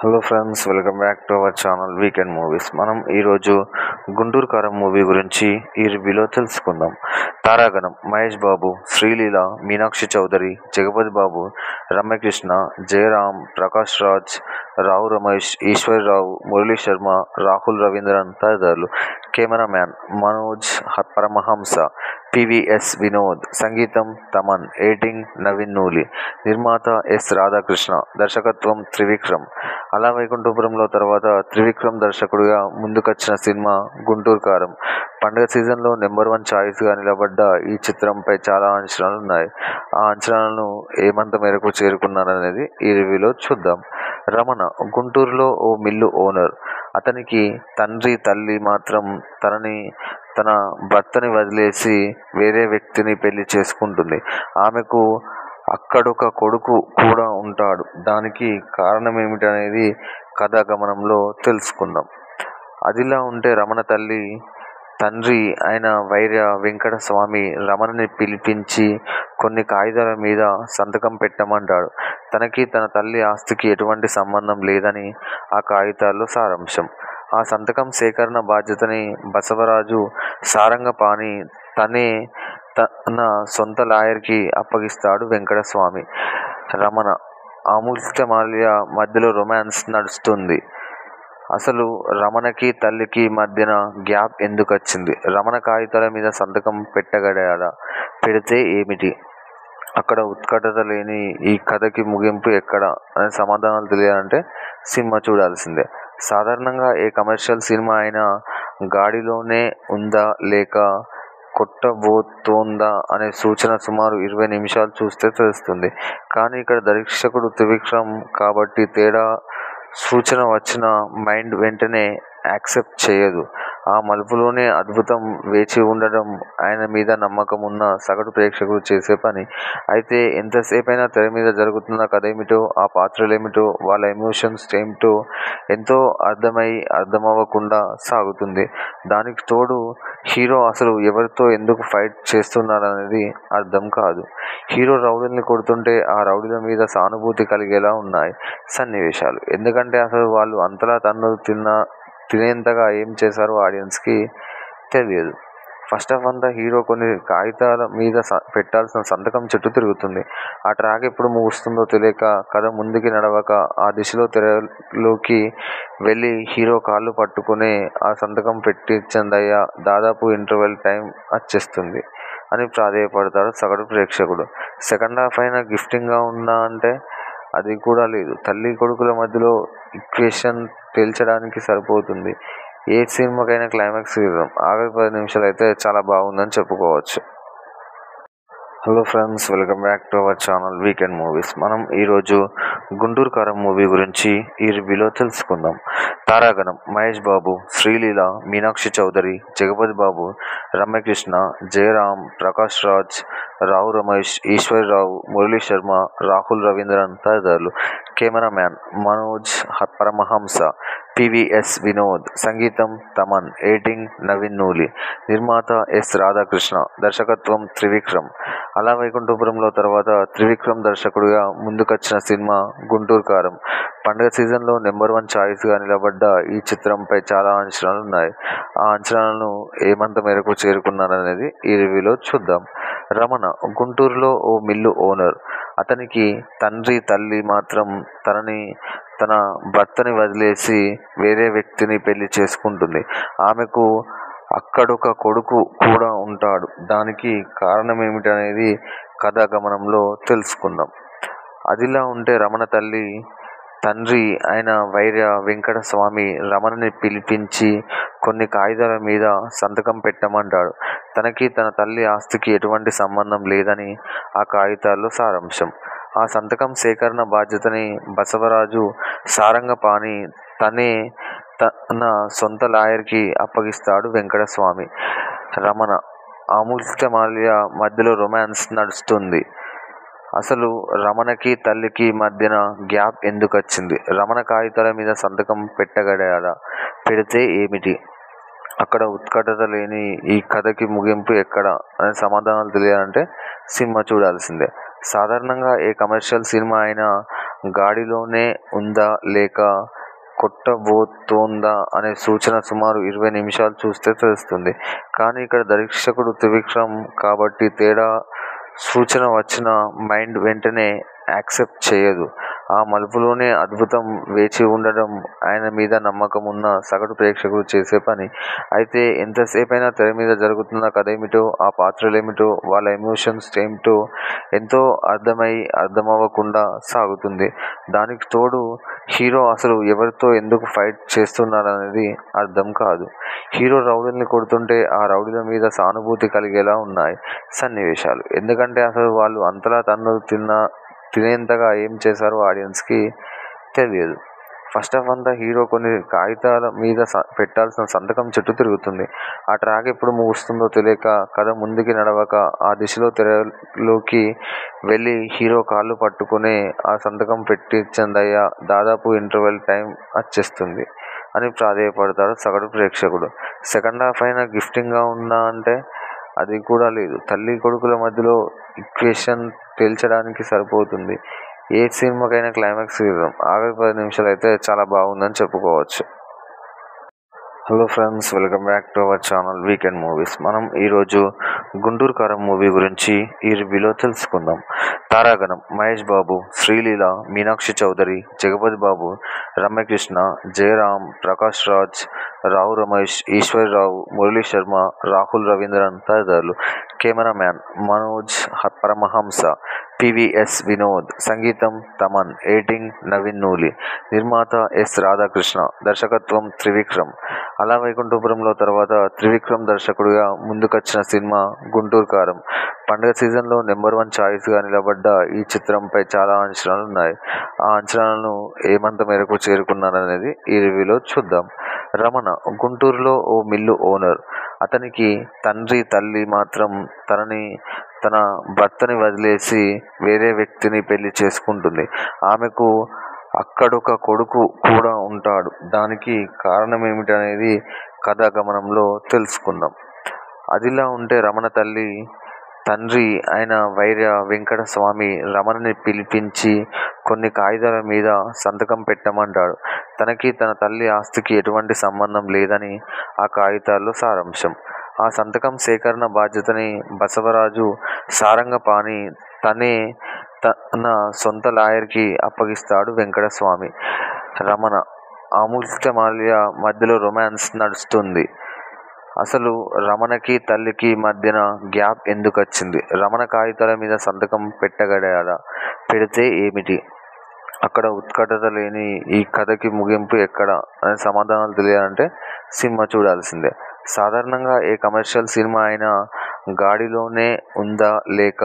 Hello friends welcome back to our channel weekend movies మనం ఈరోజు గుంటూరు కారం మూవీ గురించి ఈ రివ్యూలో తెలుసుకుందాం తారాగణం మహేష్ బాబు శ్రీలీల మీనాక్షి చౌదరి జగపతి బాబు రమ్యకృష్ణ జయరామ్ ప్రకాష్ రాజ్ రావు రమేష్ ఈశ్వర్రావు మురళీ శర్మ రాహుల్ రవీంద్రన్ తదితరులు కెమెరామ్యాన్ మనోజ్ హ- పరమహంస పివిఎస్ వినోద్ సంగీతం తమన్ ఎడిటింగ్ నవీన్ నూలి నిర్మాత ఎస్ రాధాకృష్ణ దర్శకత్వం త్రివిక్రమ్ అలా వైకుంఠపురంలో తర్వాత త్రివిక్రమ్ దర్శకుడిగా ముందుకొచ్చిన సినిమా గుంటూరు కారం పండుగ సీజన్లో నెంబర్ వన్ ఛాయిస్గా నిలబడ్డ ఈ చిత్రంపై చాలా అంచనాలు ఉన్నాయి ఆ అంచనాలను ఏమంత మేరకు చేరుకున్నారనేది ఈ రివ్యూలో చూద్దాం రమణ గుంటూరులో ఓ మిల్లు ఓనర్ అతనికి తండ్రి తల్లి మాత్రం తనని తన భర్తని వదిలేసి వేరే వ్యక్తిని పెళ్లి చేసుకుంటుంది ఆమెకు అక్కడొక కొడుకు కూడా ఉంటాడు దానికి కారణం ఏమిటనేది కథాగమనంలో తెలుసుకుందాం అదిలా ఉంటే రమణ తల్లి తండ్రి అయిన వైర్య వెంకట స్వామి రమణని పిలిపించి కొన్ని కాగితాల మీద సంతకం పెట్టమంటాడు తనకి తన తల్లి ఆస్తికి ఎటువంటి సంబంధం లేదని ఆ కాగితాల్లో సారాంశం ఆ సంతకం సేకరణ బాధ్యతని బసవరాజు సారంగపాణి తనే తన సొంత లాయర్కి అప్పగిస్తాడు వెంకటస్వామి రమణ అమూల్యమాల్య మధ్యలో రొమాన్స్ నడుస్తుంది అసలు రమణకి తల్లికి మధ్యన గ్యాప్ ఎందుకు వచ్చింది రమణ కాగితాల మీద సంతకం పెట్టగలడా పెడితే ఏమిటి అక్కడ ఉత్కటత లేని ఈ కథకి ముగింపు ఎక్కడ అనే సమాధానాలు తెలియాలంటే సినిమా చూడాల్సిందే సాధారణంగా ఏ కమర్షియల్ సినిమా అయినా గాడిలోనే ఉందా లేక కొట్టబోతోందా అనే సూచన సుమారు ఇరవై నిమిషాలు చూస్తే తెలుస్తుంది కానీ ఇక్కడ దర్శకుడు త్రివిక్రమ్ కాబట్టి తేడా సూచన వచ్చిన మైండ్ వెంటనే యాక్సెప్ట్ చేయదు ఆ మలుపులోనే అద్భుతం వేచి ఉండడం ఆయన మీద నమ్మకం ఉన్న సగటు ప్రేక్షకుడు చేసే పని అయితే ఎంతసేపైనా తెర మీద జరుగుతున్న కథ ఏమిటో ఆ పాత్రలు ఏమిటో వాళ్ళ ఎమోషన్స్ ఏమిటో ఎంతో అర్థమై అర్థమవ్వకుండా సాగుతుంది దానికి తోడు హీరో అసలు ఎవరితో ఎందుకు ఫైట్ చేస్తున్నాడనేది అర్థం కాదు హీరో రౌడీల్ని కొడుతుంటే ఆ రౌడీల మీద సానుభూతి కలిగేలా ఉన్నాయి సన్నివేశాలు ఎందుకంటే అసలు వాళ్ళు అంతలా తన్ను తిన్న తినేంతగా ఏం చేశారో ఆడియన్స్కి తెలియదు ఫస్ట్ ఆఫ్ అంతా హీరో కొన్ని కాగితాల మీద స- పెట్టాల్సిన సంతకం చుట్టూ తిరుగుతుంది ఆ ట్రాక్ ఎప్పుడు ముగుస్తుందో తెలియక కథ ముందుకి నడవక ఆ దిశలో తెరలోకి వెళ్ళి హీరో కాళ్ళు పట్టుకునే ఆ సంతకం పెట్టించందయ్యా దాదాపు ఇంటర్వెల్ టైం వచ్చేస్తుంది అని ప్రాధేయపడతాడు సగటు ప్రేక్షకుడు సెకండ్ హాఫ్ అయినా గిఫ్టింగ్గా ఉందా అంటే అది కూడా లేదు తల్లి కొడుకుల మధ్యలో ఈక్వేషన్ తేల్చడానికి సరిపోతుంది ఏ సినిమాకైనా క్లైమాక్స్ ఇద్దాం ఆఖరి పది నిమిషాలు అయితే చాలా బాగుందని చెప్పుకోవచ్చు hello friends welcome back to our channel weekend movies మనం ఈరోజు గుంటూరు కారం మూవీ గురించి ఈ రివ్యూలో తెలుసుకుందాం తారాగణం మహేష్ బాబు శ్రీలీల మీనాక్షి చౌదరి జగపతి బాబు రమ్యకృష్ణ జయరామ్ ప్రకాష్ రాజ్ రావు రమేష్ ఈశ్వర్రావు మురళీ శర్మ రాహుల్ రవీంద్రన్ తదితరులు కెమెరామ్యాన్ మనోజ్ హ- పరమహంస పివిఎస్ వినోద్ సంగీతం తమన్ ఎడిటింగ్ నవీన్ నూలి నిర్మాత ఎస్ రాధాకృష్ణ దర్శకత్వం త్రివిక్రమ్ అలా వైకుంఠపురంలో తర్వాత త్రివిక్రమ్ దర్శకుడిగా ముందుకొచ్చిన సినిమా గుంటూరు కారం పండుగ సీజన్లో నెంబర్ వన్ ఛాయిస్గా నిలబడ్డ ఈ చిత్రంపై చాలా అంచనాలు ఉన్నాయి ఆ అంచనాలను ఏమంత మేరకు చేరుకున్నారనేది ఈ రివ్యూలో చూద్దాం రమణ గుంటూరులో ఓ మిల్లు ఓనర్ అతనికి తండ్రి తల్లి మాత్రం తనని తన భర్తని వదిలేసి వేరే వ్యక్తిని పెళ్లి చేసుకుంటుంది ఆమెకు అక్కడొక కొడుకు కూడా ఉంటాడు దానికి కారణం ఏమిటనేది కథాగమనంలో తెలుసుకుందాం అదిలా ఉంటే రమణ తల్లి తండ్రి అయిన వైర్య వెంకట స్వామి రమణని పిలిపించి కొన్ని కాగితాల మీద సంతకం పెట్టమంటాడు తనకి తన తల్లి ఆస్తికి ఎటువంటి సంబంధం లేదని ఆ కాగితాల్లో సారాంశం ఆ సంతకం సేకరణ బాధ్యతని బసవరాజు సారంగపాణి తనే తన సొంత లాయర్కి అప్పగిస్తాడు వెంకటస్వామి రమణ అమూల్యమాల్య మధ్యలో రొమాన్స్ నడుస్తుంది అసలు రమణకి తల్లికి మధ్యన గ్యాప్ ఎందుకు వచ్చింది రమణ కాగితాల మీద సంతకం పెట్టగలడా పెడితే ఏమిటి అక్కడ ఉత్కటత లేని ఈ కథకి ముగింపు ఎక్కడ అనే సమాధానాలు తెలియాలంటే సినిమా చూడాల్సిందే సాధారణంగా ఏ కమర్షియల్ సినిమా అయినా గాడిలోనే ఉందా లేక కొట్టబోతోందా అనే సూచన సుమారు ఇరవై నిమిషాలు చూస్తే తెలుస్తుంది. కానీ ఇక్కడ దర్శకుడు త్రివిక్రమ్ కాబట్టి తేడా సూచన వచ్చినా మైండ్ వెంటనే యాక్సెప్ట్ చేయదు. ఆ మలుపులోనే అద్భుతం వేచి ఉండడం ఆయన మీద నమ్మకం ఉన్న సగటు ప్రేక్షకుడు చేసే పని. అయితే ఎంతసేపైనా తెరమీద జరుగుతున్న కథేమిటో, ఆ పాత్రలేమిటో, వాళ్ళ ఎమోషన్స్ ఏమిటో ఎంతో అర్థమయి అర్థమవకుండా సాగుతుంది. దానికి తోడు హీరో అసలు ఎవరితో ఎందుకు ఫైట్ చేస్తున్నాడనేది అర్థం కాదు. హీరో రౌడీల్ని కొడుతుంటే ఆ రౌడీల మీద సానుభూతి కలిగేలా ఉన్నాయి సన్నివేశాలు. ఎందుకంటే అసలు వాళ్ళు అంతలా తన్నులు తినేంతగా ఏం చేశారో ఆడియన్స్ కి తెలియదు. ఫస్టాఫ్ అంతా హీరో కొన్ని కాగితాల మీద పెట్టాల్సిన సంతకం చుట్టూ తిరుగుతుంది. ఆ ట్రాక్ ఎప్పుడు ముగుస్తుందో తెలియక, కథ ముందుకి నడవక ఆ దిశలో తెరలోకి వెళ్ళి హీరో కాళ్ళు పట్టుకునే ఆ సంతకం పెట్టించండయ్యా దాదాపు ఇంటర్వెల్ టైమ్ అచ్చేస్తుంది అని ప్రాధేయపడతాడు సగటు ప్రేక్షకుడు. సెకండాఫ్ అయినా గిఫ్టింగ్ గా ఉందా అంటే అది కూడా లేదు. తల్లీ కొడుకుల మధ్యలో ఈక్వేషన్ తేల్చడానికి సరిపోతుంది ఏ సినిమాకైనా క్లైమాక్స్ ఇవ్వం. ఆఖరి పది నిమిషాలు అయితే చాలా బాగుందని చెప్పుకోవచ్చు. Hello friends welcome back to our channel weekend movies. మనం ఈరోజు గుంటూరు కారం మూవీ గురించి ఈ రివ్యూలో తెలుసుకుందాం. తారాగణం మహేష్ బాబు, శ్రీలీల, మీనాక్షి చౌదరి, జగపతి బాబు, రమ్యకృష్ణ, జయరాం, ప్రకాష్ రాజ్, రావు రమేష్, ఈశ్వరీరావు, మురళీశర్మ, రాహుల్ రవీంద్రన్ తదితరులు. కెమెరామ్యాన్ మనోజ్ పరమహంస, పీవీఎస్ వినోద్, సంగీతం తమన్, ఎడిటింగ్ నవీన్ నూలి, నిర్మాత ఎస్. రాధాకృష్ణ, దర్శకత్వం త్రివిక్రమ్. అల వైకుంఠపురంలో తర్వాత త్రివిక్రమ్ దర్శకుడిగా ముందుకొచ్చిన సినిమా గుంటూరు కారం. పండగ సీజన్లో నెంబర్ వన్ చాయిస్ గా నిలబడ్డ ఈ చిత్రంపై చాలా అంచనాలున్నాయి. ఆ అంచనాలను ఏమంత మేరకు చేరుకున్నారనేది ఈ రివ్యూలో చూద్దాం. రమణ గుంటూరులో ఓ మిల్లు ఓనర్. అతనికి తండ్రి, తల్లి మాత్రం తనని, తన భర్తని వదిలేసి వేరే వ్యక్తిని పెళ్ళి చేసుకుంటుంది. ఆమెకు అక్కడొక కొడుకు కూడా ఉంటాడు. దానికి కారణమేమిటనేది కథా గమనంలో తెలుసుకుందాం. అదిలా ఉంటే రమణ తల్లి తండ్రి అయిన వైర్య వెంకట స్వామి రమణని పిలిపించి కొన్ని కాగితాల మీద సంతకం పెట్టమంటాడు. తనకి తన తల్లి ఆస్తికి ఎటువంటి సంబంధం లేదని ఆ కాగితాల్లో సారాంశం. ఆ సంతకం సేకరణ బాధ్యతని బసవరాజు సారంగపాణి తనే తన సొంత లాయర్ కి అప్పగిస్తాడు వెంకటస్వామి. రమణ, అమృతమాల్య మధ్యలో రొమాన్స్ నడుస్తుంది. అసలు రమణకి తల్లికి మధ్యన గ్యాప్ ఎందుకొచ్చింది? రమణ కాగితాల మీద సంతకం పెట్టగలిగాడా? పెడితే ఏమిటి? అక్కడ ఉత్కంఠత లేని ఈ కథకి ముగింపు ఎక్కడ? అనే సమాధానాలు తెలియాలంటే సినిమా చూడాల్సిందే. సాధారణంగా ఏ కమర్షియల్ సినిమా అయినా గాడిలోనే ఉందా లేక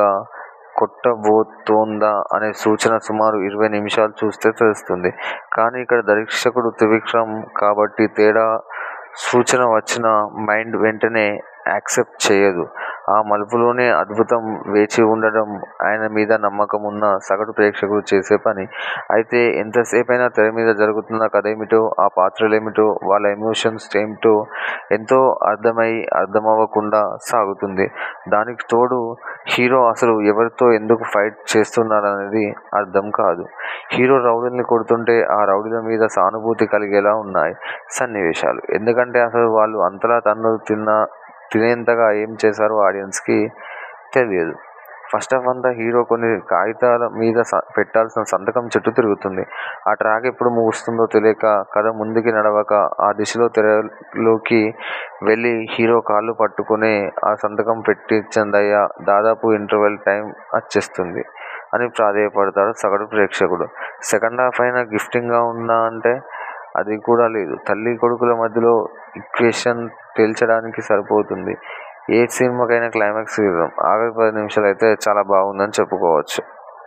కొట్టబోతోందా అనే సూచన సుమారు ఇరవై నిమిషాలు చూస్తే తెలుస్తుంది. కానీ ఇక్కడ దర్శకుడు త్రివిక్రమ్ కాబట్టి తేడా సూచన వచ్చినా మైండ్ వెంటనే యాక్సెప్ట్ చేయదు. ఆ మలుపులోనే అద్భుతం వేచి ఉండడం ఆయన మీద నమ్మకం ఉన్న సగటు ప్రేక్షకుడు చేసే పని. అయితే ఎంతసేపైనా తెరమీద జరుగుతున్న కథేమిటో, ఆ పాత్రలేమిటో, వాళ్ళ ఎమోషన్స్ ఏమిటో ఎంతో అర్థమయి అర్థమవకుండా సాగుతుంది. దానికి తోడు హీరో అసలు ఎవరితో ఎందుకు ఫైట్ చేస్తున్నాడనేది అర్థం కాదు. హీరో రౌడీల్ని కొడుతుంటే ఆ రౌడీల మీద సానుభూతి కలిగేలా ఉన్నాయి సన్నివేశాలు. ఎందుకంటే అసలు వాళ్ళు అంతలా తన్నులు తినేంతగా ఏం చేశారో ఆడియన్స్ కి తెలియదు. ఫస్టాఫ్ అంతా హీరో కొన్ని కాగితాల మీద పెట్టాల్సిన సంతకం చుట్టూ తిరుగుతుంది. ఆ ట్రాక్ ఎప్పుడు ముగుస్తుందో తెలియక, కథ ముందుకి నడవక ఆ దిశలో తెరలోకి వెళ్ళి హీరో కాళ్ళు పట్టుకునే ఆ సంతకం పెట్టించండయ్యా దాదాపు ఇంటర్వెల్ టైమ్ అచ్చేస్తుంది అని ప్రాధేయపడతాడు సగటు ప్రేక్షకుడు. సెకండాఫ్ అయినా గిఫ్టింగ్ గా ఉందా అంటే అది కూడా లేదు. తల్లీ కొడుకుల మధ్యలో ఈక్వేషన్ తేల్చడానికి సరిపోతుంది ఏ సినిమాకైనా క్లైమాక్స్ ఇవ్వం. ఆఖరి పది నిమిషాలు అయితే చాలా బాగుందని చెప్పుకోవచ్చు.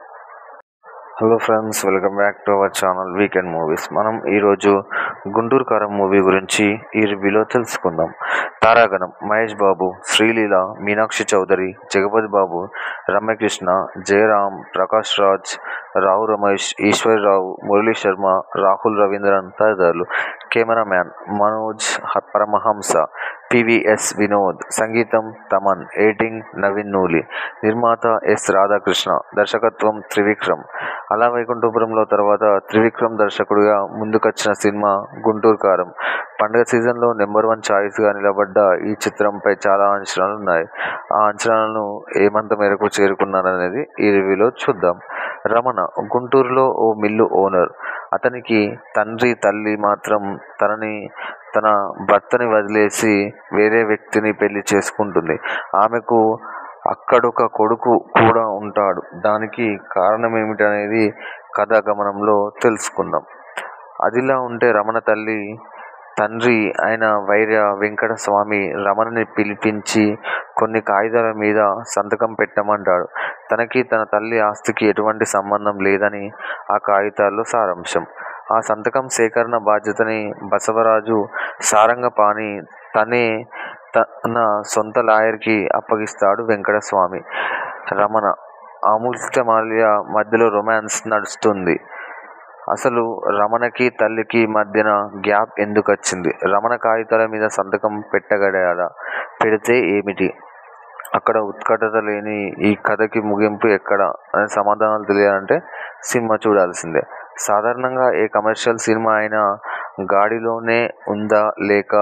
Hello friends welcome back to our channel weekend movies. మనం ఈరోజు గుంటూరు కారం మూవీ గురించి ఈ రివ్యూలో తెలుసుకుందాం. తారాగణం మహేష్ బాబు, శ్రీలీల, మీనాక్షి చౌదరి, జగపతి బాబు, రమ్యకృష్ణ, జయరాం, ప్రకాష్ రాజ్, రావు రమేష్, ఈశ్వరీరావు, మురళీశర్మ, రాహుల్ రవీంద్రన్ తదితరులు. కెమెరామ్యాన్ మనోజ్ హ- పరమహంస పివిఎస్ వినోద్ సంగీతం తమన్ ఎడిటింగ్ నవీన్ నూలి నిర్మాత ఎస్ రాధాకృష్ణ దర్శకత్వం త్రివిక్రమ్ అలా వైకుంఠపురంలో తర్వాత త్రివిక్రమ్ దర్శకుడిగా ముందుకొచ్చిన సినిమా గుంటూరు కారం పండుగ సీజన్లో నెంబర్ వన్ ఛాయిస్గా నిలబడ్డ ఈ చిత్రంపై చాలా అంచనాలు ఉన్నాయి ఆ అంచనాలను ఏమంత మేరకు చేరుకున్నారనేది ఈ రివ్యూలో చూద్దాం రమణ గుంటూరులో ఓ మిల్లు ఓనర్ అతనికి తండ్రి తల్లి మాత్రం తనని తన భర్తని వదిలేసి వేరే వ్యక్తిని పెళ్లి చేసుకుంటుంది ఆమెకు అక్కడొక కొడుకు కూడా ఉంటాడు దానికి కారణం ఏమిటనేది కథా గమనంలో తెలుసుకుందాం అదిలా ఉంటే రమణ తల్లి తండ్రి అయిన వైర్య వెంకట స్వామి రమణని పిలిపించి కొన్ని కాగితాల మీద సంతకం పెట్టమంటాడు తనకి తన తల్లి ఆస్తికి ఎటువంటి సంబంధం లేదని ఆ కాగితాల్లో సారాంశం ఆ సంతకం సేకరణ బాధ్యతని బసవరాజు సారంగపాణి తనే తన సొంత లాయర్కి అప్పగిస్తాడు వెంకటస్వామి రమణ అమూల్యమాల్య మధ్యలో రొమాన్స్ నడుస్తుంది అసలు రమణకి తల్లికి మధ్యన గ్యాప్ ఎందుకు వచ్చింది రమణ కాగితాల మీద సంతకం పెట్టగలడా పెడితే ఏమిటి అక్కడ ఉత్కటత లేని ఈ కథకి ముగింపు ఎక్కడ అనే సమాధానాలు తెలియాలంటే సినిమా చూడాల్సిందే సాధారణంగా ఏ కమర్షియల్ సినిమా అయినా గాడిలోనే ఉందా లేక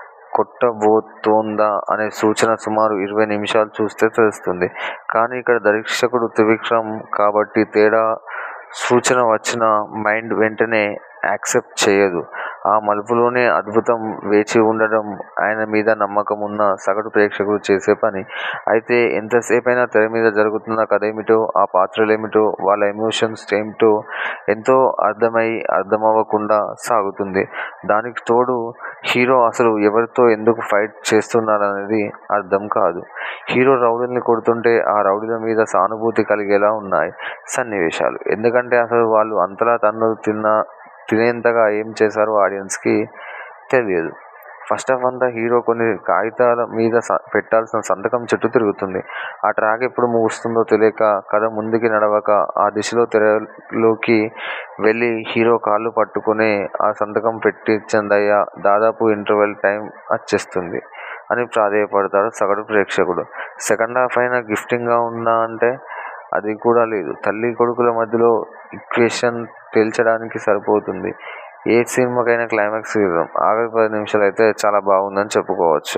కొట్టబోతోందా అనే సూచన సుమారు ఇరవై నిమిషాలు చూస్తే తెలుస్తుంది కానీ ఇక్కడ దర్శకుడు త్రివిక్రమ్ కాబట్టి తేడా సూచన వచ్చిన మైండ్ వెంటనే యాక్సెప్ట్ చేయదు ఆ మలుపులోనే అద్భుతం వేచి ఉండడం ఆయన మీద నమ్మకం ఉన్న సగటు ప్రేక్షకుడు చేసే పని అయితే ఎంతసేపైనా తెర మీద జరుగుతున్న కథ ఏమిటో ఆ పాత్రలు ఏమిటో వాళ్ళ ఎమోషన్స్ ఏమిటో ఎంతో అర్థమై అర్థమవ్వకుండా సాగుతుంది దానికి తోడు హీరో అసలు ఎవరితో ఎందుకు ఫైట్ చేస్తున్నాడనేది అర్థం కాదు హీరో రౌడీల్ని కొడుతుంటే ఆ రౌడీల మీద సానుభూతి కలిగేలా ఉన్నాయి సన్నివేశాలు ఎందుకంటే అసలు వాళ్ళు అంతలా తన్ను తిన్న తినేంతగా ఏం చేశారో ఆడియన్స్కి తెలియదు ఫస్ట్ ఆఫ్ అంతా హీరో కొన్ని కాగితాల మీద స- పెట్టాల్సిన సంతకం చుట్టూ తిరుగుతుంది ఆ ట్రాక్ ఎప్పుడు ముగుస్తుందో తెలియక కథ ముందుకి నడవక ఆ దిశలో తెరలోకి వెళ్ళి హీరో కాళ్ళు పట్టుకుని ఆ సంతకం పెట్టించందయ్యా దాదాపు ఇంటర్వెల్ టైం వచ్చేస్తుంది అని ప్రాధేయపడతాడు సగటు ప్రేక్షకుడు సెకండ్ హాఫ్ అయినా గిఫ్టింగ్గా ఉందా అంటే అది కూడా లేదు తల్లి కొడుకుల మధ్యలో ఈక్వేషన్ తేల్చడానికి సరిపోతుంది ఏ సినిమాకైనా క్లైమాక్స్ ఇద్దాం ఆఖరి పది నిమిషాలు అయితే చాలా బాగుందని చెప్పుకోవచ్చు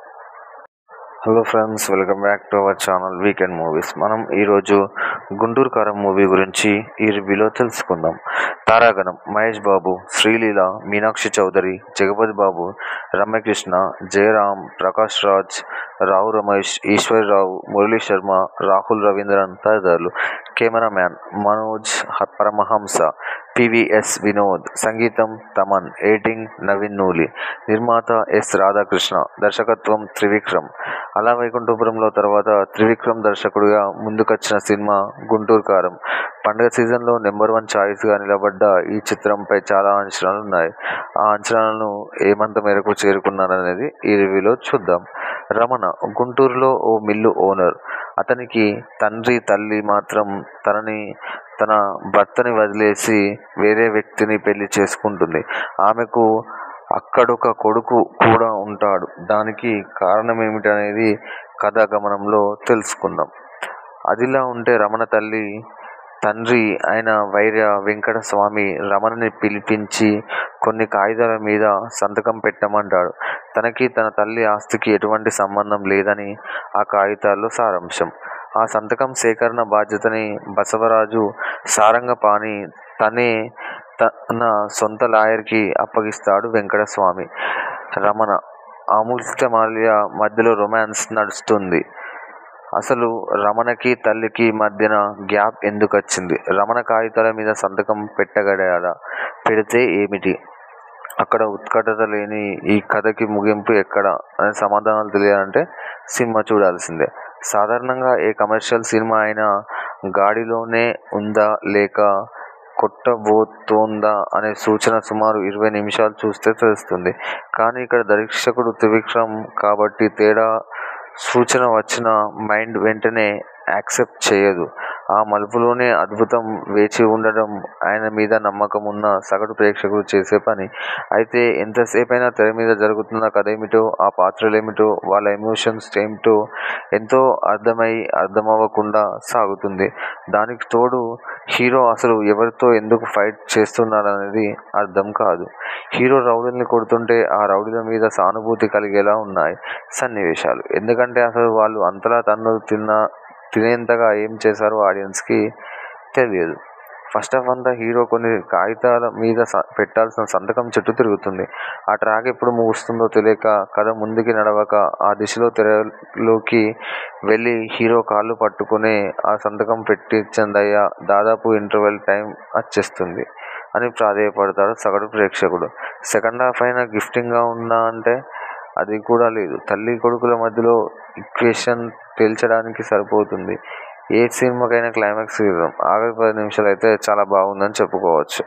hello friends welcome back to our channel weekend movies మనం ఈరోజు గుంటూరు కారం మూవీ గురించి ఈ రివ్యూలో తెలుసుకుందాం తారాగణం మహేష్ బాబు శ్రీలీల మీనాక్షి చౌదరి జగపతి బాబు రమ్యకృష్ణ జయరాం ప్రకాష్ రాజ్ రావు రమేష్ ఈశ్వర్రావు మురళీ శర్మ రాహుల్ రవీంద్రన్ తదితరులు కెమెరామ్యాన్ మనోజ్ హ- పరమహంస పివిఎస్ వినోద్ సంగీతం తమన్ ఎడిటింగ్ నవీన్ నూలి నిర్మాత ఎస్ రాధాకృష్ణ దర్శకత్వం త్రివిక్రమ్ అలా వైకుంఠపురంలో తర్వాత త్రివిక్రమ్ దర్శకుడిగా ముందుకొచ్చిన సినిమా గుంటూరు కారం పండుగ సీజన్లో నెంబర్ వన్ ఛాయిస్గా నిలబడ్డ ఈ చిత్రంపై చాలా అంచనాలు ఉన్నాయి ఆ అంచనాలను ఏమంత మేరకు చేరుకున్నారనేది ఈ రివ్యూలో చూద్దాం రమణ గుంటూరులో ఓ మిల్లు ఓనర్ అతనికి తండ్రి తల్లి మాత్రం తనని తన భర్తని వదిలేసి వేరే వ్యక్తిని పెళ్లి చేసుకుంటుంది ఆమెకు అక్కడొక కొడుకు కూడా ఉంటాడు దానికి కారణం ఏమిటనేది కథా గమనంలో తెలుసుకుందాం అదిలా ఉంటే రమణ తల్లి తండ్రి అయిన వైర్య వెంకట స్వామి రమణని పిలిపించి కొన్ని కాగితాల మీద సంతకం పెట్టమంటాడు తనకి తన తల్లి ఆస్తికి ఎటువంటి సంబంధం లేదని ఆ కాగితాల్లో సారాంశం ఆ సంతకం సేకరణ బాధ్యతని బసవరాజు సారంగపాణి తనే తన సొంత లాయర్కి అప్పగిస్తాడు వెంకటస్వామి రమణ అమూల్యమాల్య మధ్యలో రొమాన్స్ నడుస్తుంది అసలు రమణకి తల్లికి మధ్యన గ్యాప్ ఎందుకు వచ్చింది రమణ కాగితాల మీద సంతకం పెట్టగలడా పెడితే ఏమిటి అక్కడ ఉత్కటత లేని ఈ కథకి ముగింపు ఎక్కడ అనే సమాధానాలు తెలియాలంటే సినిమా చూడాల్సిందే సాధారణంగా ఏ కమర్షియల్ సినిమా అయినా గాడిలోనే ఉందా లేక కొట్టబోతోందా అనే సూచన సుమారు ఇరవై నిమిషాలు చూస్తే తెలుస్తుంది కానీ ఇక్కడ దర్శకుడు త్రివిక్రమ్ కాబట్టి తేడా సూచన వచ్చిన మైండ్ వెంటనే యాక్సెప్ట్ చేయదు ఆ మలుపులోనే అద్భుతం వేచి ఉండడం ఆయన మీద నమ్మకం ఉన్న సగటు ప్రేక్షకుడు చేసే పని. అయితే ఎంతసేపైనా తెర మీద జరుగుతున్న కథేమిటో, ఆ పాత్రలేమిటో, వాళ్ళ ఎమోషన్స్ ఏమిటో ఎంతో అర్థమై అర్థమవకుండా సాగుతుంది. దానికి తోడు హీరో అసలు ఎవరితో ఎందుకు ఫైట్ చేస్తున్నాడనేది అర్థం కాదు. హీరో రౌడీల్ని కొడుతుంటే ఆ రౌడీల మీద సానుభూతి కలిగేలా ఉన్నాయి సన్నివేశాలు. ఎందుకంటే అసలు వాళ్ళు అంతలా తన్నులు తినేంతగా ఏం చేశారో ఆడియన్స్ కి తెలియదు. ఫస్టాఫ్ అంతా హీరో కొన్ని కాగితాల మీద పెట్టాల్సిన సంతకం చుట్టూ తిరుగుతుంది. ఆ ట్రాక్ ఎప్పుడు ముగుస్తుందో తెలియక, కథ ముందుకి నడవక ఆ దిశలో తెరలోకి వెళ్ళి హీరో కాళ్ళు పట్టుకునే ఆ సంతకం పెట్టించండయ్యా దాదాపు ఇంటర్వెల్ టైమ్ అచ్చేస్తుంది అని ప్రాధేయపడతాడు సగటు ప్రేక్షకుడు. సెకండాఫ్ అయినా గిఫ్టింగ్ గా ఉందా అంటే అది కూడా లేదు. తల్లీ కొడుకుల మధ్యలో ఈక్వేషన్ తేల్చడానికి సరిపోతుంది ఏ సినిమాకైనా క్లైమాక్స్ ఇవ్వడం. ఆఖరి పది నిమిషాలైతే చాలా బాగుందని చెప్పుకోవచ్చు.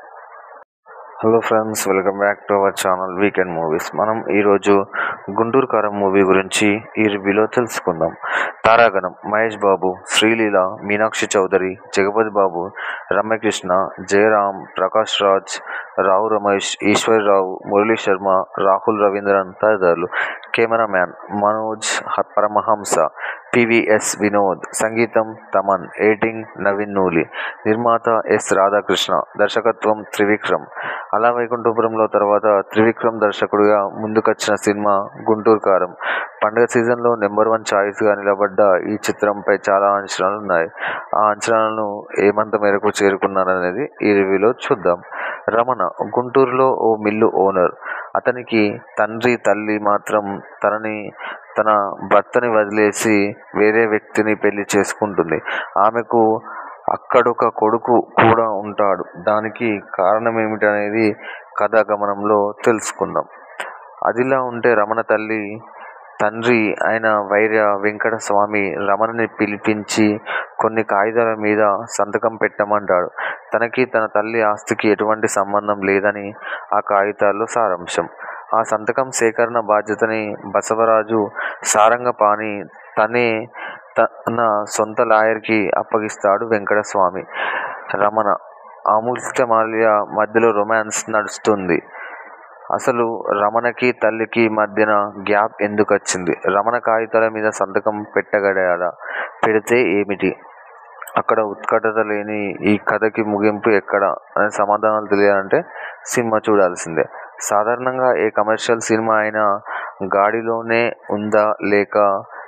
Hello friends welcome back to our channel weekend movies. మనం ఈరోజు గుంటూరు కారం మూవీ గురించి ఈ రివ్యూలో తెలుసుకుందాం. తారాగణం మహేష్ బాబు, శ్రీలీల, మీనాక్షి చౌదరి, జగపతి బాబు, రమ్యకృష్ణ, జయరాం, ప్రకాష్ రాజ్, రావు రమేష్, ఈశ్వరీరావు, మురళీశర్మ, రాహుల్ రవీంద్రన్ తదితరులు. కెమెరామ్యాన్ మనోజ్ పరమహంస, పీవీఎస్ వినోద్, సంగీతం తమన్, ఎడిటింగ్ నవీన్ నూలి, నిర్మాత ఎస్ రాధాకృష్ణ, దర్శకత్వం త్రివిక్రమ్. అల వైకుంఠపురంలో తర్వాత త్రివిక్రమ్ దర్శకుడిగా ముందుకొచ్చిన సినిమా గుంటూరు కారం. పండగ సీజన్లో నెంబర్ వన్ చాయిస్ గా నిలబడ్డ ఈ చిత్రంపై చాలా అంచనాలున్నాయి. ఆ అంచనాలను ఏమంత మేరకు చేరుకున్నారనేది ఈ రివ్యూలో చూద్దాం. రమణ గుంటూరులో ఓ మిల్లు ఓనర్. అతనికి తండ్రి, తల్లి మాత్రం తనని తన భర్తని వదిలేసి వేరే వ్యక్తిని పెళ్ళి చేసుకుంటుంది. ఆమెకు అక్కడొక కొడుకు కూడా ఉంటాడు. దానికి కారణమేమిటనేది కథా గమనంలో తెలుసుకుందాం. అదిలా ఉంటే రమణ తల్లి తండ్రి అయిన వైర్య వెంకటస్వామి రమణని పిలిపించి కొన్ని కాగితాల మీద సంతకం పెట్టమంటాడు. తనకి తన తల్లి ఆస్తికి ఎటువంటి సంబంధం లేదని ఆ కాగితాల్లో సారాంశం. ఆ సంతకం సేకరణ బాధ్యతని బసవరాజు సారంగపాణి తనే తన సొంత లాయర్ కి అప్పగిస్తాడు వెంకటస్వామి. రమణ, అమూల్యమాల్య మధ్యలో రొమాన్స్ నడుస్తుంది. అసలు రమణకి తల్లికి మధ్యన గ్యాప్ ఎందుకొచ్చింది? రమణ కాగితాల మీద సంతకం పెట్టగలిగాడా? పెడితే ఏమిటి? అక్కడ ఉత్కంఠత లేని ఈ కథకి ముగింపు ఎక్కడ? అనే సమాధానాలు తెలియాలంటే సినిమా చూడాల్సిందే. సాధారణంగా ఏ కమర్షియల్ సినిమా అయినా గాడిలోనే ఉందా లేక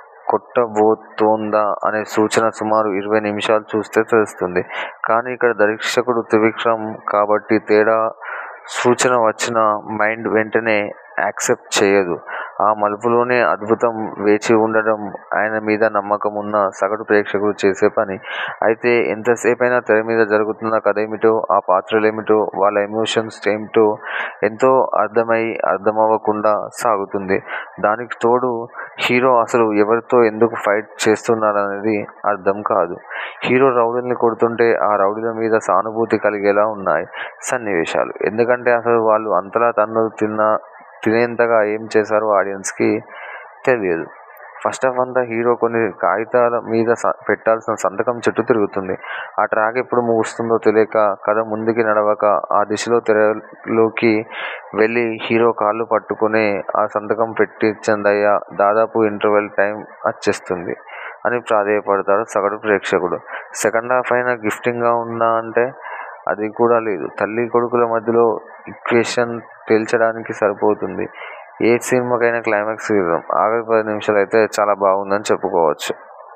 కొట్టబోతోందా అనే సూచన సుమారు ఇరవై నిమిషాలు చూస్తే తెలుస్తుంది. కానీ ఇక్కడ దర్శకుడు త్రివిక్రమ్ కాబట్టి తేడా సూచన వచ్చినా మైండ్ వెంటనే యాక్సెప్ట్ చేయదు. ఆ మలుపులోనే అద్భుతం వేచి ఉండడం ఆయన మీద నమ్మకం ఉన్న సగటు ప్రేక్షకుడు చేసే పని. అయితే ఎంతసేపైనా తెర మీద జరుగుతున్న కథేమిటో, ఆ పాత్రలేమిటో, వాళ్ళ ఎమోషన్స్ ఏమిటో ఎంతో అర్థమై అర్థమవకుండా సాగుతుంది. దానికి తోడు హీరో అసలు ఎవరితో ఎందుకు ఫైట్ చేస్తున్నాడనేది అర్థం కాదు. హీరో రౌడీల్ని కొడుతుంటే ఆ రౌడీల మీద సానుభూతి కలిగేలా ఉన్నాయి సన్నివేశాలు. ఎందుకంటే అసలు వాళ్ళు అంతలా తన్నులు తినేంతగా ఏం చేశారో ఆడియన్స్ కి తెలియదు. ఫస్టాఫ్ అంతా హీరో కొన్ని కాగితాల మీద పెట్టాల్సిన సంతకం చుట్టూ తిరుగుతుంది. ఆ ట్రాక్ ఎప్పుడు ముగుస్తుందో తెలియక, కథ ముందుకి నడవక ఆ దిశలో తెరలోకి వెళ్ళి హీరో కాళ్ళు పట్టుకునే ఆ సంతకం పెట్టించండయ్యా దాదాపు ఇంటర్వెల్ టైమ్ అచ్చేస్తుంది అని ప్రాధేయపడతాడు సగటు ప్రేక్షకుడు. సెకండాఫ్ అయినా గిఫ్టింగ్ గా ఉందా అంటే అది కూడా లేదు. తల్లీ కొడుకుల మధ్యలో ఈక్వేషన్ తేల్చడానికి సరిపోతుంది ఏ సినిమాకైనా క్లైమాక్స్ ఇవ్వడం. ఆఖరి పది నిమిషాలైతే చాలా బాగుందని చెప్పుకోవచ్చు.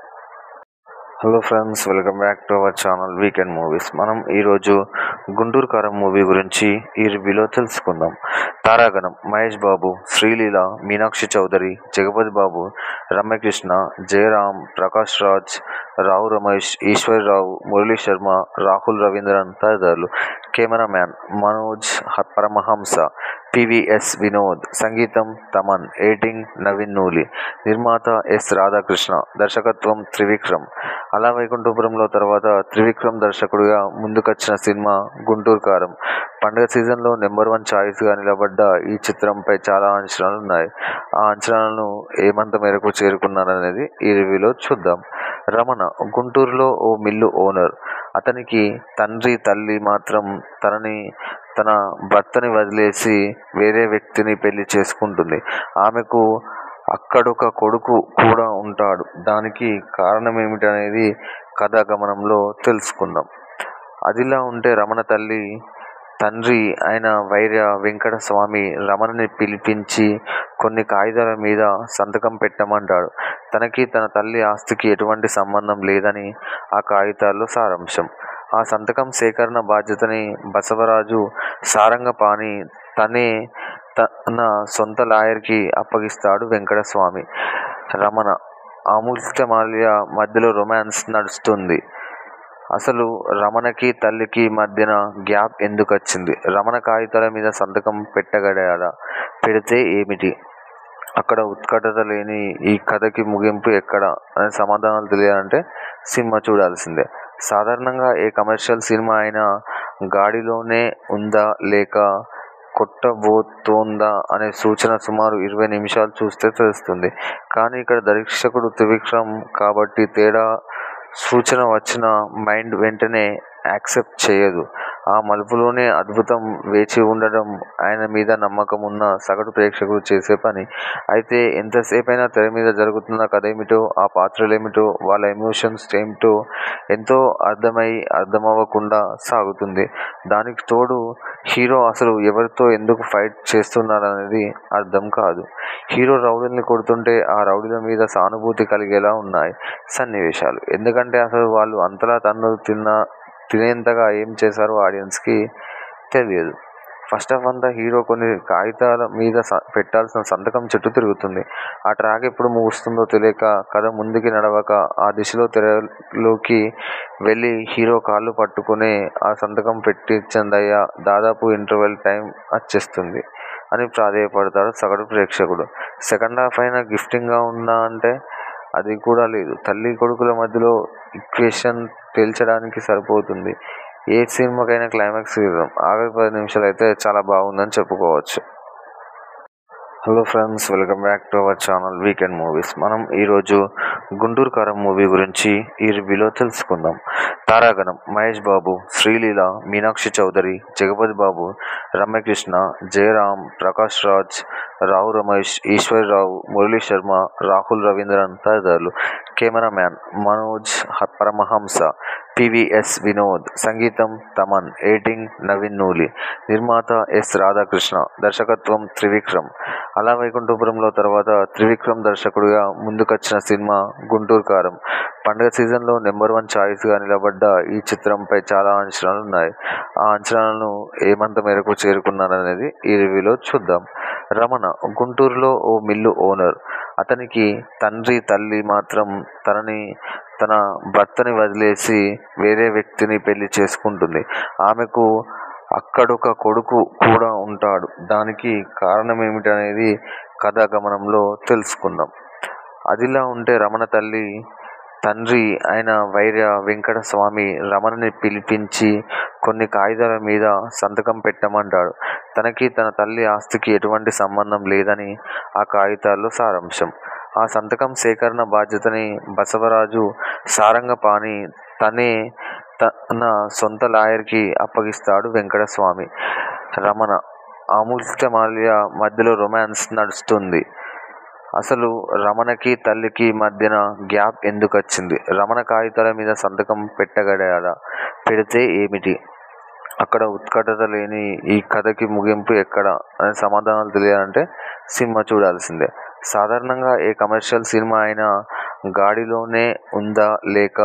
Hello friends welcome back to our channel weekend movies. మనం ఈరోజు గుంటూరు కారం మూవీ గురించి ఈ రివ్యూలో తెలుసుకుందాం. తారాగణం మహేష్ బాబు, శ్రీలీల, మీనాక్షి చౌదరి, జగపతి బాబు, రమ్యకృష్ణ, జయరాం, ప్రకాష్ రాజ్, రావు రమేష్, ఈశ్వరీరావు, మురళీశర్మ, రాహుల్ రవీంద్రన్ తదితరులు. కెమెరామ్యాన్ మనోజ్ పరమహంస, పీవీఎస్ వినోద్, సంగీతం తమన్, ఎడిటింగ్ నవీన్ నూలి, నిర్మాత ఎస్ రాధాకృష్ణ, దర్శకత్వం త్రివిక్రమ్. అల వైకుంఠపురంలో తర్వాత త్రివిక్రమ్ దర్శకుడిగా ముందుకొచ్చిన సినిమా గుంటూరు కారం. పండగ సీజన్లో నెంబర్ వన్ చాయిస్ గా నిలబడ్డ ఈ చిత్రంపై చాలా అంచనాలున్నాయి. ఆ అంచనాలను ఏమంత మేరకు చేరుకున్నారనేది ఈ రివ్యూలో చూద్దాం. రమణ గుంటూరులో ఓ మిల్లు ఓనర్ అతనికి తండ్రి తల్లి మాత్రం తనని తన భర్తని వదిలేసి వేరే వ్యక్తిని పెళ్లి చేసుకుంటుంది ఆమెకు అక్కడొక కొడుకు కూడా ఉంటాడు దానికి కారణం ఏమిటనేది కథాగమనంలో తెలుసుకుందాం అదిలా ఉంటే రమణ తల్లి తండ్రి అయిన వైర్య వెంకట స్వామి రమణని పిలిపించి కొన్ని కాగితాల మీద సంతకం పెట్టమంటాడు తనకి తన తల్లి ఆస్తికి ఎటువంటి సంబంధం లేదని ఆ కాగితాల్లో సారాంశం ఆ సంతకం సేకరణ బాధ్యతని బసవరాజు సారంగపాణి తనే తన సొంత లాయర్కి అప్పగిస్తాడు వెంకటస్వామి రమణ అమూల్యమాల్య మధ్యలో రొమాన్స్ నడుస్తుంది అసలు రమణకి తల్లికి మధ్యన గ్యాప్ ఎందుకు వచ్చింది రమణ కాగితాల మీద సంతకం పెట్టగలడా పెడితే ఏమిటి అక్కడ ఉత్కటత లేని ఈ కథకి ముగింపు ఎక్కడ అనే సమాధానాలు తెలియాలంటే సినిమా చూడాల్సిందే సాధారణంగా ఏ కమర్షియల్ సినిమా అయినా గాడిలోనే ఉందా లేక కొట్టబోతోందా అనే సూచన సుమారు ఇరవై నిమిషాలు చూస్తే తెలుస్తుంది కానీ ఇక్కడ దర్శకుడు త్రివిక్రమ్ కాబట్టి తేడా సూచన వచ్చిన మైండ్ వెంటనే యాక్సెప్ట్ చేయదు ఆ మలుపులోనే అద్భుతం వేచి ఉండడం ఆయన మీద నమ్మకం ఉన్న సగటు ప్రేక్షకుడు చేసే పని అయితే ఎంతసేపైనా తెర మీద జరుగుతున్న కథ ఏమిటో ఆ పాత్రలు ఏమిటో వాళ్ళ ఎమోషన్స్ ఏమిటో ఎంతో అర్థమై అర్థమవ్వకుండా సాగుతుంది దానికి తోడు హీరో అసలు ఎవరితో ఎందుకు ఫైట్ చేస్తున్నాడనేది అర్థం కాదు హీరో రౌడీల్ని కొడుతుంటే ఆ రౌడీల మీద సానుభూతి కలిగేలా ఉన్నాయి సన్నివేశాలు ఎందుకంటే అసలు వాళ్ళు అంతలా తన్ను తిన్న తినేంతగా ఏం చేశారో ఆడియన్స్కి తెలియదు ఫస్ట్ ఆఫ్ అంతా హీరో కొన్ని కాగితాల మీద స- పెట్టాల్సిన సంతకం చుట్టూ తిరుగుతుంది ఆ ట్రాక్ ఎప్పుడు ముగుస్తుందో తెలియక కథ ముందుకి నడవక ఆ దిశలో తెరలోకి వెళ్ళి హీరో కాళ్ళు పట్టుకుని ఆ సంతకం పెట్టించందయ్యా దాదాపు ఇంటర్వెల్ టైం వచ్చేస్తుంది అని ప్రాధేయపడతాడు సగటు ప్రేక్షకుడు సెకండ్ హాఫ్ అయినా గిఫ్టింగ్గా ఉందా అంటే అది కూడా లేదు తల్లి కొడుకుల మధ్యలో ఈక్వేషన్ తేల్చడానికి సరిపోతుంది ఏ సినిమాకైనా క్లైమాక్స్ ఇద్దాం ఆఖరి పది నిమిషాలు అయితే చాలా బాగుందని చెప్పుకోవచ్చు hello friends welcome back to our channel weekend movies మనం ఈరోజు గుంటూరు కారం మూవీ గురించి ఈ రివ్యూలో తెలుసుకుందాం తారాగణం మహేష్ బాబు శ్రీలీల మీనాక్షి చౌదరి జగపతి బాబు రమ్యకృష్ణ జయరాం ప్రకాష్ రాజ్ రావు రమేష్ ఈశ్వర్రావు మురళీ శర్మ రాహుల్ రవీంద్రన్ తదితరులు కెమెరామ్యాన్ మనోజ్ హ- పరమహంస పివిఎస్ వినోద్ సంగీతం తమన్ ఎడిటింగ్ నవీన్ నూలి నిర్మాత ఎస్ రాధాకృష్ణ దర్శకత్వం త్రివిక్రమ్ అలా వైకుంఠపురంలో తర్వాత త్రివిక్రమ్ దర్శకుడిగా ముందుకొచ్చిన సినిమా గుంటూరు కారం పండుగ సీజన్లో నెంబర్ వన్ ఛాయిస్గా నిలబడ్డ ఈ చిత్రంపై చాలా అంచనాలు ఉన్నాయి ఆ అంచనాలను ఏమంత మేరకు చేరుకున్నారనేది ఈ రివ్యూలో చూద్దాం రమణ గుంటూరులో ఓ మిల్లు ఓనర్ అతనికి తండ్రి తల్లి మాత్రం తనని తన భర్తని వదిలేసి వేరే వ్యక్తిని పెళ్లి చేసుకుంటుంది ఆమెకు అక్కడొక కొడుకు కూడా ఉంటాడు దానికి కారణం ఏమిటనేది కథాగమనంలో తెలుసుకుందాం అదిలా ఉంటే రమణ తల్లి తండ్రి అయిన వైర్య వెంకట స్వామి రమణని పిలిపించి కొన్ని కాగితాల మీద సంతకం పెట్టమంటాడు తనకి తన తల్లి ఆస్తికి ఎటువంటి సంబంధం లేదని ఆ కాగితాల్లో సారాంశం ఆ సంతకం సేకరణ బాధ్యతని బసవరాజు సారంగపాణి తనే తన సొంత లాయర్కి అప్పగిస్తాడు వెంకటస్వామి రమణ అమూల్యమాల్య మధ్యలో రొమాన్స్ నడుస్తుంది అసలు రమణకి తల్లికి మధ్యన గ్యాప్ ఎందుకు వచ్చింది రమణ కాగితాల మీద సంతకం పెట్టగలడా పెడితే ఏమిటి అక్కడ ఉత్కటత లేని ఈ కథకి ముగింపు ఎక్కడ అనే సమాధానాలు తెలియాలంటే సినిమా చూడాల్సిందే సాధారణంగా ఏ కమర్షియల్ సినిమా అయినా గాడిలోనే ఉందా లేక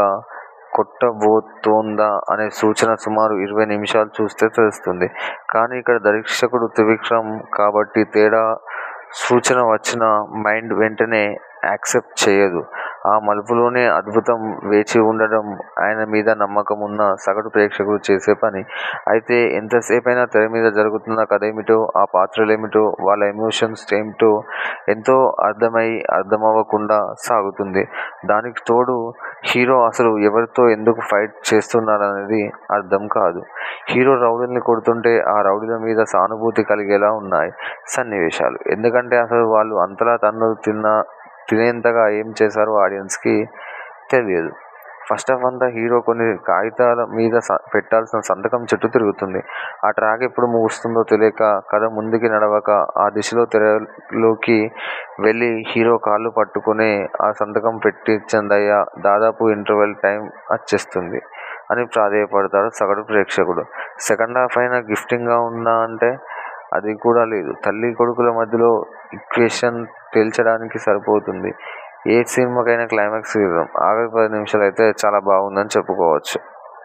కొట్టబోతోందా అనే సూచన సుమారు ఇరవై నిమిషాలు చూస్తే తెలుస్తుంది కానీ ఇక్కడ దర్శకుడు త్రివిక్రమ్ కాబట్టి తేడా సూచన వచ్చిన మైండ్ వెంటనే యాక్సెప్ట్ చేయదు ఆ మలుపులోనే అద్భుతం వేచి ఉండడం ఆయన మీద నమ్మకం ఉన్న సగటు ప్రేక్షకుడు చేసే పని అయితే ఎంతసేపైనా తెర మీద జరుగుతున్న కథ ఏమిటో ఆ పాత్రలు ఏమిటో వాళ్ళ ఎమోషన్స్ ఏమిటో ఎంతో అర్థమై అర్థమవ్వకుండా సాగుతుంది దానికి తోడు హీరో అసలు ఎవరితో ఎందుకు ఫైట్ చేస్తున్నాడనేది అర్థం కాదు హీరో రౌడీల్ని కొడుతుంటే ఆ రౌడీల మీద సానుభూతి కలిగేలా ఉన్నాయి సన్నివేశాలు ఎందుకంటే అసలు వాళ్ళు అంతలా తన్ను తిన్న తినేంతగా ఏం చేశారో ఆడియన్స్కి తెలియదు ఫస్ట్ హాఫ్ అంతా హీరో కొన్ని కాగితాల మీద స- పెట్టాల్సిన సంతకం చుట్టూ తిరుగుతుంది ఆ ట్రాక్ ఎప్పుడు ముగుస్తుందో తెలియక కథ ముందుకి నడవక ఆ దిశలో తెరలోకి వెళ్ళి హీరో కాళ్ళు పట్టుకునే ఆ సంతకం పెట్టించందయ్య దాదాపు ఇంటర్వెల్ టైం వచ్చేస్తుంది అని ప్రాధేయపడతాడు సగటు ప్రేక్షకుడు సెకండ్ హాఫ్ అయినా గిఫ్టింగ్గా ఉందా అంటే అది కూడా లేదు తల్లి కొడుకుల మధ్యలో ఈక్వేషన్ తేల్చడానికి సరిపోతుంది ఏ సినిమాకైనా క్లైమాక్స్ ఇవ్వం ఆఖరి పది నిమిషాలు అయితే చాలా బాగుందని చెప్పుకోవచ్చు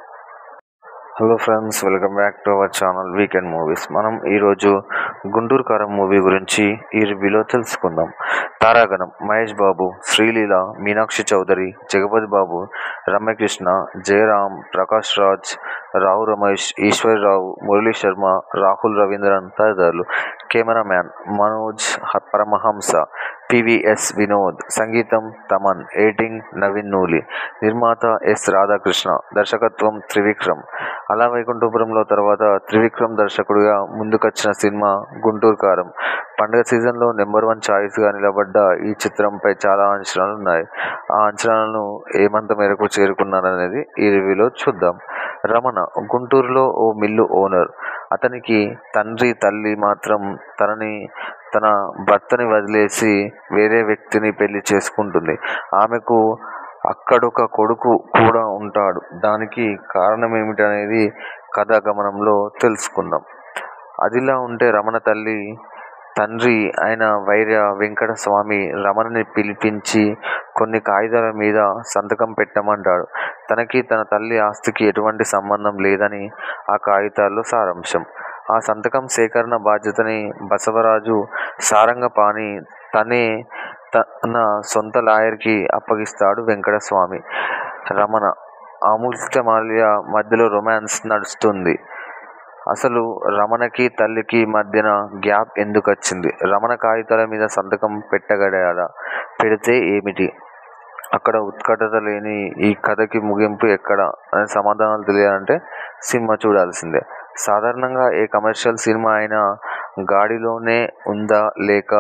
hello friends welcome back to our channel weekend movies మనం ఈరోజు గుంటూరు కారం మూవీ గురించి ఈ రివ్యూలో తెలుసుకుందాం తారాగణం మహేష్ బాబు శ్రీలీల మీనాక్షి చౌదరి జగపతి బాబు రమ్యకృష్ణ జయరామ్ ప్రకాష్ రాజ్ రావు రమేష్ ఈశ్వర్రావు మురళీ శర్మ రాహుల్ రవీంద్రన్ తదితరులు కెమెరామ్యాన్ మనోజ్ హ- పరమహంస పివిఎస్ వినోద్ సంగీతం తమన్ ఎడిటింగ్ నవీన్ నూలి నిర్మాత ఎస్ రాధాకృష్ణ దర్శకత్వం త్రివిక్రమ్ అలా వైకుంఠపురంలో తర్వాత త్రివిక్రమ్ దర్శకుడిగా ముందుకొచ్చిన సినిమా గుంటూరు కారం పండుగ సీజన్లో నెంబర్ వన్ ఛాయిస్గా నిలబడ్డ ఈ చిత్రంపై చాలా అంచనాలు ఉన్నాయి ఆ అంచనాలను ఏమంత మేరకు చేరుకున్నారనేది ఈ రివ్యూలో చూద్దాం రమణ గుంటూరులో ఓ మిల్లు ఓనర్ అతనికి తండ్రి తల్లి మాత్రం తనని తన భర్తని వదిలేసి వేరే వ్యక్తిని పెళ్లి చేసుకుంటుంది ఆమెకు అక్కడొక కొడుకు కూడా ఉంటాడు దానికి కారణం ఏమిటనేది కథా గమనంలో తెలుసుకుందాం అదిలా ఉంటే రమణ తల్లి తండ్రి అయిన వైర్య వెంకట స్వామి రమణని పిలిపించి కొన్ని కాగితాల మీద సంతకం పెట్టమంటాడు తనకి తన తల్లి ఆస్తికి ఎటువంటి సంబంధం లేదని ఆ కాగితాల్లో సారాంశం ఆ సంతకం సేకరణ బాధ్యతని బసవరాజు సారంగపాణి తనే తన సొంత లాయర్కి అప్పగిస్తాడు వెంకటస్వామి రమణ అమూల్యమాల్య మధ్యలో రొమాన్స్ నడుస్తుంది అసలు రమణకి తల్లికి మధ్యన గ్యాప్ ఎందుకు వచ్చింది రమణ కాగితాల మీద సంతకం పెట్టగలడా పెడితే ఏమిటి అక్కడ ఉత్కటత లేని ఈ కథకి ముగింపు ఎక్కడ అనే సమాధానాలు తెలియాలంటే సినిమా చూడాల్సిందే సాధారణంగా ఏ కమర్షియల్ సినిమా అయినా గాడిలోనే ఉందా లేక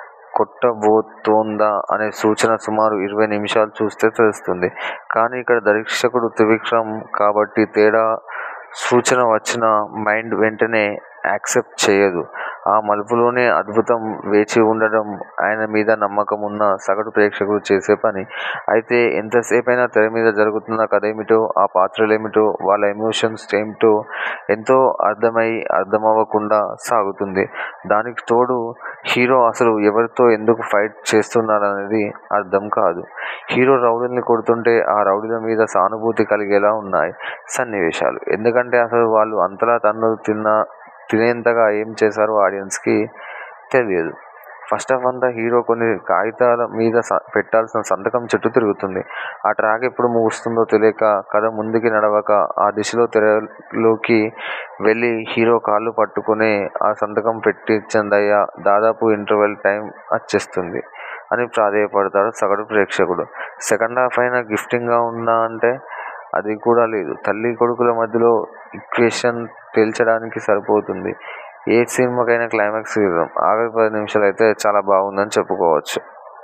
కొట్టబోతోందా అనే సూచన సుమారు ఇరవై నిమిషాలు చూస్తే తెలుస్తుంది కానీ ఇక్కడ దర్శకుడు త్రివిక్రమ్ కాబట్టి తేడా సూచన వచ్చిన మైండ్ వెంటనే యాక్సెప్ట్ చేయదు ఆ మలుపులోనే అద్భుతం వేచి ఉండడం ఆయన మీద నమ్మకం ఉన్న సగటు ప్రేక్షకుడు చేసే పని అయితే ఎంతసేపైనా తెర మీద జరుగుతున్న కథ ఏమిటో ఆ పాత్రలు ఏమిటో వాళ్ళ ఎమోషన్స్ ఏమిటో ఎంతో అర్థమై అర్థమవ్వకుండా సాగుతుంది దానికి తోడు హీరో అసలు ఎవరితో ఎందుకు ఫైట్ చేస్తున్నారనేది అర్థం కాదు హీరో రౌడీల్ని కొడుతుంటే ఆ రౌడీల మీద సానుభూతి కలిగేలా ఉన్నాయి సన్నివేశాలు ఎందుకంటే అసలు వాళ్ళు అంతలా తన్ను తిన్న తినేంతగా ఏం చేశారో ఆడియన్స్కి తెలియదు ఫస్ట్ హాఫ్ అంతా హీరో కొన్ని కాగితాల మీద స- పెట్టాల్సిన సంతకం చుట్టూ తిరుగుతుంది ఆ ట్రాక్ ఎప్పుడు ముగుస్తుందో తెలియక కథ ముందుకి నడవక ఆ దిశలో తెరలోకి వెళ్ళి హీరో కాళ్ళు పట్టుకునే ఆ సంతకం పెట్టించందయ్య దాదాపు ఇంటర్వెల్ టైం వచ్చేస్తుంది అని ప్రాధేయపడతాడు సగటు ప్రేక్షకుడు సెకండ్ హాఫ్ అయినా గిఫ్టింగ్గా ఉందా అంటే అది కూడా లేదు తల్లి కొడుకుల మధ్యలో ఈక్వేషన్ తేల్చడానికి సరిపోతుంది ఏ సినిమాకైనా క్లైమాక్స్ ఇవ్వం ఆఖరి పది నిమిషాలు అయితే చాలా బాగుందని చెప్పుకోవచ్చు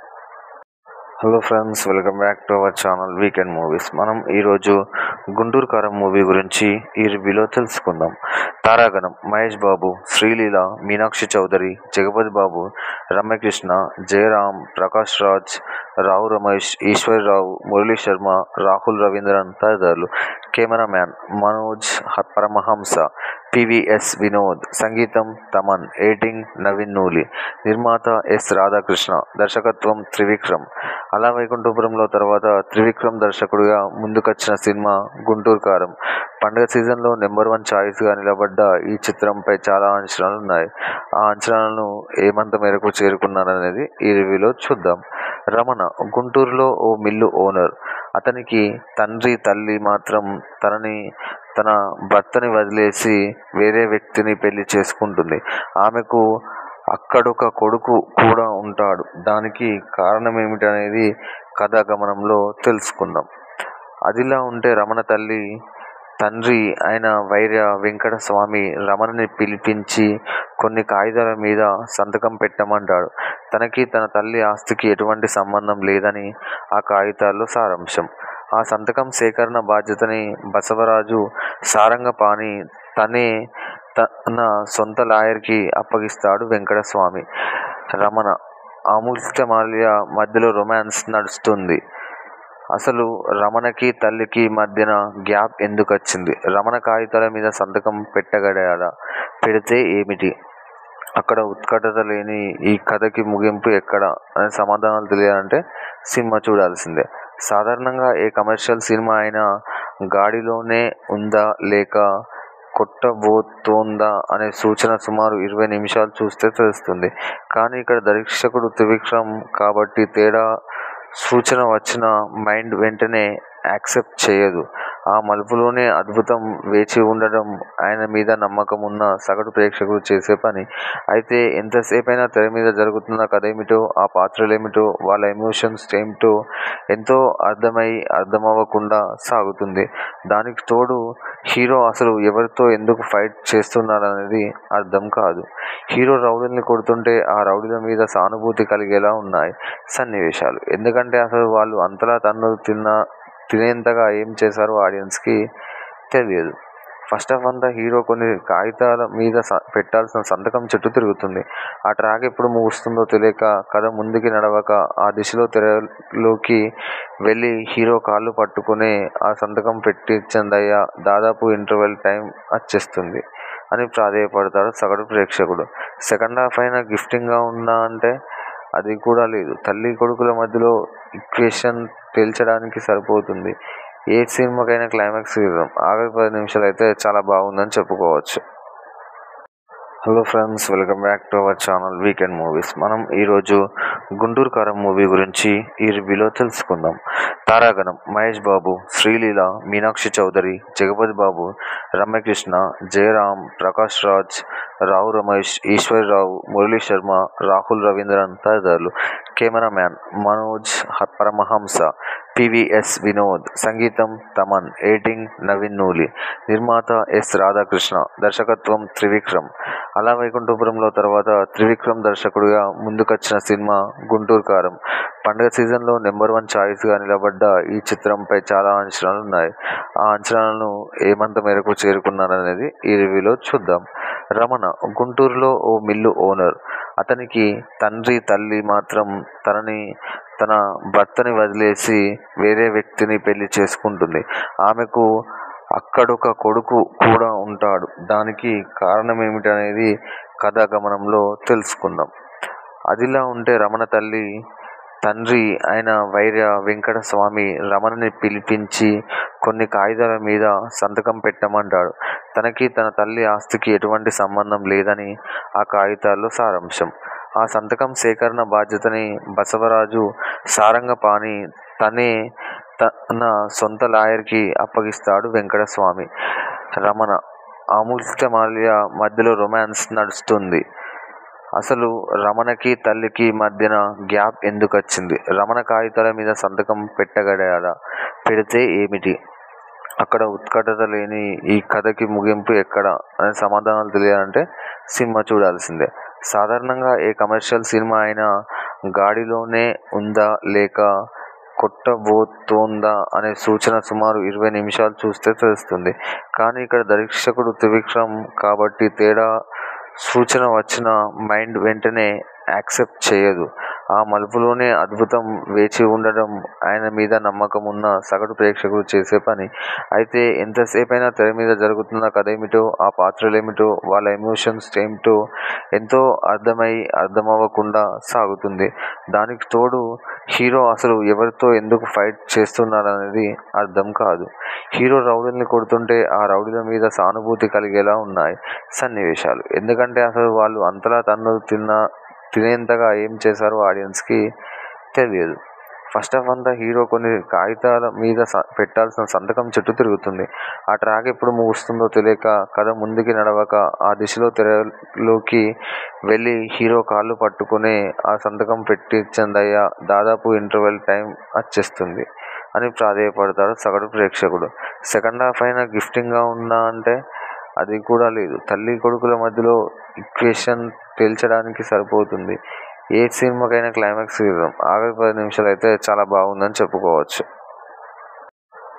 hello friends welcome back to our channel weekend movies మనం ఈరోజు గుంటూరు కారం మూవీ గురించి ఈ రివ్యూలో తెలుసుకుందాం తారాగణం మహేష్ బాబు శ్రీలీల మీనాక్షి చౌదరి జగపతి బాబు రమ్యకృష్ణ జయరామ్ ప్రకాష్ రాజ్ రావు రమేష్ ఈశ్వర్రావు మురళీ శర్మ రాహుల్ రవీంద్రన్ తదితరులు కెమెరామ్యాన్ మనోజ్ హ- పరమహంస పివిఎస్ వినోద్ సంగీతం తమన్ ఎడిటింగ్ నవీన్ నూలి నిర్మాత ఎస్ రాధాకృష్ణ దర్శకత్వం త్రివిక్రమ్ అలా వైకుంఠపురంలో తర్వాత త్రివిక్రమ్ దర్శకుడిగా ముందుకొచ్చిన సినిమా గుంటూరు కారం పండుగ సీజన్లో నెంబర్ వన్ ఛాయిస్గా నిలబడ్డ ఈ చిత్రంపై చాలా అంచనాలు ఉన్నాయి ఆ అంచనాలను ఏమంత మేరకు చేరుకున్నారనేది ఈ రివ్యూలో చూద్దాం రమణ గుంటూరులో ఓ మిల్లు ఓనర్ అతనికి తండ్రి తల్లి మాత్రం తనని తన భర్తని వదిలేసి వేరే వ్యక్తిని పెళ్లి చేసుకుంటుంది ఆమెకు అక్కడొక కొడుకు కూడా ఉంటాడు దానికి కారణం ఏమిటనేది కథా గమనంలో తెలుసుకుందాం అదిలా ఉంటే రమణ తల్లి తండ్రి అయిన వైర్య వెంకట స్వామి రమణని పిలిపించి కొన్ని కాగితాల మీద సంతకం పెట్టమంటాడు తనకి తన తల్లి ఆస్తికి ఎటువంటి సంబంధం లేదని ఆ కాగితాల్లో సారాంశం ఆ సంతకం సేకరణ బాధ్యతని బసవరాజు సారంగపాణి తనే తన సొంత లాయర్కి అప్పగిస్తాడు వెంకటస్వామి రమణ అమూల్యమాల్య మధ్యలో రొమాన్స్ నడుస్తుంది అసలు రమణకి తల్లికి మధ్యన గ్యాప్ ఎందుకు వచ్చింది రమణ కాగితాల మీద సంతకం పెట్టగలడా పెడితే ఏమిటి అక్కడ ఉత్కటత లేని ఈ కథకి ముగింపు ఎక్కడ అనే సమాధానాలు తెలియాలంటే సినిమా చూడాల్సిందే సాధారణంగా ఏ కమర్షియల్ సినిమా అయినా గాడిలోనే ఉందా లేక కొట్టబోతోందా అనే సూచన సుమారు ఇరవై నిమిషాలు చూస్తే తెలుస్తుంది కానీ ఇక్కడ దర్శకుడు త్రివిక్రమ్ కాబట్టి తేడా సూచన వచ్చిన మైండ్ వెంటనే యాక్సెప్ట్ చేయదు ఆ మలుపులోనే అద్భుతం వేచి ఉండడం ఆయన మీద నమ్మకం ఉన్న సగటు ప్రేక్షకుడు చేసే పని అయితే ఎంతసేపైనా తెర మీద జరుగుతున్న కథ ఏమిటో ఆ పాత్రలేమిటో వాళ్ళ ఎమోషన్స్ ఏమిటో ఎంతో అర్థమై అర్థమవ్వకుండా సాగుతుంది దానికి తోడు హీరో అసలు ఎవరితో ఎందుకు ఫైట్ చేస్తున్నాడనేది అర్థం కాదు హీరో రౌడీల్ని కొడుతుంటే ఆ రౌడీల మీద సానుభూతి కలిగేలా ఉన్నాయి సన్నివేశాలు ఎందుకంటే అసలు వాళ్ళు అంతలా తన్ను తిన్న తినేంతగా ఏం చేశారో ఆడియన్స్కి తెలియదు ఫస్ట్ ఆఫ్ అంతా హీరో కొన్ని కాగితాల మీద స- పెట్టాల్సిన సంతకం చుట్టూ తిరుగుతుంది ఆ ట్రాక్ ఎప్పుడు ముగుస్తుందో తెలియక కథ ముందుకి నడవక ఆ దిశలో తెరలోకి వెళ్ళి హీరో కాళ్ళు పట్టుకునే ఆ సంతకం పెట్టించందయ్యా దాదాపు ఇంటర్వెల్ టైం వచ్చేస్తుంది అని ప్రాధేయపడతాడు సగటు ప్రేక్షకుడు సెకండ్ హాఫ్ అయినా గిఫ్టింగ్గా ఉందా అంటే అది కూడా లేదు తల్లి కొడుకుల మధ్యలో ఈక్వేషన్ తేల్చడానికి సరిపోతుంది ఏ సినిమాకైనా క్లైమాక్స్ ఇద్దాం ఆఖరి పది నిమిషాలు అయితే చాలా బాగుందని చెప్పుకోవచ్చు hello friends welcome back to our channel weekend movies మనం ఈరోజు గుంటూరు కారం మూవీ గురించి ఈ రివ్యూలో తెలుసుకుందాం తారాగణం మహేష్ బాబు శ్రీలీల మీనాక్షి చౌదరి జగపతి బాబు రమ్యకృష్ణ జయరాం ప్రకాష్ రాజ్ రావు రమేష్ ఈశ్వర్రావు మురళీ శర్మ రాహుల్ రవీంద్రన్ తదితరులు కెమెరామ్యాన్ మనోజ్ హ- పరమహంస పివిఎస్ వినోద్ సంగీతం తమన్ ఎడిటింగ్ నవీన్ నూలి నిర్మాత ఎస్ రాధాకృష్ణ దర్శకత్వం త్రివిక్రమ్ అలా వైకుంఠపురంలో తర్వాత త్రివిక్రమ్ దర్శకుడిగా ముందుకొచ్చిన సినిమా గుంటూరు కారం పండుగ సీజన్లో నెంబర్ వన్ ఛాయిస్గా నిలబడ్డ ఈ చిత్రంపై చాలా అంచనాలు ఉన్నాయి ఆ అంచనాలను ఏమంత మేరకు చేరుకున్నారనేది ఈ రివ్యూలో చూద్దాం రమణ గుంటూరులో ఓ మిల్లు ఓనర్ అతనికి తండ్రి తల్లి మాత్రం తనని తన భర్తని వదిలేసి వేరే వ్యక్తిని పెళ్లి చేసుకుంటుంది ఆమెకు అక్కడొక కొడుకు కూడా ఉంటాడు దానికి కారణం ఏమిటనేది కథా గమనంలో తెలుసుకుందాం అదిలా ఉంటే రమణ తల్లి తండ్రి అయిన వైర్య వెంకట స్వామి రమణని పిలిపించి కొన్ని కాగితాల మీద సంతకం పెట్టమంటాడు తనకి తన తల్లి ఆస్తికి ఎటువంటి సంబంధం లేదని ఆ కాగితాల్లో సారాంశం ఆ సంతకం సేకరణ బాధ్యతని బసవరాజు సారంగపాణి తనే తన సొంత లాయర్కి అప్పగిస్తాడు వెంకటస్వామి రమణ అమూల్యమాల్య మధ్యలో రొమాన్స్ నడుస్తుంది అసలు రమణకి తల్లికి మధ్యన గ్యాప్ ఎందుకు వచ్చింది రమణ కాగితాల మీద సంతకం పెట్టగలడా పెడితే ఏమిటి అక్కడ ఉత్కటత లేని ఈ కథకి ముగింపు ఎక్కడ అనే సమాధానాలు తెలియాలంటే సినిమా చూడాల్సిందే సాధారణంగా ఏ కమర్షియల్ సినిమా అయినా గాడిలోనే ఉందా లేక కొట్టబోతోందా అనే సూచన సుమారు ఇరవై నిమిషాలు చూస్తే తెలుస్తుంది కానీ ఇక్కడ దర్శకుడు త్రివిక్రమ్ కాబట్టి తేడా సూచన వచ్చిన మైండ్ వెంటనే యాక్సెప్ట్ చేయదు ఆ మలుపులోనే అద్భుతం వేచి ఉండడం ఆయన మీద నమ్మకం ఉన్న సగటు ప్రేక్షకుడు చేసే పని అయితే ఎంతసేపైనా తెర మీద జరుగుతున్న కథ ఏమిటో ఆ పాత్రలేమిటో వాళ్ళ ఎమోషన్స్ ఏమిటో ఎంతో అర్థమై అర్థమవ్వకుండా సాగుతుంది దానికి తోడు హీరో అసలు ఎవరితో ఎందుకు ఫైట్ చేస్తున్నాడనేది అర్థం కాదు హీరో రౌడీల్ని కొడుతుంటే ఆ రౌడీల మీద సానుభూతి కలిగేలా ఉన్నాయి సన్నివేశాలు ఎందుకంటే అసలు వాళ్ళు అంతలా తన్ను తిన్న తినేంతగా ఏం చేశారో ఆడియన్స్కి తెలియదు ఫస్ట్ ఆఫ్ అంతా హీరో కొన్ని కాగితాల మీద స- పెట్టాల్సిన సంతకం చుట్టూ తిరుగుతుంది ఆ ట్రాక్ ఎప్పుడు ముగుస్తుందో తెలియక కథ ముందుకి నడవక ఆ దిశలో తెరలోకి వెళ్ళి హీరో కాళ్ళు పట్టుకునే ఆ సంతకం పెట్టించందయ్యా దాదాపు ఇంటర్వెల్ టైం వచ్చేస్తుంది అని ప్రాధేయపడతాడు సగటు ప్రేక్షకుడు సెకండ్ హాఫ్ అయినా గిఫ్టింగ్గా ఉందా అంటే అది కూడా లేదు తల్లి కొడుకుల మధ్యలో ఈక్వేషన్ తేల్చడానికి సరిపోతుంది ఏ సినిమాకైనా క్లైమాక్స్ ఇద్దాం ఆఖరి పది నిమిషాలు అయితే చాలా బాగుందని చెప్పుకోవచ్చు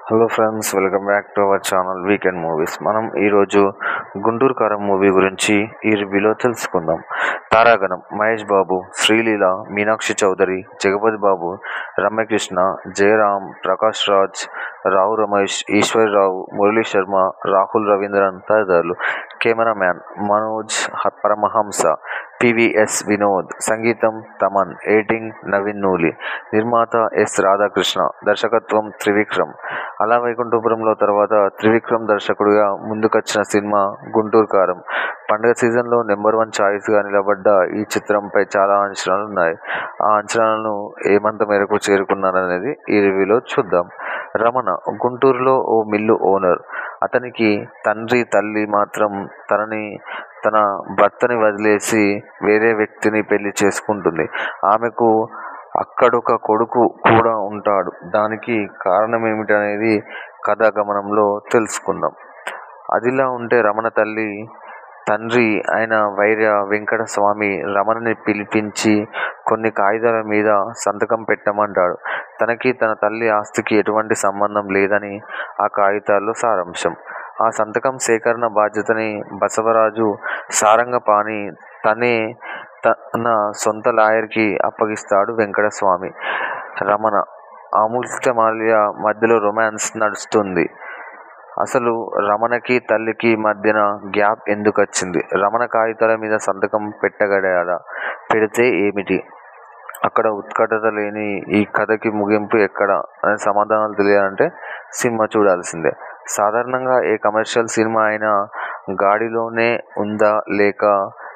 hello friends welcome back to our channel weekend movies మనం ఈరోజు గుంటూరు కారం మూవీ గురించి ఈ రివ్యూలో తెలుసుకుందాం తారాగణం మహేష్ బాబు శ్రీలీల మీనాక్షి చౌదరి జగపతి బాబు రమ్యకృష్ణ జయరామ్ ప్రకాష్ రాజ్ రావు రమేష్ ఈశ్వర్రావు మురళీ శర్మ రాహుల్ రవీంద్రన్ తదితరులు కెమెరామ్యాన్ మనోజ్ హ- పరమహంస పివిఎస్ వినోద్ సంగీతం తమన్ ఎడిటింగ్ నవీన్ నూలి నిర్మాత ఎస్ రాధాకృష్ణ దర్శకత్వం త్రివిక్రమ్ అలా వైకుంఠపురంలో తర్వాత త్రివిక్రమ్ దర్శకుడిగా ముందుకొచ్చిన సినిమా గుంటూరు కారం పండుగ సీజన్లో నెంబర్ వన్ ఛాయిస్గా నిలబడ్డ ఈ చిత్రంపై చాలా అంచనాలు ఉన్నాయి ఆ అంచనాలను ఏమంత మేరకు చేరుకున్నారనేది ఈ రివ్యూలో చూద్దాం రమణ గుంటూరులో ఓ మిల్లు ఓనర్ అతనికి తండ్రి తల్లి మాత్రం తనని తన భర్తని వదిలేసి వేరే వ్యక్తిని పెళ్లి చేసుకుంటుంది ఆమెకు అక్కడొక కొడుకు కూడా ఉంటాడు దానికి కారణం ఏమిటనేది కథా గమనంలో తెలుసుకుందాం అదిలా ఉంటే రమణ తల్లి తండ్రి అయిన వైర్య వెంకట స్వామి రమణని పిలిపించి కొన్ని కాగితాల మీద సంతకం పెట్టమంటాడు తనకి తన తల్లి ఆస్తికి ఎటువంటి సంబంధం లేదని ఆ కాగితాల్లో సారాంశం ఆ సంతకం సేకరణ బాధ్యతని బసవరాజు సారంగపాణి తనే తన సొంత లాయర్కి అప్పగిస్తాడు వెంకటస్వామి రమణ అమూల్యమాల్య మధ్యలో రొమాన్స్ నడుస్తుంది అసలు రమణకి తల్లికి మధ్యన గ్యాప్ ఎందుకు వచ్చింది రమణ కాగితాల మీద సంతకం పెట్టగలడా పెడితే ఏమిటి అక్కడ ఉత్కటత లేని ఈ కథకి ముగింపు ఎక్కడ అనే సమాధానాలు తెలియాలంటే సినిమా చూడాల్సిందే సాధారణంగా ఏ కమర్షియల్ సినిమా అయినా గాడిలోనే ఉందా లేక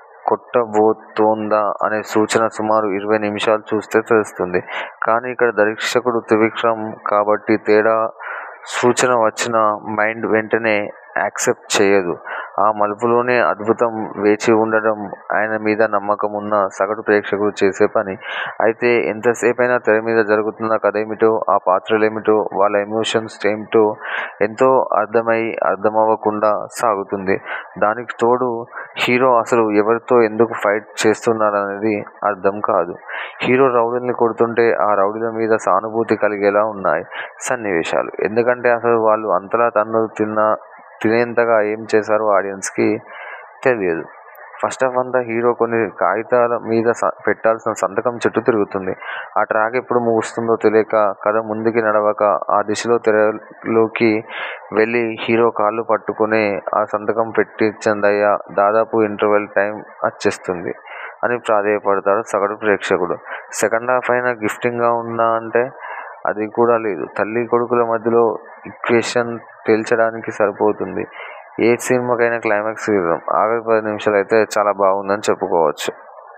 కొట్టబోతోందా అనే సూచన సుమారు ఇరవై నిమిషాలు చూస్తే తెలుస్తుంది కానీ ఇక్కడ దర్శకుడు త్రివిక్రమ్ కాబట్టి తేడా సూచన వచ్చిన మైండ్ వెంటనే యాక్సెప్ట్ చేయదు ఆ మలుపులోనే అద్భుతం వేచి ఉండడం ఆయన మీద నమ్మకం ఉన్న సగటు ప్రేక్షకుడు చేసే పని అయితే ఎంతసేపైనా తెర మీద జరుగుతున్న కథ ఏమిటో ఆ పాత్రలు ఏమిటో వాళ్ళ ఎమోషన్స్ ఏమిటో ఎంతో అర్థమై అర్థమవ్వకుండా సాగుతుంది దానికి తోడు హీరో అసలు ఎవరితో ఎందుకు ఫైట్ చేస్తున్నారనేది అర్థం కాదు హీరో రౌడీల్ని కొడుతుంటే ఆ రౌడీల మీద సానుభూతి కలిగేలా ఉన్నాయి సన్నివేశాలు ఎందుకంటే అసలు వాళ్ళు అంతలా తన్ను తిన్న తినేంతగా ఏం చేశారో ఆడియన్స్కి తెలియదు ఫస్ట్ ఆఫ్ అంతా హీరో కొన్ని కాగితాల మీద స- పెట్టాల్సిన సంతకం చుట్టూ తిరుగుతుంది ఆ ట్రాక్ ఎప్పుడు ముగుస్తుందో తెలియక కథ ముందుకి నడవక ఆ దిశలో తెరలోకి వెళ్ళి హీరో కాళ్ళు పట్టుకుని ఆ సంతకం పెట్టించందయ్యా దాదాపు ఇంటర్వెల్ టైం వచ్చేస్తుంది అని ప్రాధేయపడతాడు సగటు ప్రేక్షకుడు సెకండ్ హాఫ్ అయినా గిఫ్టింగ్గా ఉందా అంటే అది కూడా లేదు తల్లి కొడుకుల మధ్యలో ఈక్వేషన్ తేల్చడానికి సరిపోతుంది ఏ సినిమాకైనా క్లైమాక్స్ ఇవ్వం ఆఖరి పది నిమిషాలు అయితే చాలా బాగుందని చెప్పుకోవచ్చు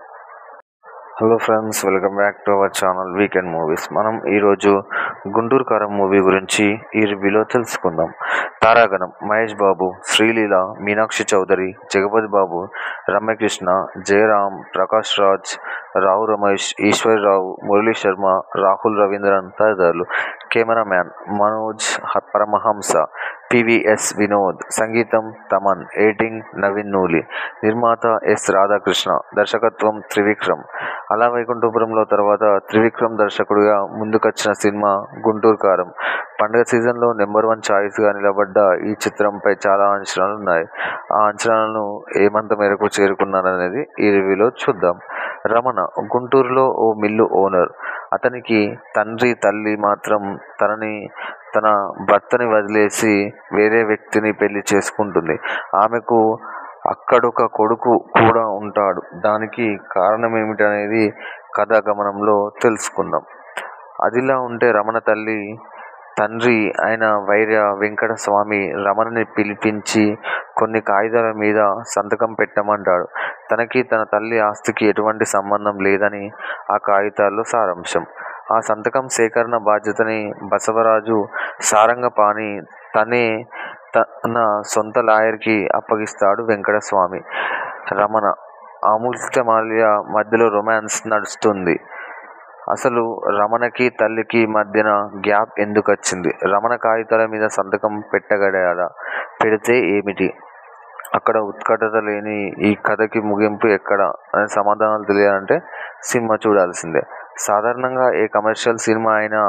hello friends welcome back to our channel weekend movies మనం ఈరోజు గుంటూరు కారం మూవీ గురించి ఈ రివ్యూలో తెలుసుకుందాం తారాగణం మహేష్ బాబు శ్రీలీల మీనాక్షి చౌదరి జగపతి బాబు రమ్యకృష్ణ జయరామ్ ప్రకాష్ రాజ్ రావు రమేష్ ఈశ్వర్రావు మురళీ శర్మ రాహుల్ రవీంద్రన్ తదితరులు కెమెరామ్యాన్ మనోజ్ హ- పరమహంస పివిఎస్ వినోద్ సంగీతం తమన్ ఎడిటింగ్ నవీన్ నూలి నిర్మాత ఎస్ రాధాకృష్ణ దర్శకత్వం త్రివిక్రమ్ అలా వైకుంఠపురంలో తర్వాత త్రివిక్రమ్ దర్శకుడిగా ముందుకొచ్చిన సినిమా గుంటూరు కారం పండుగ సీజన్లో నెంబర్ వన్ ఛాయిస్గా నిలబడ్డ ఈ చిత్రంపై చాలా అంచనాలు ఉన్నాయి ఆ అంచనాలను ఏమంత మేరకు చేరుకున్నారనేది ఈ రివ్యూలో చూద్దాం రమణ గుంటూరులో ఓ మిల్లు ఓనర్ అతనికి తండ్రి తల్లి మాత్రం తనని తన భర్తని వదిలేసి వేరే వ్యక్తిని పెళ్లి చేసుకుంటుంది ఆమెకు అక్కడొక కొడుకు కూడా ఉంటాడు దానికి కారణం ఏమిటనేది కథా గమనంలో తెలుసుకుందాం అదిలా ఉంటే రమణ తల్లి తండ్రి అయిన వైర్య వెంకట స్వామి రమణని పిలిపించి కొన్ని కాగితాల మీద సంతకం పెట్టమంటాడు తనకి తన తల్లి ఆస్తికి ఎటువంటి సంబంధం లేదని ఆ కాగితాల్లో సారాంశం ఆ సంతకం సేకరణ బాధ్యతని బసవరాజు సారంగపాణి తనే తన సొంత లాయర్కి అప్పగిస్తాడు వెంకటస్వామి రమణ అమూల్యమాల్య మధ్యలో రొమాన్స్ నడుస్తుంది అసలు రమణకి తల్లికి మధ్యన గ్యాప్ ఎందుకు వచ్చింది రమణ కాగితాల మీద సంతకం పెట్టగలడా పెడితే ఏమిటి అక్కడ ఉత్కటత లేని ఈ కథకి ముగింపు ఎక్కడ అనే సమాధానాలు తెలియాలంటే సినిమా చూడాల్సిందే సాధారణంగా ఏ కమర్షియల్ సినిమా అయినా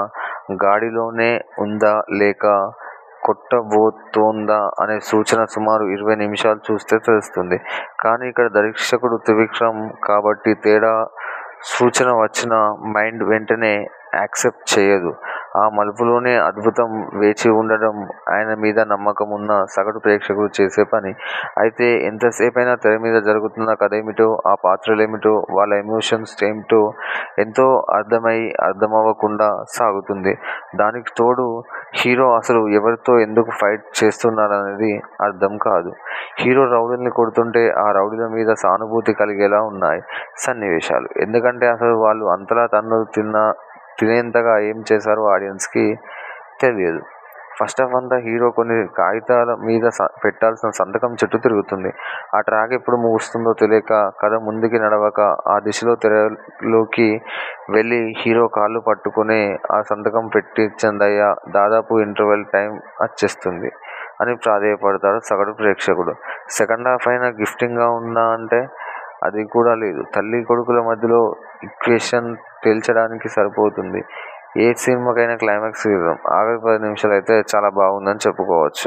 గాడిలోనే ఉందా లేక కొట్టబోతోందా అనే సూచన సుమారు ఇరవై నిమిషాలు చూస్తే తెలుస్తుంది కానీ ఇక్కడ దర్శకుడు త్రివిక్రమ్ కాబట్టి తేడా సూచన వచ్చిన మైండ్ వెంటనే యాక్సెప్ట్ చేయదు ఆ మలుపులోనే అద్భుతం వేచి ఉండడం ఆయన మీద నమ్మకం ఉన్న సగటు ప్రేక్షకుడు చేసే పని అయితే ఎంతసేపైనా తెర మీద జరుగుతున్న కథ ఏమిటో ఆ పాత్రలేమిటో వాళ్ళ ఎమోషన్స్ ఏమిటో ఎంతో అర్థమై అర్థమవ్వకుండా సాగుతుంది దానికి తోడు హీరో అసలు ఎవరితో ఎందుకు ఫైట్ చేస్తున్నాడనేది అర్థం కాదు హీరో రౌడీల్ని కొడుతుంటే ఆ రౌడీల మీద సానుభూతి కలిగేలా ఉన్నాయి సన్నివేశాలు ఎందుకంటే అసలు వాళ్ళు అంతలా తన్ను తిన్న తినేంతగా ఏం చేశారో ఆడియన్స్కి తెలియదు ఫస్ట్ ఆఫ్ అంతా హీరో కొన్ని కాగితాల మీద స- పెట్టాల్సిన సంతకం చుట్టూ తిరుగుతుంది ఆ ట్రాక్ ఎప్పుడు ముగుస్తుందో తెలియక కథ ముందుకి నడవక ఆ దిశలో తెరలోకి వెళ్ళి హీరో కాళ్ళు పట్టుకుని ఆ సంతకం పెట్టించందయ్యా దాదాపు ఇంటర్వెల్ టైం వచ్చేస్తుంది అని ప్రాధేయపడతాడు సగటు ప్రేక్షకుడు సెకండ్ హాఫ్ అయినా గిఫ్టింగ్గా ఉందా అంటే అది కూడా లేదు తల్లి కొడుకుల మధ్యలో ఈక్వేషన్ తేల్చడానికి సరిపోతుంది ఏ సినిమాకైనా క్లైమాక్స్ ఇద్దాం ఆఖరి పది నిమిషాలు అయితే చాలా బాగుందని చెప్పుకోవచ్చు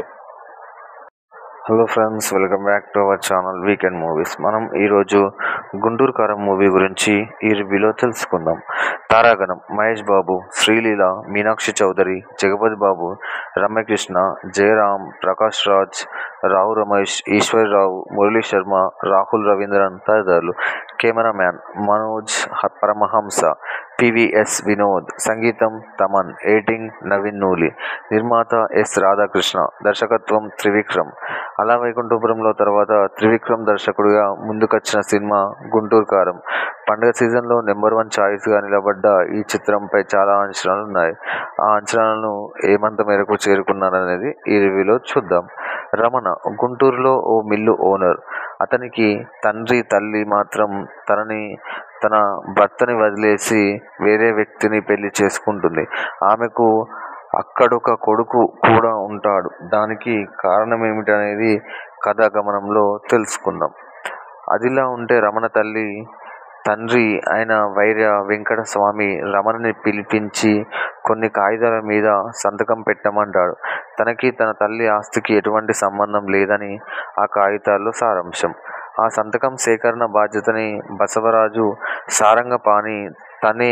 hello friends welcome back to our channel weekend movies మనం ఈరోజు గుంటూరు కారం మూవీ గురించి ఈ రివ్యూలో తెలుసుకుందాం తారాగణం మహేష్ బాబు శ్రీలీల మీనాక్షి చౌదరి జగపతి బాబు రమ్యకృష్ణ జయరాం ప్రకాష్ రాజ్ రావు రమేష్ ఈశ్వర్రావు మురళీ శర్మ రాహుల్ రవీంద్రన్ తదితరులు కెమెరామ్యాన్ మనోజ్ హ- పరమహంస పివిఎస్ వినోద్ సంగీతం తమన్ ఎడిటింగ్ నవీన్ నూలి నిర్మాత ఎస్ రాధాకృష్ణ దర్శకత్వం త్రివిక్రమ్ అలా వైకుంఠపురంలో తర్వాత త్రివిక్రమ్ దర్శకుడిగా ముందుకొచ్చిన సినిమా గుంటూరు కారం పండుగ సీజన్లో నెంబర్ వన్ ఛాయిస్గా నిలబడ్డ ఈ చిత్రంపై చాలా అంచనాలు ఉన్నాయి ఆ అంచనాలను ఏమంత మేరకు చేరుకున్నారనేది ఈ రివ్యూలో చూద్దాం రమణ గుంటూరులో ఓ మిల్లు ఓనర్ అతనికి తండ్రి తల్లి మాత్రం తనని తన భర్తని వదిలేసి వేరే వ్యక్తిని పెళ్లి చేసుకుంటుంది ఆమెకు అక్కడొక కొడుకు కూడా ఉంటాడు దానికి కారణం ఏమిటనేది కథా గమనంలో తెలుసుకుందాం అదిలా ఉంటే రమణ తల్లి తండ్రి అయిన వైర్య వెంకట స్వామి రమణని పిలిపించి కొన్ని కాగితాల మీద సంతకం పెట్టమంటాడు తనకి తన తల్లి ఆస్తికి ఎటువంటి సంబంధం లేదని ఆ కాగితాల్లో సారాంశం ఆ సంతకం సేకరణ బాధ్యతని బసవరాజు సారంగపాణి తనే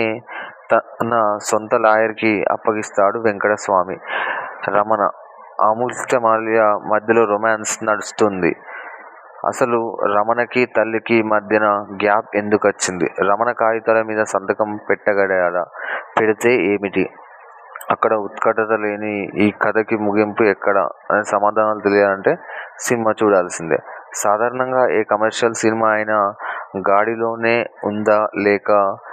తన సొంత లాయర్కి అప్పగిస్తాడు వెంకటస్వామి రమణ అమూల్యమాల్య మధ్యలో రొమాన్స్ నడుస్తుంది అసలు రమణకి తల్లికి మధ్యన గ్యాప్ ఎందుకు వచ్చింది రమణ కాగితాల మీద సంతకం పెట్టగలడా పెడితే ఏమిటి అక్కడ ఉత్కటత లేని ఈ కథకి ముగింపు ఎక్కడ అనే సమాధానాలు తెలియాలంటే సినిమా చూడాల్సిందే సాధారణంగా ఏ కమర్షియల్ సినిమా అయినా గాడిలోనే ఉందా లేక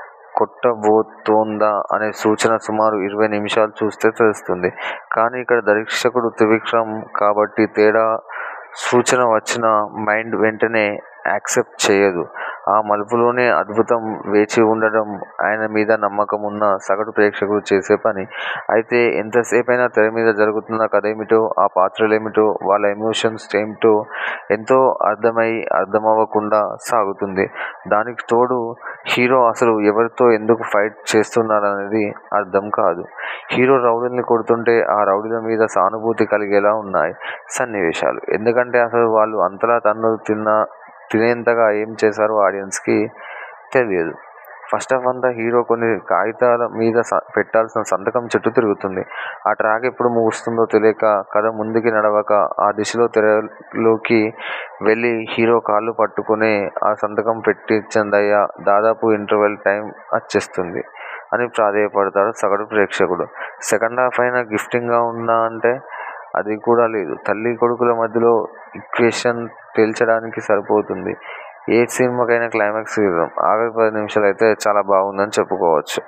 కొట్టబోతోందా అనే సూచన సుమారు ఇరవై నిమిషాలు చూస్తే తెలుస్తుంది కానీ ఇక్కడ దర్శకుడు త్రివిక్రమ్ కాబట్టి తేడా సూచన వచ్చిన మైండ్ వెంటనే యాక్సెప్ట్ చేయదు ఆ మలుపులోనే అద్భుతం వేచి ఉండడం ఆయన మీద నమ్మకం ఉన్న సగటు ప్రేక్షకుడు చేసే పని అయితే ఎంతసేపైనా తెర మీద జరుగుతున్న కథ ఏమిటో ఆ పాత్రలేమిటో వాళ్ళ ఎమోషన్స్ ఏమిటో ఎంతో అర్థమై అర్థమవ్వకుండా సాగుతుంది దానికి తోడు హీరో అసలు ఎవరితో ఎందుకు ఫైట్ చేస్తున్నాడనేది అర్థం కాదు హీరో రౌడీల్ని కొడుతుంటే ఆ రౌడీల మీద సానుభూతి కలిగేలా ఉన్నాయి సన్నివేశాలు ఎందుకంటే అసలు వాళ్ళు అంతలా తన్ను తిన్న తినేంతగా ఏం చేశారో ఆడియన్స్కి తెలియదు ఫస్ట్ ఆఫ్ అంతా హీరో కొన్ని కాగితాల మీద స- పెట్టాల్సిన సంతకం చుట్టూ తిరుగుతుంది ఆ ట్రాక్ ఎప్పుడు ముగుస్తుందో తెలియక కథ ముందుకి నడవక ఆ దిశలో తెరలోకి వెళ్ళి హీరో కాళ్ళు పట్టుకుని ఆ సంతకం పెట్టించందయ్యా దాదాపు ఇంటర్వెల్ టైం వచ్చేస్తుంది అని ప్రాధేయపడతాడు సగటు ప్రేక్షకుడు సెకండ్ హాఫ్ అయినా గిఫ్టింగ్గా ఉందా అంటే అది కూడా లేదు తల్లి కొడుకుల మధ్యలో ఈక్వేషన్ తేల్చడానికి సరిపోతుంది ఏ సినిమాకైనా క్లైమాక్స్ ఇద్దాం ఆఖరి పది నిమిషాలు అయితే చాలా బాగుందని చెప్పుకోవచ్చు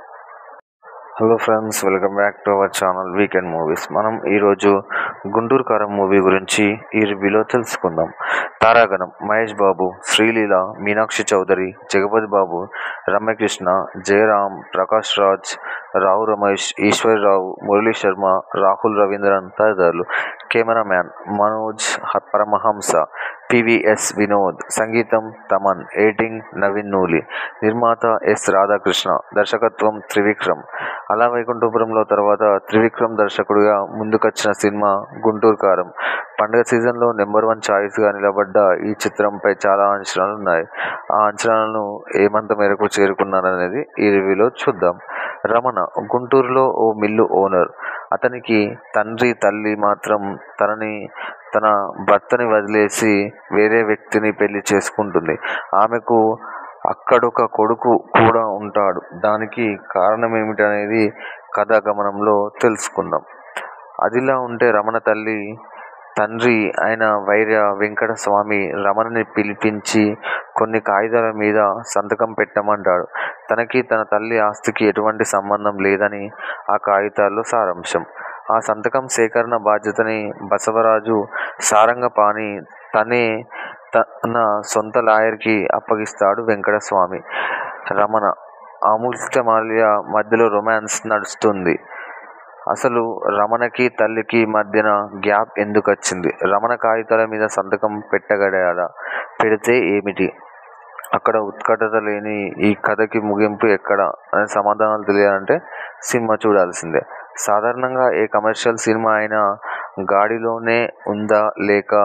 hello friends welcome back to our channel weekend movies మనం ఈరోజు గుంటూరు కారం మూవీ గురించి ఈ రివ్యూలో తెలుసుకుందాం తారాగణం మహేష్ బాబు శ్రీలీల మీనాక్షి చౌదరి జగపతి బాబు రమ్యకృష్ణ జయరాం ప్రకాష్ రాజ్ రావు రమేష్ ఈశ్వర్రావు మురళీ శర్మ రాహుల్ రవీంద్రన్ తదితరులు కెమెరామ్యాన్ మనోజ్ హ- పరమహంస పివిఎస్ వినోద్ సంగీతం తమన్ ఎడిటింగ్ నవీన్ నూలి నిర్మాత ఎస్ రాధాకృష్ణ దర్శకత్వం త్రివిక్రమ్ అలా వైకుంఠపురంలో తర్వాత త్రివిక్రమ్ దర్శకుడిగా ముందుకొచ్చిన సినిమా గుంటూరు కారం పండుగ సీజన్లో నెంబర్ వన్ ఛాయిస్గా నిలబడ్డ ఈ చిత్రంపై చాలా అంచనాలు ఉన్నాయి ఆ అంచనాలను ఏమంత మేరకు చేరుకున్నారనేది ఈ రివ్యూలో చూద్దాం రమణ గుంటూరులో ఓ మిల్లు ఓనర్ అతనికి తండ్రి తల్లి మాత్రం తనని తన భర్తని వదిలేసి వేరే వ్యక్తిని పెళ్లి చేసుకుంటుంది ఆమెకు అక్కడొక కొడుకు కూడా ఉంటాడు దానికి కారణం ఏమిటనేది కథా గమనంలో తెలుసుకుందాం అదిలా ఉంటే రమణ తల్లి తండ్రి అయిన వైర్య వెంకట స్వామి రమణని పిలిపించి కొన్ని కాగితాల మీద సంతకం పెట్టమంటాడు తనకి తన తల్లి ఆస్తికి ఎటువంటి సంబంధం లేదని ఆ కాగితాల్లో సారాంశం ఆ సంతకం సేకరణ బాధ్యతని బసవరాజు సారంగపాణి తనే తన సొంత లాయర్కి అప్పగిస్తాడు వెంకటస్వామి రమణ అమూల్యమాల్య మధ్యలో రొమాన్స్ నడుస్తుంది అసలు రమణకి తల్లికి మధ్యన గ్యాప్ ఎందుకు వచ్చింది రమణ కాగితాల మీద సంతకం పెట్టగలడా పెడితే ఏమిటి అక్కడ ఉత్కటత లేని ఈ కథకి ముగింపు ఎక్కడ అనే సమాధానాలు తెలియాలంటే సినిమా చూడాల్సిందే సాధారణంగా ఏ కమర్షియల్ సినిమా అయినా గాడిలోనే ఉందా లేక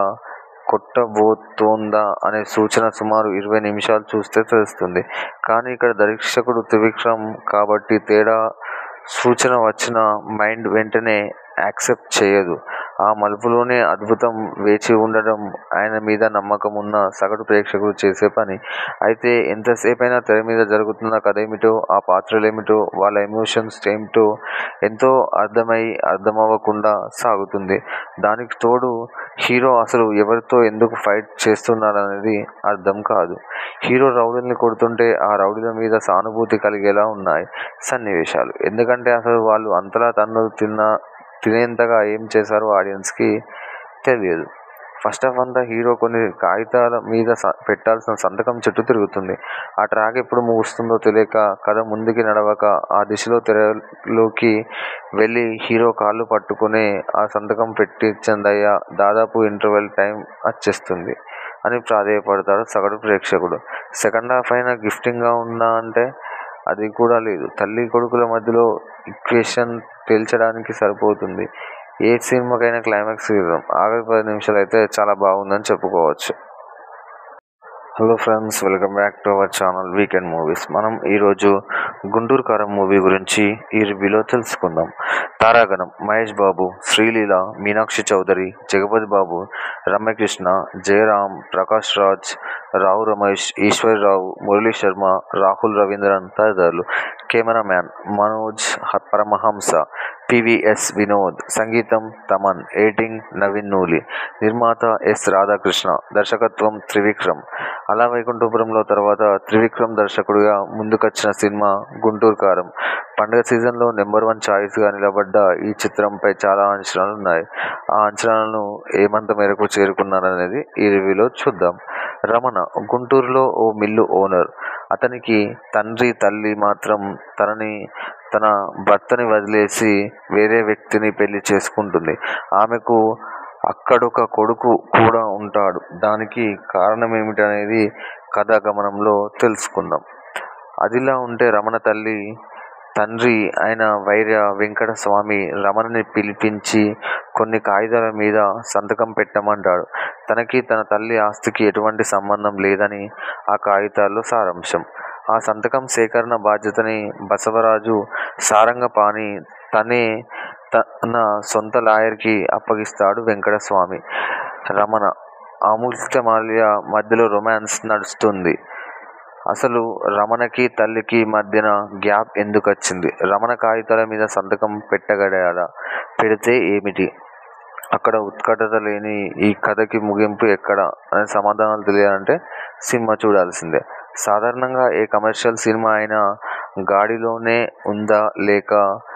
కొట్టబోతోందా అనే సూచన సుమారు ఇరవై నిమిషాలు చూస్తే తెలుస్తుంది కానీ ఇక్కడ దర్శకుడు త్రివిక్రమ్ కాబట్టి తేడా సూచన వచ్చిన మైండ్ వెంటనే యాక్సెప్ట్ చేయదు ఆ మలుపులోనే అద్భుతం వేచి ఉండడం ఆయన మీద నమ్మకం ఉన్న సగటు ప్రేక్షకుడు చేసే పని అయితే ఎంతసేపైనా తెర మీద జరుగుతున్న కథ ఏమిటో ఆ పాత్రలు ఏమిటో వాళ్ళ ఎమోషన్స్ ఏమిటో ఎంతో అర్థమై అర్థమవ్వకుండా సాగుతుంది దానికి తోడు హీరో అసలు ఎవరితో ఎందుకు ఫైట్ చేస్తున్నారనేది అర్థం కాదు హీరో రౌడీల్ని కొడుతుంటే ఆ రౌడీల మీద సానుభూతి కలిగేలా ఉన్నాయి సన్నివేశాలు ఎందుకంటే అసలు వాళ్ళు అంతలా తన్ను తిన్న తినేంతగా ఏం చేశారో ఆడియన్స్కి తెలియదు ఫస్ట్ ఆఫ్ అంతా హీరో కొన్ని కాగితాల మీద స- పెట్టాల్సిన సంతకం చుట్టూ తిరుగుతుంది ఆ ట్రాక్ ఎప్పుడు ముగుస్తుందో తెలియక కథ ముందుకి నడవక ఆ దిశలో తెరలోకి వెళ్ళి హీరో కాళ్ళు పట్టుకుని ఆ సంతకం పెట్టించందయ్యా దాదాపు ఇంటర్వెల్ టైం వచ్చేస్తుంది అని ప్రాధేయపడతాడు సగటు ప్రేక్షకుడు సెకండ్ హాఫ్ అయినా గిఫ్టింగ్గా ఉందా అంటే అది కూడా లేదు తల్లి కొడుకుల మధ్యలో ఈక్వేషన్ తేల్చడానికి సరిపోతుంది ఏ సినిమాకైనా క్లైమాక్స్ ఇవ్వడం ఆఖరి పది నిమిషాలు అయితే చాలా బాగుందని చెప్పుకోవచ్చు hello friends welcome back to our channel weekend movies మనం ఈరోజు గుంటూరు కారం మూవీ గురించి ఈ రివ్యూలో తెలుసుకుందాం తారాగణం మహేష్ బాబు శ్రీలీల మీనాక్షి చౌదరి జగపతి బాబు రమ్యకృష్ణ జయరామ్ ప్రకాష్ రాజ్ రావు రమేష్ ఈశ్వర్రావు మురళీ శర్మ రాహుల్ రవీంద్రన్ తదితరులు కెమెరామ్యాన్ మనోజ్ హ- పరమహంస పివిఎస్ వినోద్ సంగీతం తమన్ ఎడిటింగ్ నవీన్ నూలి నిర్మాత ఎస్ రాధాకృష్ణ దర్శకత్వం త్రివిక్రమ్ అలా వైకుంఠపురంలో తర్వాత త్రివిక్రమ్ దర్శకుడిగా ముందుకొచ్చిన సినిమా గుంటూరు కారం పండుగ సీజన్లో నెంబర్ వన్ ఛాయిస్గా నిలబడ్డ ఈ చిత్రంపై చాలా అంచనాలు ఉన్నాయి ఆ అంచనాలను ఏమంత మేరకు చేరుకున్నారనేది ఈ రివ్యూలో చూద్దాం రమణ గుంటూరులో ఓ మిల్లు ఓనర్ అతనికి తండ్రి తల్లి మాత్రం తనని తన భర్తని వదిలేసి వేరే వ్యక్తిని పెళ్లి చేసుకుంటుంది ఆమెకు అక్కడొక కొడుకు కూడా ఉంటాడు దానికి కారణం ఏమిటనేది కథా గమనంలో తెలుసుకుందాం అదిలా ఉంటే రమణ తల్లి తండ్రి అయిన వైర్య వెంకట స్వామి రమణని పిలిపించి కొన్ని కాగితాల మీద సంతకం పెట్టమంటాడు తనకి తన తల్లి ఆస్తికి ఎటువంటి సంబంధం లేదని ఆ కాగితాల్లో సారాంశం ఆ సంతకం సేకరణ బాధ్యతని బసవరాజు సారంగపాణి తనే తన సొంత లాయర్కి అప్పగిస్తాడు వెంకటస్వామి రమణ అమూల్యమాల్య మధ్యలో రొమాన్స్ నడుస్తుంది అసలు రమణకి తల్లికి మధ్యన గ్యాప్ ఎందుకు వచ్చింది రమణ కాగితాల మీద సంతకం పెట్టగలడా పెడితే ఏమిటి అక్కడ ఉత్కటత లేని ఈ కథకి ముగింపు ఎక్కడ అనే సమాధానాలు తెలియాలంటే సినిమా చూడాల్సిందే సాధారణంగా ఏ కమర్షియల్ సినిమా అయినా గాడిలోనే ఉందా లేక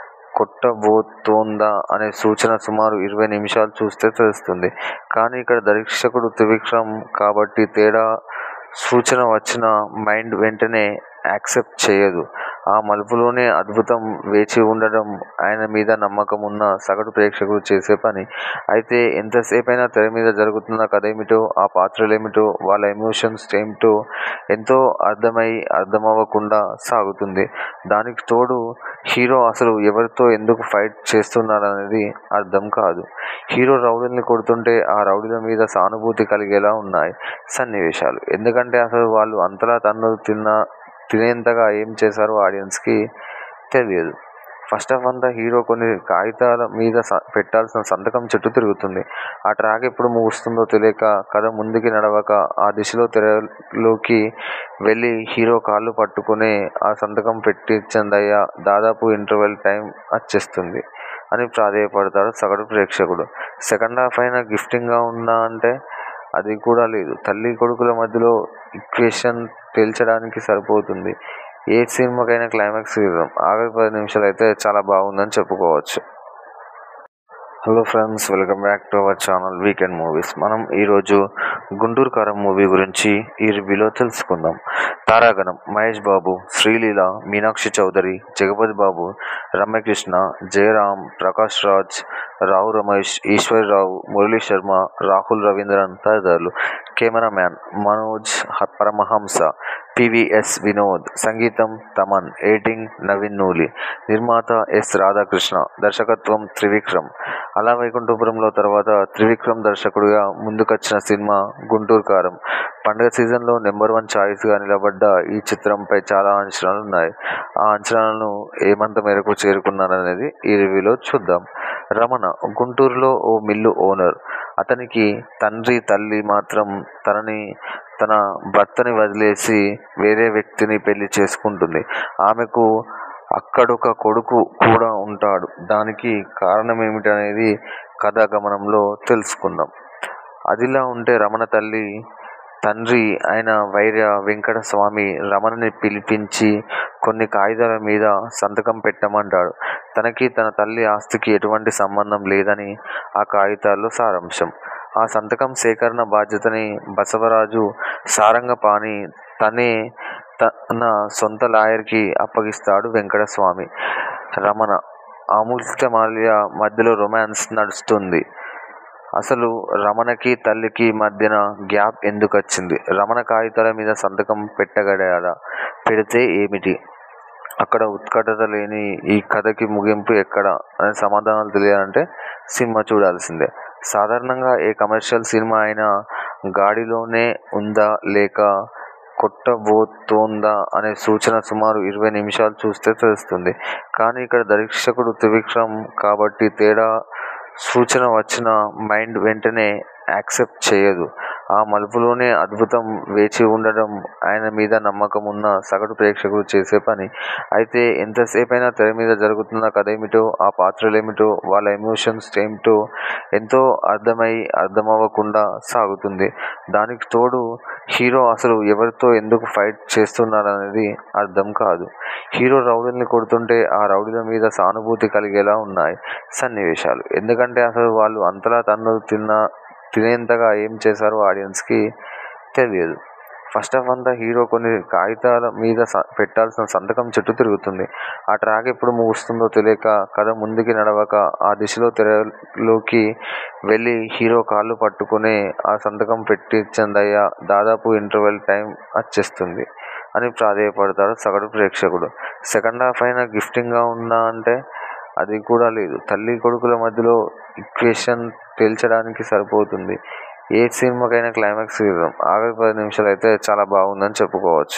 కొట్టబోతోందా అనే సూచన సుమారు ఇరవై నిమిషాలు చూస్తే తెలుస్తుంది కానీ ఇక్కడ దర్శకుడు త్రివిక్రమ్ కాబట్టి తేడా సూచన వచ్చిన మైండ్ వెంటనే యాక్సెప్ట్ చేయదు ఆ మలుపులోనే అద్భుతం వేచి ఉండడం ఆయన మీద నమ్మకం ఉన్న సగటు ప్రేక్షకుడు చేసే పని. అయితే ఎంతసేపైనా తెర మీద జరుగుతున్న కథేమిటో, ఆ పాత్రలేమిటో, వాళ్ళ ఎమోషన్స్ ఏమిటో ఎంతో అర్థమై అర్థమవకుండా సాగుతుంది. దానికి తోడు హీరో అసలు ఎవరితో ఎందుకు ఫైట్ చేస్తున్నాడనేది అర్థం కాదు. హీరో రౌడీల్ని కొడుతుంటే ఆ రౌడీల మీద సానుభూతి కలిగేలా ఉన్నాయి సన్నివేశాలు. ఎందుకంటే అసలు వాళ్ళు అంతలా తన్నులు తినేంతగా ఏం చేశారో ఆడియన్స్ కి తెలియదు. ఫస్టాఫ్ అంతా హీరో కొన్ని కాగితాల మీద పెట్టాల్సిన సంతకం చుట్టూ తిరుగుతుంది. ఆ ట్రాక్ ఎప్పుడు ముగుస్తుందో తెలియక, కథ ముందుకి నడవక ఆ దిశలో తెరలోకి వెళ్ళి హీరో కాళ్ళు పట్టుకునే ఆ సంతకం పెట్టించండయ్యా దాదాపు ఇంటర్వెల్ టైమ్ అచ్చేస్తుంది అని ప్రాధేయపడతాడు సగటు ప్రేక్షకుడు. సెకండాఫ్ అయినా గిఫ్టింగ్ గా ఉందా అంటే అది కూడా లేదు. తల్లీ కొడుకుల మధ్యలో ఈక్వేషన్ తేల్చడానికి సరిపోతుంది ఏ సినిమాకైనా క్లైమాక్స్ సీక్వెన్స్. ఆఖరి పది నిమిషాలైతే చాలా బాగుందని చెప్పుకోవచ్చు. Hello friends welcome back to our channel weekend movies. మనం ఈరోజు గుంటూరు కారం మూవీ గురించి ఈ రివ్యూలో తెలుసుకుందాం. తారాగణం మహేష్ బాబు, శ్రీలీల, మీనాక్షి చౌదరి, జగపతి బాబు, రమ్యకృష్ణ, జయరాం, ప్రకాష్ రాజ్, రావు రమేష్, ఈశ్వరీరావు, మురళీశర్మ, రాహుల్ రవీంద్రన్ తదితరులు. కెమెరామ్యాన్ మనోజ్ పరమహంస, పీవీఎస్ వినోద్, సంగీతం తమన్, ఎడిటింగ్ నవీన్ నూలి, నిర్మాత ఎస్ రాధాకృష్ణ, దర్శకత్వం త్రివిక్రమ్. అల వైకుంఠపురంలో తర్వాత త్రివిక్రమ్ దర్శకుడిగా ముందుకొచ్చిన సినిమా గుంటూరు కారం. పండగ సీజన్ లో నెంబర్ వన్ చాయిస్ గా నిలబడ్డ ఈ చిత్రంపై చాలా అంచనాలున్నాయి. ఆ అంచనాలను ఏమంత మేరకు చేరుకున్నారనేది ఈ రివ్యూలో చూద్దాం. రమణ గుంటూరులో ఓ మిల్లు ఓనర్. అతనికి తండ్రి, తల్లి మాత్రం తనని తన భర్తని వదిలేసి వేరే వ్యక్తిని పెళ్ళి చేసుకుంటుంది. ఆమెకు అక్కడొక కొడుకు కూడా ఉంటాడు. దానికి కారణమేమిటనేది కథా గమనంలో తెలుసుకుందాం. అదిలా ఉంటే రమణ తల్లి తండ్రి అయిన వైరా వెంకట స్వామి రమణని పిలిపించి కొన్ని కాగితాల మీద సంతకం పెట్టమంటాడు. తనకి తన తల్లి ఆస్తికి ఎటువంటి సంబంధం లేదని ఆ కాగితాల్లో సారాంశం. ఆ సంతకం సేకరణ బాధ్యతని బసవరాజు సారంగపాణి తనే తన సొంత లాయర్ కి అప్పగిస్తాడు వెంకటస్వామి. రమణ, అమృతమాల్య మధ్యలో రొమాన్స్ నడుస్తుంది. అసలు రమణకి తల్లికి మధ్యన గ్యాప్ ఎందుకొచ్చింది? రమణ కాగితాల మీద సంతకం పెట్టగలిగాడా? పెడితే ఏమిటి? అక్కడ ఉత్కంఠ లేని ఈ కథకి ముగింపు ఎక్కడ? అనే సమాధానాలు తెలియాలంటే సినిమా చూడాల్సిందే. సాధారణంగా ఏ కమర్షియల్ సినిమా అయినా గాడిలోనే ఉందా లేక కొట్టబోతోందా అనే సూచన సుమారు ఇరవై నిమిషాలు చూస్తే తెలుస్తుంది. కానీ ఇక్కడ దర్శకుడు త్రివిక్రమ్ కాబట్టి తేడా సూచన వచ్చినా మైండ్ వెంటనే యాక్సెప్ట్ చేయదు. ఆ మలుపులోనే అద్భుతం వేచి ఉండడం ఆయన మీద నమ్మకం ఉన్న సగటు ప్రేక్షకుడు చేసే పని. అయితే ఎంతసేపైనా తెర మీద జరుగుతున్న కథేమిటో, ఆ పాత్రలేమిటో, వాళ్ళ ఎమోషన్స్ ఏమిటో ఎంతో అర్థమై అర్థమవకుండా సాగుతుంది. దానికి తోడు హీరో అసలు ఎవరితో ఎందుకు ఫైట్ చేస్తున్నాడనేది అర్థం కాదు. హీరో రౌడీల్ని కొడుతుంటే ఆ రౌడీల మీద సానుభూతి కలిగేలా ఉన్నాయి సన్నివేశాలు. ఎందుకంటే అసలు వాళ్ళు అంతలా తన్నులు తినేంతగా ఏం చేశారో ఆడియన్స్ కి తెలియదు. ఫస్టాఫ్ అంతా హీరో కొన్ని కాగితాల మీద పెట్టాల్సిన సంతకం చుట్టూ తిరుగుతుంది. ఆ ట్రాక్ ఎప్పుడు ముగుస్తుందో తెలియక, కథ ముందుకి నడవక ఆ దిశలో తెరలోకి వెళ్ళి హీరో కాళ్ళు పట్టుకునే ఆ సంతకం పెట్టించండయ్యా దాదాపు ఇంటర్వెల్ టైమ్ అచ్చేస్తుంది అని ప్రాధేయపడతాడు సగటు ప్రేక్షకుడు. సెకండాఫ్ అయినా గిఫ్టింగ్ గా ఉందా అంటే అది కూడా లేదు. తల్లీ కొడుకుల మధ్యలో ఈక్వేషన్ తేల్చడానికి సరిపోతుంది ఏ సినిమాకైనా క్లైమాక్స్ సీక్వెన్స్. ఆఖరి పది నిమిషాలైతే చాలా బాగుందని చెప్పుకోవచ్చు.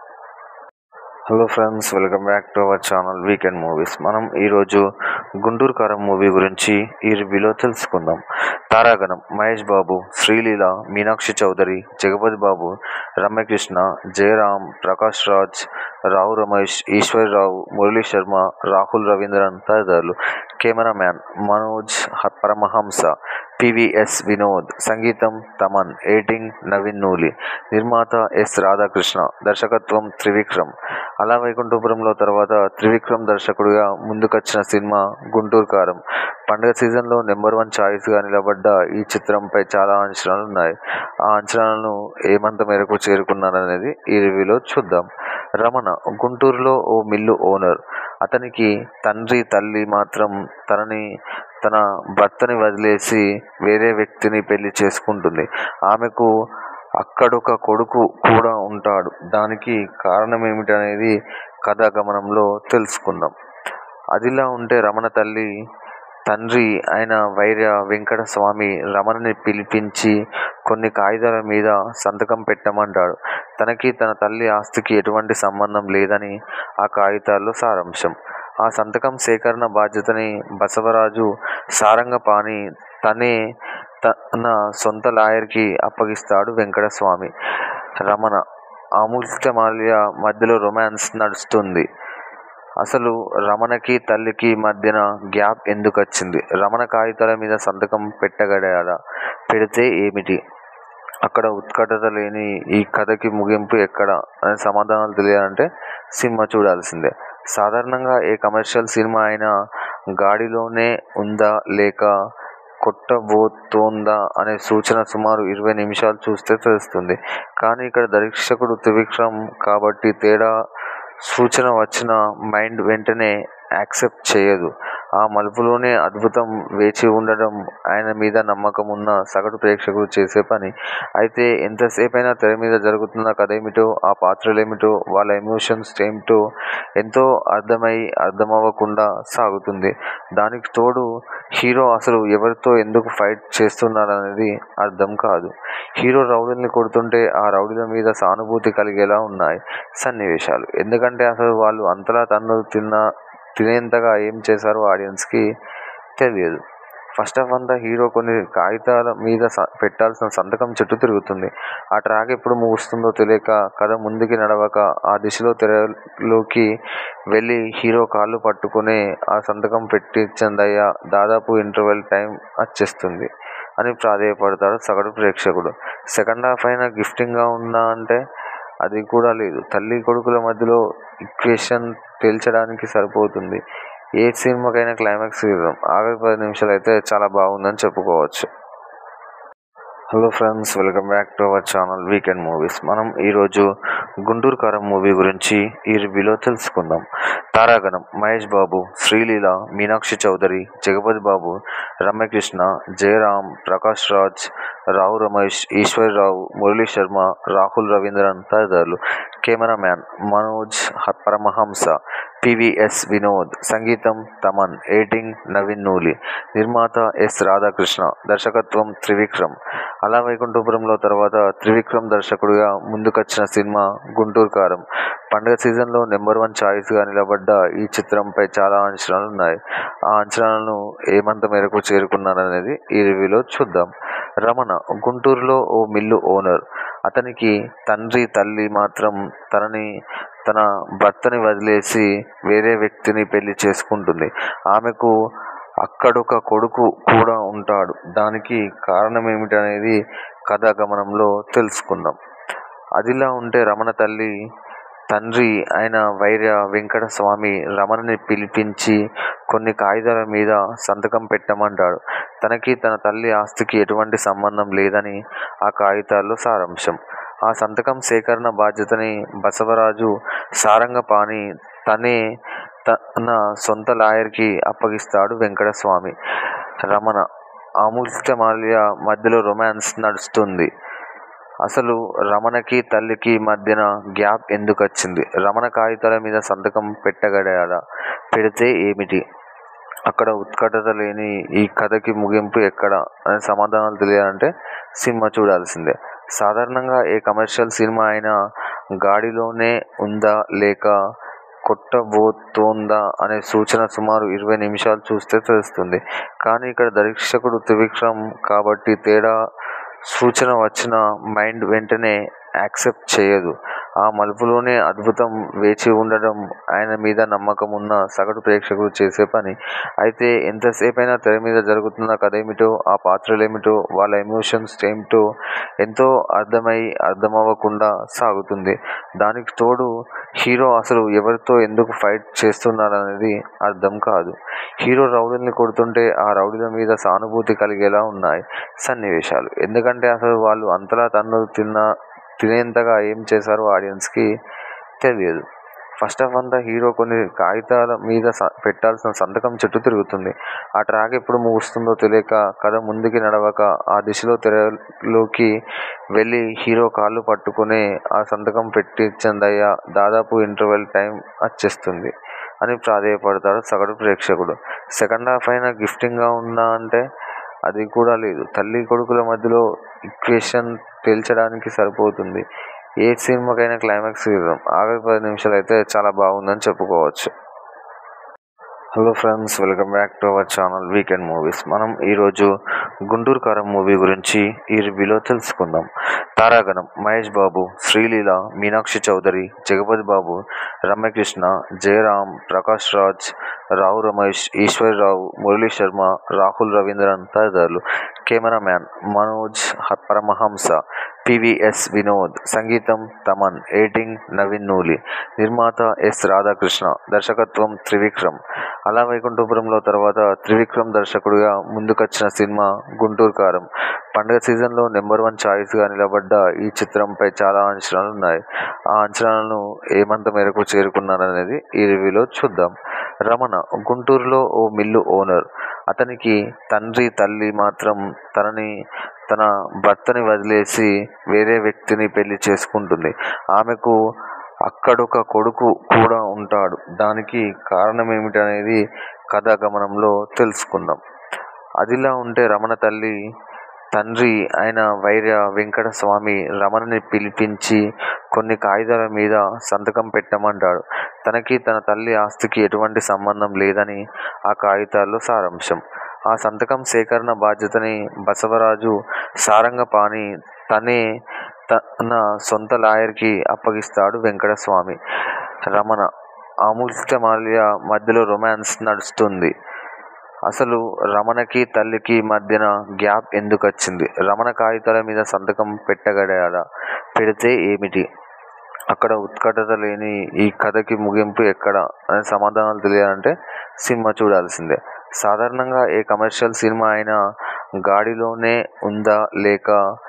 Hello friends welcome back to our channel weekend movies. మనం ఈరోజు గుంటూరు కారం మూవీ గురించి ఈ రివ్యూలో తెలుసుకుందాం. తారాగణం మహేష్ బాబు, శ్రీలీల, మీనాక్షి చౌదరి, జగపతి బాబు, రమ్యకృష్ణ, జయరాం, ప్రకాష్ రాజ్, రావు రమేష్, ఈశ్వరీరావు, మురళీశర్మ, రాహుల్ రవీంద్రన్ తదితరులు. కెమెరామ్యాన్ మనోజ్ పరమహంస, పీవీఎస్ వినోద్, సంగీతం తమన్, ఎడిటింగ్ నవీన్ నూలి, నిర్మాత ఎస్ రాధాకృష్ణ, దర్శకత్వం త్రివిక్రమ్. అల వైకుంఠపురంలో తర్వాత త్రివిక్రమ్ దర్శకుడిగా ముందుకొచ్చిన సినిమా గుంటూరు కారం. పండగ సీజన్ లో నెంబర్ వన్ చాయిస్ గా నిలబడ్డ ఈ చిత్రంపై చాలా అంచనాలున్నాయి. ఆ అంచనాలను ఏమంత మేరకు చేరుకున్నారనేది ఈ రివ్యూలో చూద్దాం. రమణ గుంటూరులో ఓ మిల్లు ఓనర్ అతనికి తండ్రి తల్లి మాత్రం తనని తన భర్తని వదిలేసి వేరే వ్యక్తిని పెళ్లి చేసుకుంటుంది ఆమెకు అక్కడొక కొడుకు కూడా ఉంటాడు దానికి కారణం ఏమిటనేది కథా గమనంలో తెలుసుకుందాం అదిలా ఉంటే రమణ తల్లి తండ్రి అయిన వైర్య వెంకట స్వామి రమణని పిలిపించి కొన్ని కాగితాల మీద సంతకం పెట్టమంటాడు తనకి తన తల్లి ఆస్తికి ఎటువంటి సంబంధం లేదని ఆ కాగితాల్లో సారాంశం ఆ సంతకం సేకరణ బాధ్యతని బసవరాజు సారంగపాణి తనే తన సొంత లాయర్కి అప్పగిస్తాడు వెంకటస్వామి రమణ అమూల్యమాల్య మధ్యలో రొమాన్స్ నడుస్తుంది అసలు రమణకి తల్లికి మధ్యన గ్యాప్ ఎందుకు వచ్చింది రమణ కాగితాల మీద సంతకం పెట్టగలడా పెడితే ఏమిటి అక్కడ ఉత్కటత లేని ఈ కథకి ముగింపు ఎక్కడ అనే సమాధానాలు తెలియాలంటే సినిమా చూడాల్సిందే సాధారణంగా ఏ కమర్షియల్ సినిమా అయినా గాడిలోనే ఉందా లేక కొట్టబోతోందా అనే సూచన సుమారు ఇరవై నిమిషాలు చూస్తే తెలుస్తుంది కానీ ఇక్కడ దర్శకుడు త్రివిక్రమ్ కాబట్టి తేడా సూచన వచ్చిన మైండ్ వెంటనే యాక్సెప్ట్ చేయదు ఆ మలుపులోనే అద్భుతం వేచి ఉండడం ఆయన మీద నమ్మకం ఉన్న సగటు ప్రేక్షకుడు చేసే పని అయితే ఎంతసేపైనా తెర మీద జరుగుతున్న కథ ఏమిటో ఆ పాత్రలు ఏమిటో వాళ్ళ ఎమోషన్స్ ఏమిటో ఎంతో అర్థమై అర్థమవ్వకుండా సాగుతుంది దానికి తోడు హీరో అసలు ఎవరితో ఎందుకు ఫైట్ చేస్తున్నారనేది అర్థం కాదు హీరో రౌడీల్ని కొడుతుంటే ఆ రౌడీల మీద సానుభూతి కలిగేలా ఉన్నాయి సన్నివేశాలు ఎందుకంటే అసలు వాళ్ళు అంతలా తన్ను తిన్న తినేంతగా ఏం చేశారో ఆడియన్స్కి తెలియదు ఫస్ట్ ఆఫ్ అంతా హీరో కొన్ని కాగితాల మీద స- పెట్టాల్సిన సంతకం చుట్టూ తిరుగుతుంది ఆ ట్రాక్ ఎప్పుడు ముగుస్తుందో తెలియక కథ ముందుకి నడవక ఆ దిశలో తెరలోకి వెళ్ళి హీరో కాళ్ళు పట్టుకుని ఆ సంతకం పెట్టించందయ్యా దాదాపు ఇంటర్వెల్ టైం వచ్చేస్తుంది అని ప్రాధేయపడతాడు సగటు ప్రేక్షకుడు సెకండ్ హాఫ్ అయినా గిఫ్టింగ్గా ఉందా అంటే అది కూడా లేదు తల్లి కొడుకుల మధ్యలో ఈక్వేషన్ తేల్చడానికి సరిపోతుంది ఏ సినిమాకైనా క్లైమాక్స్ ఇవ్వం ఆఖరి పది నిమిషాలు అయితే చాలా బాగుందని చెప్పుకోవచ్చు hello friends welcome back to our channel weekend movies మనం ఈరోజు గుంటూరు కారం మూవీ గురించి ఈ రివ్యూలో తెలుసుకుందాం తారాగణం మహేష్ బాబు శ్రీలీల మీనాక్షి చౌదరి జగపతి బాబు రమ్యకృష్ణ జయరామ్ ప్రకాష్ రాజ్ రావు రమేష్ ఈశ్వర్రావు మురళీ శర్మ రాహుల్ రవీంద్రన్ తదితరులు కెమెరామ్యాన్ మనోజ్ హ- పరమహంస పివిఎస్ వినోద్ సంగీతం తమన్ ఎడిటింగ్ నవీన్ నూలి నిర్మాత ఎస్ రాధాకృష్ణ దర్శకత్వం త్రివిక్రమ్ అలా వైకుంఠపురంలో తర్వాత త్రివిక్రమ్ దర్శకుడిగా ముందుకొచ్చిన సినిమా గుంటూరు కారం పండుగ సీజన్లో నెంబర్ వన్ ఛాయిస్గా నిలబడ్డ ఈ చిత్రంపై చాలా అంచనాలు ఉన్నాయి ఆ అంచనాలను ఏమంత మేరకు చేరుకున్నారనేది ఈ రివ్యూలో చూద్దాం రమణ గుంటూరులో ఓ మిల్లు ఓనర్ అతనికి తండ్రి తల్లి మాత్రం తనని తన భర్తని వదిలేసి వేరే వ్యక్తిని పెళ్లి చేసుకుంటుంది ఆమెకు అక్కడొక కొడుకు కూడా ఉంటాడు దానికి కారణం ఏమిటనేది కథా గమనంలో తెలుసుకుందాం అదిలా ఉంటే రమణ తల్లి తండ్రి అయిన వైర్య వెంకట స్వామి రమణని పిలిపించి కొన్ని కాగితాల మీద సంతకం పెట్టమంటాడు తనకి తన తల్లి ఆస్తికి ఎటువంటి సంబంధం లేదని ఆ కాగితాల్లో సారాంశం ఆ సంతకం సేకరణ బాధ్యతని బసవరాజు సారంగపాణి తనే తన సొంత లాయర్కి అప్పగిస్తాడు వెంకటస్వామి రమణ అమూల్యమాల్య మధ్యలో రొమాన్స్ నడుస్తుంది అసలు రమణకి తల్లికి మధ్యన గ్యాప్ ఎందుకు వచ్చింది రమణ కాగితాల మీద సంతకం పెట్టగలడా పెడితే ఏమిటి అక్కడ ఉత్కటత లేని ఈ కథకి ముగింపు ఎక్కడ అనే సమాధానాలు తెలియాలంటే సినిమా చూడాల్సిందే సాధారణంగా ఏ కమర్షియల్ సినిమా అయినా గాడిలోనే ఉందా లేక కొట్టబోతోందా అనే సూచన సుమారు ఇరవై నిమిషాలు చూస్తే తెలుస్తుంది కానీ ఇక్కడ దర్శకుడు త్రివిక్రమ్ కాబట్టి తేడా సూచన వచ్చిన మైండ్ వెంటనే యాక్సెప్ట్ చేయదు ఆ మలుపులోనే అద్భుతం వేచి ఉండడం ఆయన మీద నమ్మకం ఉన్న సగటు ప్రేక్షకుడు చేసే పని అయితే ఎంతసేపైనా తెర మీద జరుగుతున్న కథ ఏమిటో ఆ పాత్రలు ఏమిటో వాళ్ళ ఎమోషన్స్ ఏమిటో ఎంతో అర్థమై అర్థమవ్వకుండా సాగుతుంది దానికి తోడు హీరో అసలు ఎవరితో ఎందుకు ఫైట్ చేస్తున్నారనేది అర్థం కాదు హీరో రౌడీల్ని కొడుతుంటే ఆ రౌడీల మీద సానుభూతి కలిగేలా ఉన్నాయి సన్నివేశాలు ఎందుకంటే అసలు వాళ్ళు అంతలా తన్ను తిన్న తినేంతగా ఏం చేశారో ఆడియన్స్కి తెలియదు ఫస్ట్ ఆఫ్ అంతా హీరో కొన్ని కాగితాల మీద స- పెట్టాల్సిన సంతకం చుట్టూ తిరుగుతుంది ఆ ట్రాక్ ఎప్పుడు ముగుస్తుందో తెలియక కథ ముందుకి నడవక ఆ దిశలో తెరలోకి వెళ్ళి హీరో కాళ్ళు పట్టుకుని ఆ సంతకం పెట్టించందయ్యా దాదాపు ఇంటర్వెల్ టైం వచ్చేస్తుంది అని ప్రాధేయపడతాడు సగటు ప్రేక్షకుడు సెకండ్ హాఫ్ అయినా గిఫ్టింగ్గా ఉందా అంటే అది కూడా లేదు తల్లి కొడుకుల మధ్యలో ఈక్వేషన్ తేల్చడానికి సరిపోతుంది ఏ సినిమాకైనా క్లైమాక్స్ ఇద్దాం ఆఖరి పది నిమిషాలు అయితే చాలా బాగుందని చెప్పుకోవచ్చు hello friends welcome back to our channel weekend movies మనం ఈరోజు గుంటూరు కారం మూవీ గురించి ఈ రివ్యూలో తెలుసుకుందాం తారాగణం మహేష్ బాబు శ్రీలీల మీనాక్షి చౌదరి జగపతి బాబు రమ్యకృష్ణ జయరామ్ ప్రకాష్ రాజ్ రావు రమేష్ ఈశ్వర్రావు మురళీ శర్మ రాహుల్ రవీంద్రన్ తదితరులు కెమెరామ్యాన్ మనోజ్ హ- పరమహంస పివిఎస్ వినోద్ సంగీతం తమన్ ఎడిటింగ్ నవీన్ నూలి నిర్మాత ఎస్ రాధాకృష్ణ దర్శకత్వం త్రివిక్రమ్ అలా వైకుంఠపురంలో తర్వాత త్రివిక్రమ్ దర్శకుడిగా ముందుకొచ్చిన సినిమా గుంటూరు కారం పండుగ సీజన్లో నెంబర్ వన్ ఛాయిస్గా నిలబడ్డ ఈ చిత్రంపై చాలా అంచనాలు ఉన్నాయి ఆ అంచనాలను ఏమంత మేరకు చేరుకున్నారనేది ఈ రివ్యూలో చూద్దాం రమణ గుంటూరులో ఓ మిల్లు ఓనర్ అతనికి తండ్రి తల్లి మాత్రం తనని తన భర్తని వదిలేసి వేరే వ్యక్తిని పెళ్లి చేసుకుంటుంది ఆమెకు అక్కడొక కొడుకు కూడా ఉంటాడు దానికి కారణం ఏమిటనేది కథా గమనంలో తెలుసుకుందాం అదిలా ఉంటే రమణ తల్లి తండ్రి అయిన వైర్య వెంకట స్వామి రమణని పిలిపించి కొన్ని కాగితాల మీద సంతకం పెట్టమంటాడు తనకి తన తల్లి ఆస్తికి ఎటువంటి సంబంధం లేదని ఆ కాగితాల్లో సారాంశం ఆ సంతకం సేకరణ బాధ్యతని బసవరాజు సారంగపాణి తనే తన సొంత లాయర్కి అప్పగిస్తాడు వెంకటస్వామి రమణ అమూల్యమాల్య మధ్యలో రొమాన్స్ నడుస్తుంది అసలు రమణకి తల్లికి మధ్యన గ్యాప్ ఎందుకు వచ్చింది రమణ కాగితాల మీద సంతకం పెట్టగలడా పెడితే ఏమిటి అక్కడ ఉత్కటత లేని ఈ కథకి ముగింపు ఎక్కడ అనే సమాధానాలు తెలియాలంటే సినిమా చూడాల్సిందే సాధారణంగా ఏ కమర్షియల్ సినిమా అయినా గాడిలోనే ఉందా లేక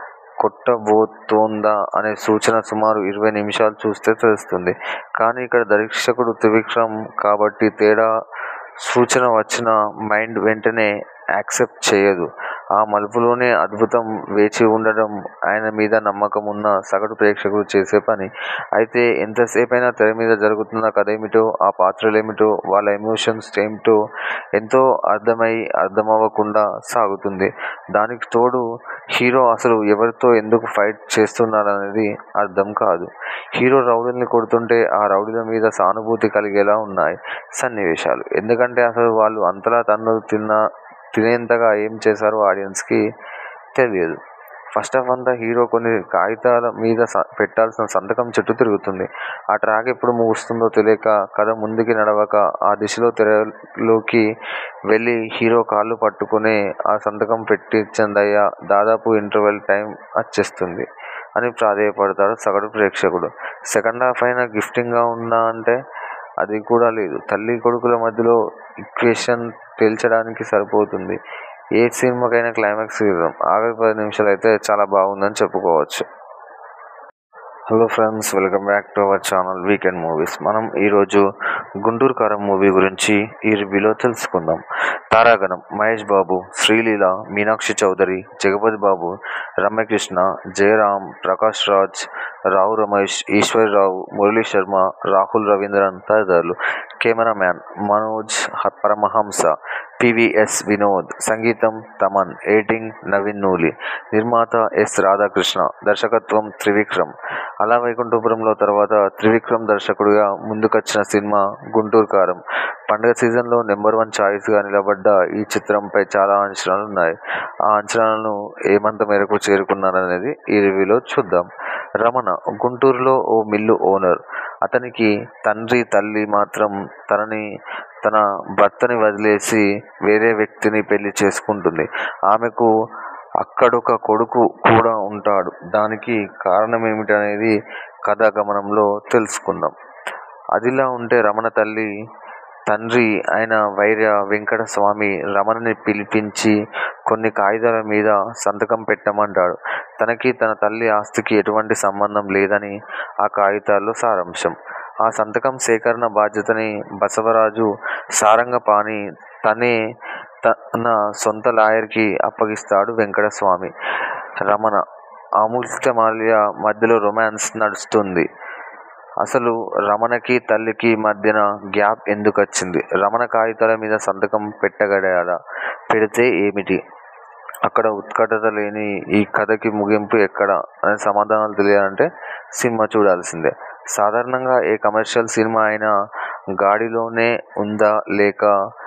కొట్టబోతోందా అనే సూచన సుమారు ఇరవై నిమిషాలు చూస్తే తెలుస్తుంది కానీ ఇక్కడ దర్శకుడు త్రివిక్రమ్ కాబట్టి తేడా సూచన వచ్చిన మైండ్ వెంటనే యాక్సెప్ట్ చేయదు ఆ మలుపులోనే అద్భుతం వేచి ఉండడం ఆయన మీద నమ్మకం ఉన్న సగటు ప్రేక్షకుడు చేసే పని అయితే ఎంతసేపైనా తెర మీద జరుగుతున్న కథ ఏమిటో ఆ పాత్రలు ఏమిటో వాళ్ళ ఎమోషన్స్ ఏమిటో ఎంతో అర్థమై అర్థమవ్వకుండా సాగుతుంది దానికి తోడు హీరో అసలు ఎవరితో ఎందుకు ఫైట్ చేస్తున్నారనేది అర్థం కాదు హీరో రౌడీల్ని కొడుతుంటే ఆ రౌడీల మీద సానుభూతి కలిగేలా ఉన్నాయి సన్నివేశాలు ఎందుకంటే అసలు వాళ్ళు అంతలా తన్నులు తిన్న తినేంతగా ఏం చేశారో ఆడియన్స్కి తెలియదు ఫస్ట్ ఆఫ్ అంతా హీరో కొన్ని కాగితాల మీద స- పెట్టాల్సిన సంతకం చుట్టూ తిరుగుతుంది ఆ ట్రాక్ ఎప్పుడు ముగుస్తుందో తెలియక కథ ముందుకి నడవక ఆ దిశలో తెరలోకి వెళ్ళి హీరో కాళ్ళు పట్టుకుని ఆ సంతకం పెట్టించందయ్యా దాదాపు ఇంటర్వెల్ టైం వచ్చేస్తుంది అని ప్రాధేయపడతాడు సగటు ప్రేక్షకుడు సెకండ్ హాఫ్ అయినా గిఫ్టింగ్గా ఉందా అంటే అది కూడా లేదు తల్లి కొడుకుల మధ్యలో ఈక్వేషన్ తేల్చడానికి సరిపోతుంది ఏ సినిమాకైనా క్లైమాక్స్ ఇద్దాం ఆఖరి పది నిమిషాలు అయితే చాలా బాగుందని చెప్పుకోవచ్చు hello friends welcome back to our channel weekend movies మనం ఈరోజు గుంటూరు కారం మూవీ గురించి ఈ రివ్యూలో తెలుసుకుందాం తారాగణం మహేష్ బాబు శ్రీలీల మీనాక్షి చౌదరి జగపతి బాబు రమ్యకృష్ణ జయరామ్ ప్రకాష్ రాజ్ రావు రమేష్ ఈశ్వర్రావు మురళీ శర్మ రాహుల్ రవీంద్రన్ తదితరులు కెమెరామ్యాన్ మనోజ్ హ- పరమహంస పివిఎస్ వినోద్ సంగీతం తమన్ ఎడిటింగ్ నవీన్ నూలి నిర్మాత ఎస్ రాధాకృష్ణ దర్శకత్వం త్రివిక్రమ్ అలా వైకుంఠపురంలో తర్వాత త్రివిక్రమ్ దర్శకుడిగా ముందుకొచ్చిన సినిమా గుంటూరు కారం పండుగ సీజన్లో నెంబర్ వన్ ఛాయిస్గా నిలబడ్డ ఈ చిత్రంపై చాలా అంచనాలు ఉన్నాయి ఆ అంచనాలను ఏమంత మేరకు చేరుకున్నారనేది ఈ రివ్యూలో చూద్దాం రమణ గుంటూరులో ఓ మిల్లు ఓనర్ అతనికి తండ్రి తల్లి మాత్రం తనని తన భర్తని వదిలేసి వేరే వ్యక్తిని పెళ్లి చేసుకుంటుంది ఆమెకు అక్కడొక కొడుకు కూడా ఉంటాడు దానికి కారణం ఏమిటనేది కథా గమనంలో తెలుసుకుందాం అదిలా ఉంటే రమణ తల్లి తండ్రి అయిన వైర్య వెంకట స్వామి రమణని పిలిపించి కొన్ని కాగితాల మీద సంతకం పెట్టమంటాడు తనకి తన తల్లి ఆస్తికి ఎటువంటి సంబంధం లేదని ఆ కాగితాల్లో సారాంశం ఆ సంతకం సేకరణ బాధ్యతని బసవరాజు సారంగపాణి తనే తన సొంత లాయర్కి అప్పగిస్తాడు వెంకటస్వామి రమణ అమూల్యమాల్య మధ్యలో రొమాన్స్ నడుస్తుంది అసలు రమణకి తల్లికి మధ్యన గ్యాప్ ఎందుకు వచ్చింది రమణ కాగితాల మీద సంతకం పెట్టగలడా పెడితే ఏమిటి అక్కడ ఉత్కటత లేని ఈ కథకి ముగింపు ఎక్కడ అనే సమాధానాలు తెలియాలంటే సినిమా చూడాల్సిందే సాధారణంగా ఏ కమర్షియల్ సినిమా అయినా గాడిలోనే ఉందా లేక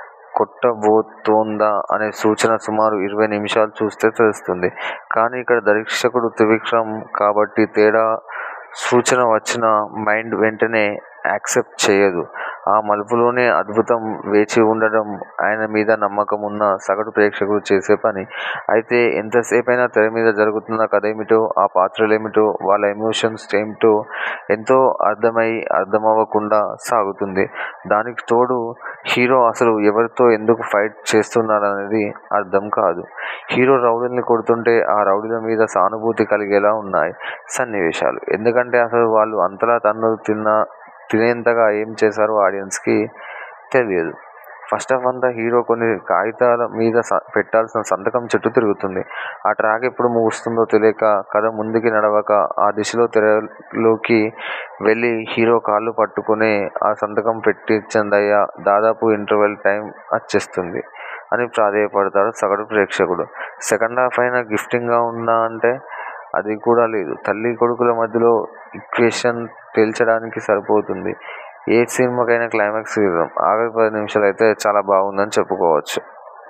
కొట్టబోతోందా అనే సూచన సుమారు ఇరవై నిమిషాలు చూస్తే తెలుస్తుంది కానీ ఇక్కడ దర్శకుడు త్రివిక్రమ్ కాబట్టి తేడా సూచన వచ్చిన మైండ్ వెంటనే యాక్సెప్ట్ చేయదు ఆ మలుపులోనే అద్భుతం వేచి ఉండడం ఆయన మీద నమ్మకం ఉన్న సగటు ప్రేక్షకుడు చేసే పని అయితే ఎంతసేపైనా తెర మీద జరుగుతున్న కథ ఏమిటో ఆ పాత్రలేమిటో వాళ్ళ ఎమోషన్స్ ఏమిటో ఎంతో అర్థమై అర్థమవ్వకుండా సాగుతుంది దానికి తోడు హీరో అసలు ఎవరితో ఎందుకు ఫైట్ చేస్తున్నాడనేది అర్థం కాదు హీరో రౌడీల్ని కొడుతుంటే ఆ రౌడీల మీద సానుభూతి కలిగేలా ఉన్నాయి సన్నివేశాలు ఎందుకంటే అసలు వాళ్ళు అంతలా తన్ను తిన్న తినేంతగా ఏం చేశారో ఆడియన్స్కి తెలియదు ఫస్ట్ ఆఫ్ అంతా హీరో కొన్ని కాగితాల మీద స- పెట్టాల్సిన సంతకం చుట్టూ తిరుగుతుంది ఆ ట్రాక్ ఎప్పుడు ముగుస్తుందో తెలియక కథ ముందుకి నడవక ఆ దిశలో తెరలోకి వెళ్ళి హీరో కాళ్ళు పట్టుకునే ఆ సంతకం పెట్టించందయ్యా దాదాపు ఇంటర్వెల్ టైం వచ్చేస్తుంది అని ప్రాధేయపడతాడు సగటు ప్రేక్షకుడు సెకండ్ హాఫ్ అయినా గిఫ్టింగ్గా ఉందా అంటే అది కూడా లేదు తల్లి కొడుకుల మధ్యలో ఈక్వేషన్ తేల్చడానికి సరిపోతుంది ఏ సినిమాకైనా క్లైమాక్స్ ఇవ్వం ఆఖరి పది నిమిషాలు అయితే చాలా బాగుందని చెప్పుకోవచ్చు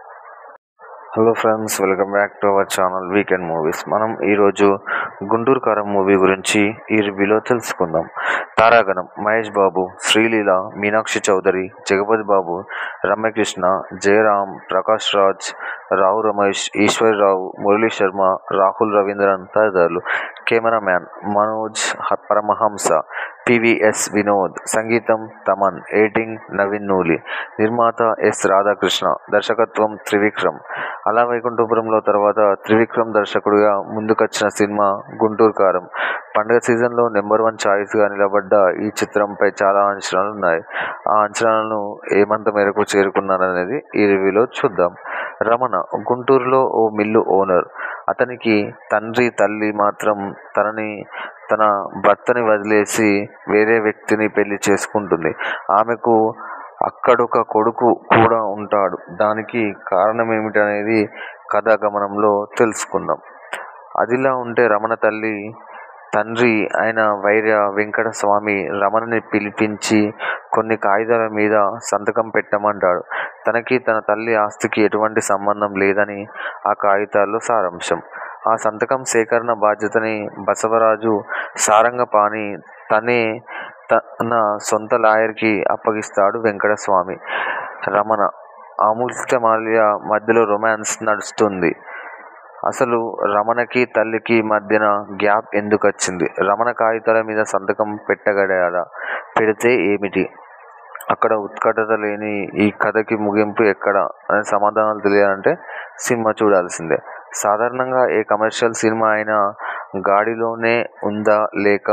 hello friends welcome back to our channel weekend movies మనం ఈరోజు గుంటూరు కారం మూవీ గురించి ఈ రివ్యూలో తెలుసుకుందాం తారాగణం మహేష్ బాబు శ్రీలీల మీనాక్షి చౌదరి జగపతి బాబు రమ్యకృష్ణ జయరామ్ ప్రకాష్ రాజ్ రావు రమేష్ ఈశ్వర్రావు మురళీ శర్మ రాహుల్ రవీంద్రన్ తదితరులు కెమెరామ్యాన్ మనోజ్ హ- పరమహంస పివిఎస్ వినోద్ సంగీతం తమన్ ఎడిటింగ్ నవీన్ నూలి నిర్మాత ఎస్ రాధాకృష్ణ దర్శకత్వం త్రివిక్రమ్ అలా వైకుంఠపురంలో తర్వాత త్రివిక్రమ్ దర్శకుడిగా ముందుకొచ్చిన సినిమా గుంటూరు కారం పండుగ సీజన్లో నెంబర్ వన్ ఛాయిస్గా నిలబడ్డ ఈ చిత్రంపై చాలా అంచనాలు ఉన్నాయి ఆ అంచనాలను ఏమంత మేరకు చేరుకున్నారనేది ఈ రివ్యూలో చూద్దాం రమణ గుంటూరులో ఓ మిల్లు ఓనర్ అతనికి తండ్రి తల్లి మాత్రం తనని తన భర్తని వదిలేసి వేరే వ్యక్తిని పెళ్లి చేసుకుంటుంది ఆమెకు అక్కడొక కొడుకు కూడా ఉంటాడు దానికి కారణం ఏమిటనేది కథాగమనంలో తెలుసుకుందాం అదిలా ఉంటే రమణ తల్లి తండ్రి అయిన వైర్య వెంకట స్వామి రమణని పిలిపించి కొన్ని కాగితాల మీద సంతకం పెట్టమంటాడు తనకి తన తల్లి ఆస్తికి ఎటువంటి సంబంధం లేదని ఆ కాగితాల్లో సారాంశం ఆ సంతకం సేకరణ బాధ్యతని బసవరాజు సారంగపాణి తనే తన సొంత లాయర్కి అప్పగిస్తాడు వెంకటస్వామి రమణ అమూల్యమాల్య మధ్యలో రొమాన్స్ నడుస్తుంది అసలు రమణకి తల్లికి మధ్యన గ్యాప్ ఎందుకు వచ్చింది రమణ కాగితాల మీద సంతకం పెట్టగలడా పెడితే ఏమిటి అక్కడ ఉత్కటత లేని ఈ కథకి ముగింపు ఎక్కడ అనే సమాధానాలు తెలియాలంటే సినిమా చూడాల్సిందే సాధారణంగా ఏ కమర్షియల్ సినిమా అయినా గాడిలోనే ఉందా లేక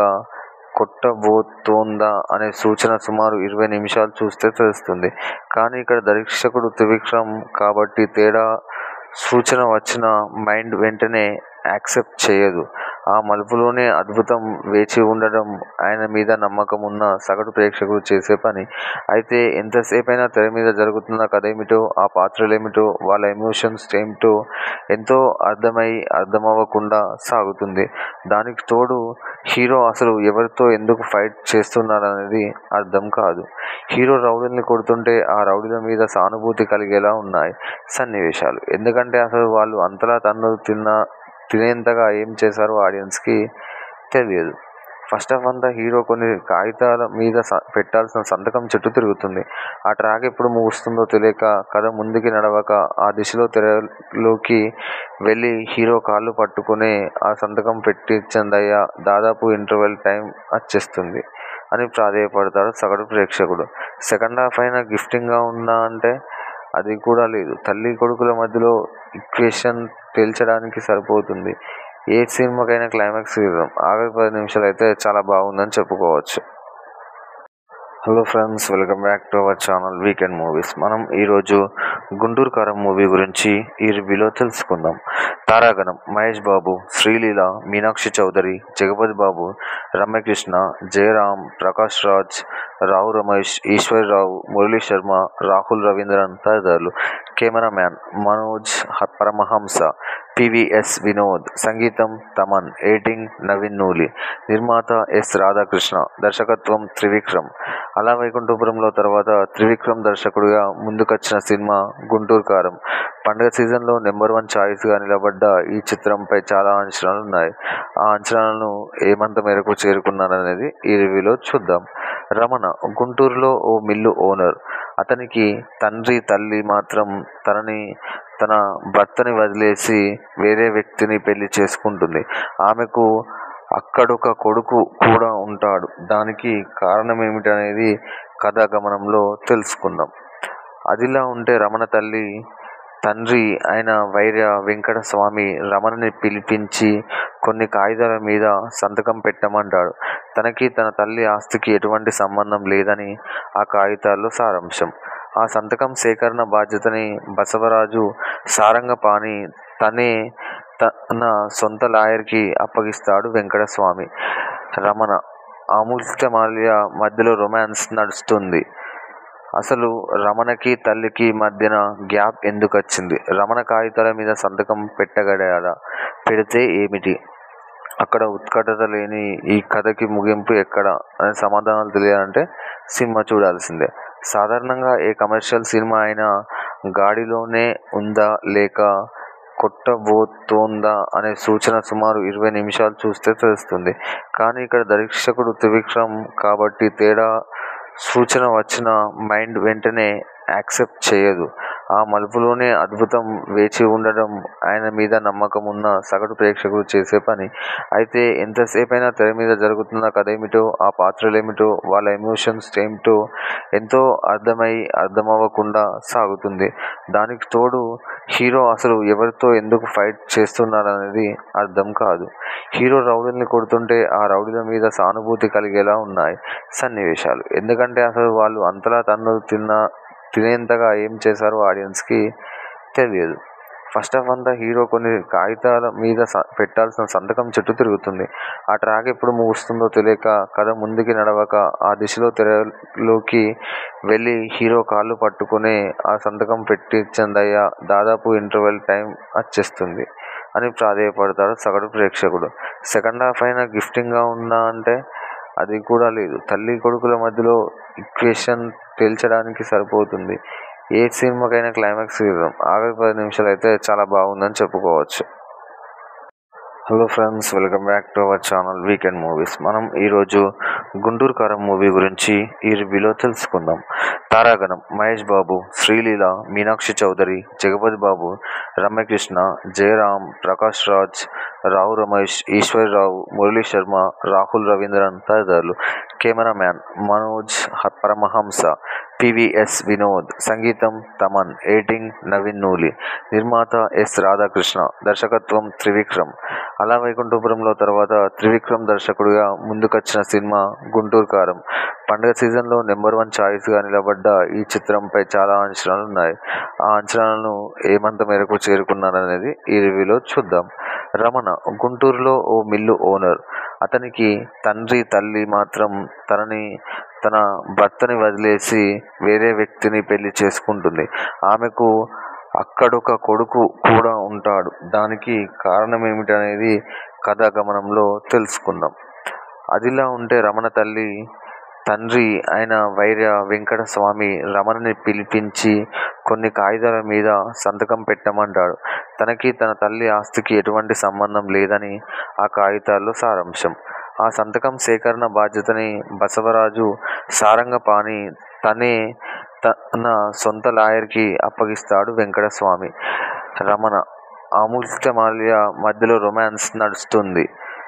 కొట్టబోతోందా అనే సూచన సుమారు ఇరవై నిమిషాలు చూస్తే తెలుస్తుంది కానీ ఇక్కడ దర్శకుడు త్రివిక్రమ్ కాబట్టి తేడా సూచన వచ్చిన మైండ్ వెంటనే యాక్సెప్ట్ చేయదు ఆ మలుపులోనే అద్భుతం వేచి ఉండడం ఆయన మీద నమ్మకం ఉన్న సగటు ప్రేక్షకుడు చేసే పని అయితే ఎంతసేపైనా తెర మీద జరుగుతున్న కథ ఏమిటో ఆ పాత్రలేమిటో వాళ్ళ ఎమోషన్స్ ఏమిటో ఎంతో అర్థమై అర్థమవ్వకుండా సాగుతుంది దానికి తోడు హీరో అసలు ఎవరితో ఎందుకు ఫైట్ చేస్తున్నాడనేది అర్థం కాదు హీరో రౌడీల్ని కొడుతుంటే ఆ రౌడీల మీద సానుభూతి కలిగేలా ఉన్నాయి సన్నివేశాలు ఎందుకంటే అసలు వాళ్ళు అంతలా తన్ను తిన్న తినేంతగా ఏం చేశారో ఆడియన్స్కి తెలియదు ఫస్ట్ ఆఫ్ అంతా హీరో కొన్ని కాగితాల మీద స- పెట్టాల్సిన సంతకం చుట్టూ తిరుగుతుంది ఆ ట్రాక్ ఎప్పుడు ముగుస్తుందో తెలియక కథ ముందుకి నడవక ఆ దిశలో తెరలోకి వెళ్ళి హీరో కాళ్ళు పట్టుకునే ఆ సంతకం పెట్టించందయ్యా దాదాపు ఇంటర్వెల్ టైం వచ్చేస్తుంది అని ప్రాధేయపడతాడు సగటు ప్రేక్షకుడు సెకండ్ హాఫ్ అయినా గిఫ్టింగ్గా ఉందా అంటే అది కూడా లేదు తల్లి కొడుకుల మధ్యలో ఈక్వేషన్ తేల్చడానికి సరిపోతుంది ఏ సినిమాకైనా క్లైమాక్స్ ఇవ్వడం ఆఖరి పది నిమిషాలు అయితే చాలా బాగుందని చెప్పుకోవచ్చు hello friends welcome back to our channel weekend movies మనం ఈరోజు గుంటూరు కారం మూవీ గురించి ఈ రివ్యూలో తెలుసుకుందాం తారాగణం మహేష్ బాబు శ్రీలీల మీనాక్షి చౌదరి జగపతి బాబు రమ్యకృష్ణ జయరామ్ ప్రకాష్ రాజ్ రావు రమేష్ ఈశ్వర్రావు మురళీ శర్మ రాహుల్ రవీంద్రన్ తదితరులు కెమెరామ్యాన్ మనోజ్ హ- పరమహంస పివిఎస్ వినోద్ సంగీతం తమన్ ఎడిటింగ్ నవీన్ నూలి నిర్మాత ఎస్ రాధాకృష్ణ దర్శకత్వం త్రివిక్రమ్ అలా వైకుంఠపురంలో తర్వాత త్రివిక్రమ్ దర్శకుడిగా ముందుకొచ్చిన సినిమా గుంటూరు కారం పండుగ సీజన్లో నెంబర్ వన్ ఛాయిస్గా నిలబడ్డ ఈ చిత్రంపై చాలా అంచనాలు ఉన్నాయి ఆ అంచనాలను ఏమంత మేరకు చేరుకున్నారనేది ఈ రివ్యూలో చూద్దాం రమణ గుంటూరులో ఓ మిల్లు ఓనర్ అతనికి తండ్రి తల్లి మాత్రం తనని తన భర్తని వదిలేసి వేరే వ్యక్తిని పెళ్లి చేసుకుంటుంది ఆమెకు అక్కడొక కొడుకు కూడా ఉంటాడు దానికి కారణం ఏమిటనేది కథా గమనంలో తెలుసుకుందాం అదిలా ఉంటే రమణ తల్లి తండ్రి అయిన వైర్య వెంకట స్వామి రమణని పిలిపించి కొన్ని కాగితాల మీద సంతకం పెట్టమంటాడు తనకి తన తల్లి ఆస్తికి ఎటువంటి సంబంధం లేదని ఆ కాగితాల్లో సారాంశం ఆ సంతకం సేకరణ బాధ్యతని బసవరాజు సారంగపాణి తనే తన సొంత లాయర్కి అప్పగిస్తాడు వెంకటస్వామి రమణ అమూల్యమాల్య మధ్యలో రొమాన్స్ నడుస్తుంది అసలు రమణకి తల్లికి మధ్యన గ్యాప్ ఎందుకు వచ్చింది రమణ కాగితాల మీద సంతకం పెట్టగలడా పెడితే ఏమిటి అక్కడ ఉత్కటత లేని ఈ కథకి ముగింపు ఎక్కడ అనే సమాధానాలు తెలియాలంటే సినిమా చూడాల్సిందే సాధారణంగా ఏ కమర్షియల్ సినిమా అయినా గాడిలోనే ఉందా లేక కొట్టబోతోందా అనే సూచన సుమారు ఇరవై నిమిషాలు చూస్తే తెలుస్తుంది కానీ ఇక్కడ దర్శకుడు త్రివిక్రమ్ కాబట్టి తేడా సూచన వచ్చిన మైండ్ వెంటనే యాక్సెప్ట్ చేయదు ఆ మలుపులోనే అద్భుతం వేచి ఉండడం ఆయన మీద నమ్మకం ఉన్న సగటు ప్రేక్షకుడు చేసే పని అయితే ఎంతసేపైనా తెర మీద జరుగుతున్న కథ ఏమిటో ఆ పాత్రలు ఏమిటో వాళ్ళ ఎమోషన్స్ ఏమిటో ఎంతో అర్థమై అర్థమవ్వకుండా సాగుతుంది దానికి తోడు హీరో అసలు ఎవరితో ఎందుకు ఫైట్ చేస్తున్నారనేది అర్థం కాదు హీరో రౌడీల్ని కొడుతుంటే ఆ రౌడీల మీద సానుభూతి కలిగేలా ఉన్నాయి సన్నివేశాలు ఎందుకంటే అసలు వాళ్ళు అంతలా తన్నులు తిన్న తినేంతగా ఏం చేశారో ఆడియన్స్కి తెలియదు ఫస్ట్ ఆఫ్ అంతా హీరో కొన్ని కాగితాల మీద స- పెట్టాల్సిన సంతకం చుట్టూ తిరుగుతుంది ఆ ట్రాక్ ఎప్పుడు ముగుస్తుందో తెలియక కథ ముందుకి నడవక ఆ దిశలో తెరలోకి వెళ్ళి హీరో కాళ్ళు పట్టుకుని ఆ సంతకం పెట్టించందయ్యా దాదాపు ఇంటర్వెల్ టైం వచ్చేస్తుంది అని ప్రాధేయపడతాడు సగటు ప్రేక్షకుడు సెకండ్ హాఫ్ అయినా గిఫ్టింగ్గా ఉందా అంటే అది కూడా లేదు తల్లి కొడుకుల మధ్యలో ఈక్వేషన్ తేల్చడానికి సరిపోతుంది ఏ సినిమాకైనా క్లైమాక్స్ ఇవ్వడం ఆఖరి పది నిమిషాలు అయితే చాలా బాగుందని చెప్పుకోవచ్చు hello friends welcome back to our channel weekend movies మనం ఈరోజు గుంటూరు కారం మూవీ గురించి ఈ రివ్యూలో తెలుసుకుందాం తారాగణం మహేష్ బాబు శ్రీలీల మీనాక్షి చౌదరి జగపతి బాబు రమ్యకృష్ణ జయరామ్ ప్రకాష్ రాజ్ రావు రమేష్ ఈశ్వర్రావు మురళీ శర్మ రాహుల్ రవీంద్రన్ తదితరులు కెమెరామ్యాన్ మనోజ్ హ- పరమహంస పివిఎస్ వినోద్ సంగీతం తమన్ ఎడిటింగ్ నవీన్ నూలి నిర్మాత ఎస్ రాధాకృష్ణ దర్శకత్వం త్రివిక్రమ్ అలా వైకుంఠపురంలో తర్వాత త్రివిక్రమ్ దర్శకుడిగా ముందుకొచ్చిన సినిమా గుంటూరు కారం పండుగ సీజన్లో నెంబర్ వన్ ఛాయిస్గా నిలబడ్డ ఈ చిత్రంపై చాలా అంచనాలు ఉన్నాయి ఆ అంచనాలను ఏమంత మేరకు చేరుకున్నారనేది ఈ రివ్యూలో చూద్దాం రమణ గుంటూరులో ఓ మిల్లు ఓనర్ అతనికి తండ్రి తల్లి మాత్రం తనని తన భర్తని వదిలేసి వేరే వ్యక్తిని పెళ్లి చేసుకుంటుంది ఆమెకు అక్కడొక కొడుకు కూడా ఉంటాడు దానికి కారణం ఏమిటనేది కథా గమనంలో తెలుసుకుందాం అదిలా ఉంటే రమణ తల్లి తండ్రి అయిన వైర్య వెంకట స్వామి రమణని పిలిపించి కొన్ని కాగితాల మీద సంతకం పెట్టమంటాడు తనకి తన తల్లి ఆస్తికి ఎటువంటి సంబంధం లేదని ఆ కాగితాల్లో సారాంశం ఆ సంతకం సేకరణ బాధ్యతని బసవరాజు సారంగపాణి తనే తన సొంత లాయర్కి అప్పగిస్తాడు వెంకటస్వామి రమణ అమూల్యమాల్య మధ్యలో రొమాన్స్ నడుస్తుంది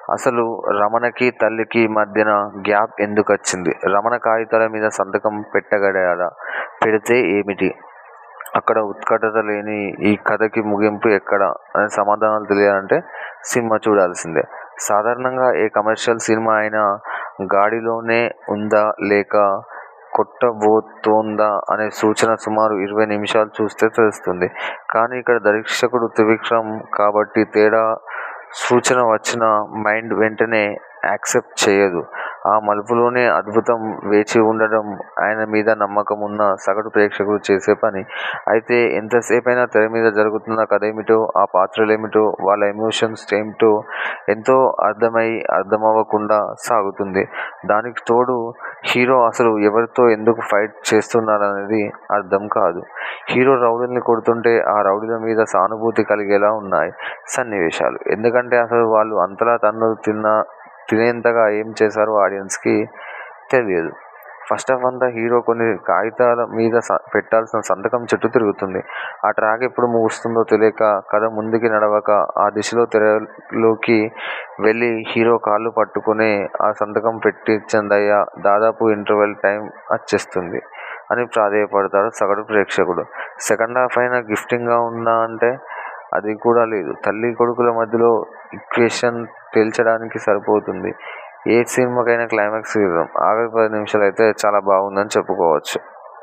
అసలు రమణకి తల్లికి మధ్యన గ్యాప్ ఎందుకొచ్చింది రమణ కాగితాల మీద సంతకం పెట్టగలిగాడా పెడితే ఏమిటి అక్కడ ఉత్కంఠత లేని ఈ కథకి ముగింపు ఎక్కడ అనే సమాధానాలు తెలియాలంటే సినిమా చూడాల్సిందే సాధారణంగా ఏ కమర్షియల్ సినిమా అయినా గాడిలోనే ఉందా లేక కొట్టబోతోందా అనే సూచన సుమారు ఇరవై నిమిషాలు చూస్తే తెలుస్తుంది కానీ ఇక్కడ దర్శకుడు త్రివిక్రమ్ కాబట్టి తేడా సూచన వచ్చిన మైండ్ వెంటనే యాక్సెప్ట్ చేయదు ఆ మలుపులోనే అద్భుతం వేచి ఉండడం ఆయన మీద నమ్మకం ఉన్న సగటు ప్రేక్షకుడు చేసే పని అయితే ఎంతసేపైనా తెర మీద జరుగుతున్న కథ ఏమిటో ఆ పాత్రలేమిటో వాళ్ళ ఎమోషన్స్ ఏమిటో ఎంతో అర్థమై అర్థమవ్వకుండా సాగుతుంది దానికి తోడు హీరో అసలు ఎవరితో ఎందుకు ఫైట్ చేస్తున్నారనేది అర్థం కాదు హీరో రౌడీల్ని కొడుతుంటే ఆ రౌడీల మీద సానుభూతి కలిగేలా ఉన్నాయి సన్నివేశాలు ఎందుకంటే అసలు వాళ్ళు అంతలా తన్ను తిన్న తినేంతగా ఏం చేశారో ఆడియన్స్కి తెలియదు ఫస్ట్ ఆఫ్ అంతా హీరో కొన్ని కాగితాల మీద స- పెట్టాల్సిన సంతకం చుట్టూ తిరుగుతుంది ఆ ట్రాక్ ఎప్పుడు ముగుస్తుందో తెలియక కథ ముందుకి నడవక ఆ దిశలో తెరలోకి వెళ్ళి హీరో కాళ్ళు పట్టుకునే ఆ సంతకం పెట్టించందయ్యా దాదాపు ఇంటర్వెల్ టైం వచ్చేస్తుంది అని ప్రాధేయపడతాడు సగటు ప్రేక్షకుడు సెకండ్ హాఫ్ అయినా గిఫ్టింగ్గా ఉందా అంటే అది కూడా లేదు తల్లి కొడుకుల మధ్యలో ఈక్వేషన్ తేల్చడానికి సరిపోతుంది ఏ సినిమాకైనా క్లైమాక్స్ ఇవ్వడం ఆఖరి పది నిమిషాలు అయితే చాలా బాగుందని చెప్పుకోవచ్చు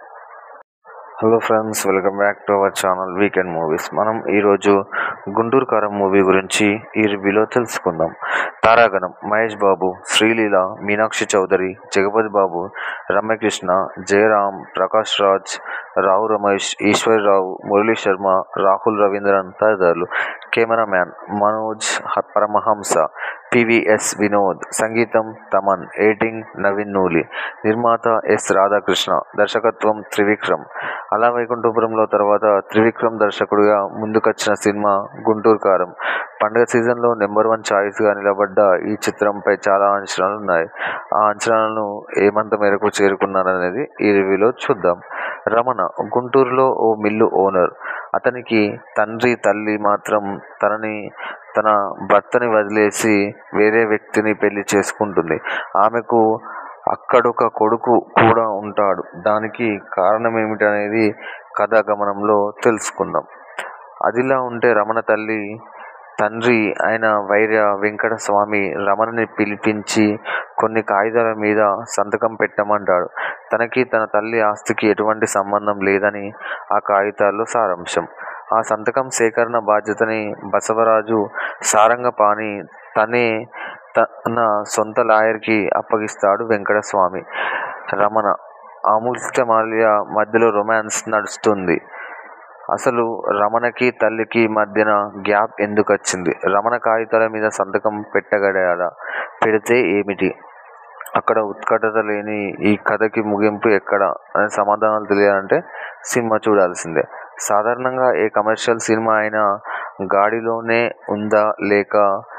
hello friends welcome back to our channel weekend movies మనం ఈరోజు గుంటూరు కారం మూవీ గురించి ఈ రివ్యూలో తెలుసుకుందాం తారాగణం మహేష్ బాబు శ్రీలీల మీనాక్షి చౌదరి జగపతి బాబు రమ్యకృష్ణ జయరామ్ ప్రకాష్ రాజ్ రావు రమేష్ ఈశ్వర్రావు మురళీ శర్మ రాహుల్ రవీంద్రన్ తదితరులు కెమెరామ్యాన్ మనోజ్ హ- పరమహంస పివిఎస్ వినోద్ సంగీతం తమన్ ఎడిటింగ్ నవీన్ నూలి నిర్మాత ఎస్ రాధాకృష్ణ దర్శకత్వం త్రివిక్రమ్ అలా వైకుంఠపురంలో తర్వాత త్రివిక్రమ్ దర్శకుడిగా ముందుకొచ్చిన సినిమా గుంటూరు కారం పండుగ సీజన్లో నెంబర్ వన్ ఛాయిస్గా నిలబడ్డ ఈ చిత్రంపై చాలా అంచనాలు ఉన్నాయి ఆ అంచనాలను ఏమంత మేరకు చేరుకున్నారనేది ఈ రివ్యూలో చూద్దాం రమణ గుంటూరులో ఓ మిల్లు ఓనర్ అతనికి తండ్రి తల్లి మాత్రం తనని తన భర్తని వదిలేసి వేరే వ్యక్తిని పెళ్లి చేసుకుంటుంది ఆమెకు అక్కడొక కొడుకు కూడా ఉంటాడు దానికి కారణం ఏమిటనేది కథా గమనంలో తెలుసుకుందాం అదిలా ఉంటే రమణ తల్లి తండ్రి అయిన వైర్య వెంకట స్వామి రమణని పిలిపించి కొన్ని కాగితాల మీద సంతకం పెట్టమంటాడు తనకి తన తల్లి ఆస్తికి ఎటువంటి సంబంధం లేదని ఆ కాగితాల్లో సారాంశం ఆ సంతకం సేకరణ బాధ్యతని బసవరాజు సారంగపాణి తనే తన సొంత లాయర్కి అప్పగిస్తాడు వెంకటస్వామి రమణ అమూల్యమాల్య మధ్యలో రొమాన్స్ నడుస్తుంది అసలు రమణకి తల్లికి మధ్యన గ్యాప్ ఎందుకు వచ్చింది రమణ కాగితాల మీద సంతకం పెట్టగలిగాడా పెడితే ఏమిటి అక్కడ ఉత్కంఠత లేని ఈ కథకి ముగింపు ఎక్కడ అనే సమాధానాలు తెలియాలంటే సినిమా చూడాల్సిందే సాధారణంగా ఏ కమర్షియల్ సినిమా అయినా గాడిలోనే ఉందా లేక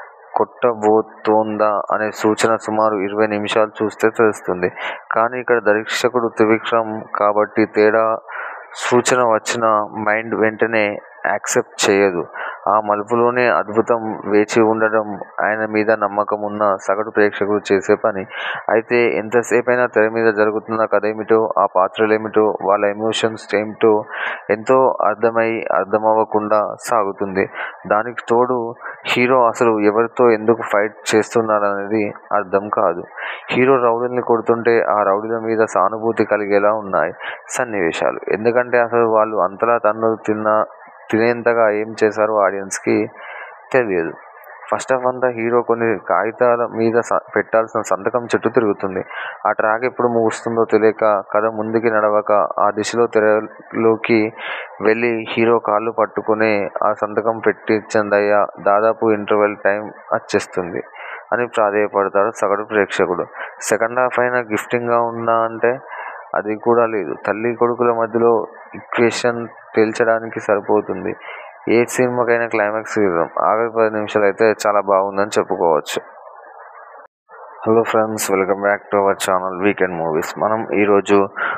కొట్టబోతోందా అనే సూచన సుమారు ఇరవై నిమిషాలు చూస్తే తెలుస్తుంది కానీ ఇక్కడ దర్శకుడు త్రివిక్రమ్ కాబట్టి తేడా సూచన వచ్చిన మైండ్ వెంటనే యాక్సెప్ట్ చేయదు ఆ మలుపులోనే అద్భుతం వేచి ఉండడం ఆయన మీద నమ్మకం ఉన్న సగటు ప్రేక్షకుడు చేసే పని అయితే ఎంతసేపైనా తెర మీద జరుగుతున్న కథ ఏమిటో ఆ పాత్రలేమిటో వాళ్ళ ఎమోషన్స్ ఏమిటో ఎంతో అర్థమై అర్థమవ్వకుండా సాగుతుంది దానికి తోడు హీరో అసలు ఎవరితో ఎందుకు ఫైట్ చేస్తున్నారనేది అర్థం కాదు హీరో రౌడీల్ని కొడుతుంటే ఆ రౌడీల మీద సానుభూతి కలిగేలా ఉన్నాయి సన్నివేశాలు ఎందుకంటే అసలు వాళ్ళు అంతలా తన్ను తిన్న తినేంతగా ఏం చేశారో ఆడియన్స్కి తెలియదు ఫస్ట్ ఆఫ్ అంతా హీరో కొన్ని కాగితాల మీద స- పెట్టాల్సిన సంతకం చుట్టూ తిరుగుతుంది ఆ ట్రాక్ ఎప్పుడు ముగుస్తుందో తెలియక కథ ముందుకి నడవక ఆ దిశలో తెరలోకి వెళ్ళి హీరో కాళ్ళు పట్టుకునే ఆ సంతకం పెట్టించందయ్యా దాదాపు ఇంటర్వెల్ టైం వచ్చేస్తుంది అని ప్రాధేయపడతాడు సగటు ప్రేక్షకుడు సెకండ్ హాఫ్ అయినా గిఫ్టింగ్గా ఉందా అంటే అది కూడా లేదు తల్లి కొడుకుల మధ్యలో ఈక్వేషన్ తేల్చడానికి సరిపోతుంది ఏ సినిమాకైనా క్లైమాక్స్ ఇవ్వడం ఆఖరి పది నిమిషాలు అయితే చాలా బాగుందని చెప్పుకోవచ్చు hello friends welcome back to our channel weekend movies మనం ఈరోజు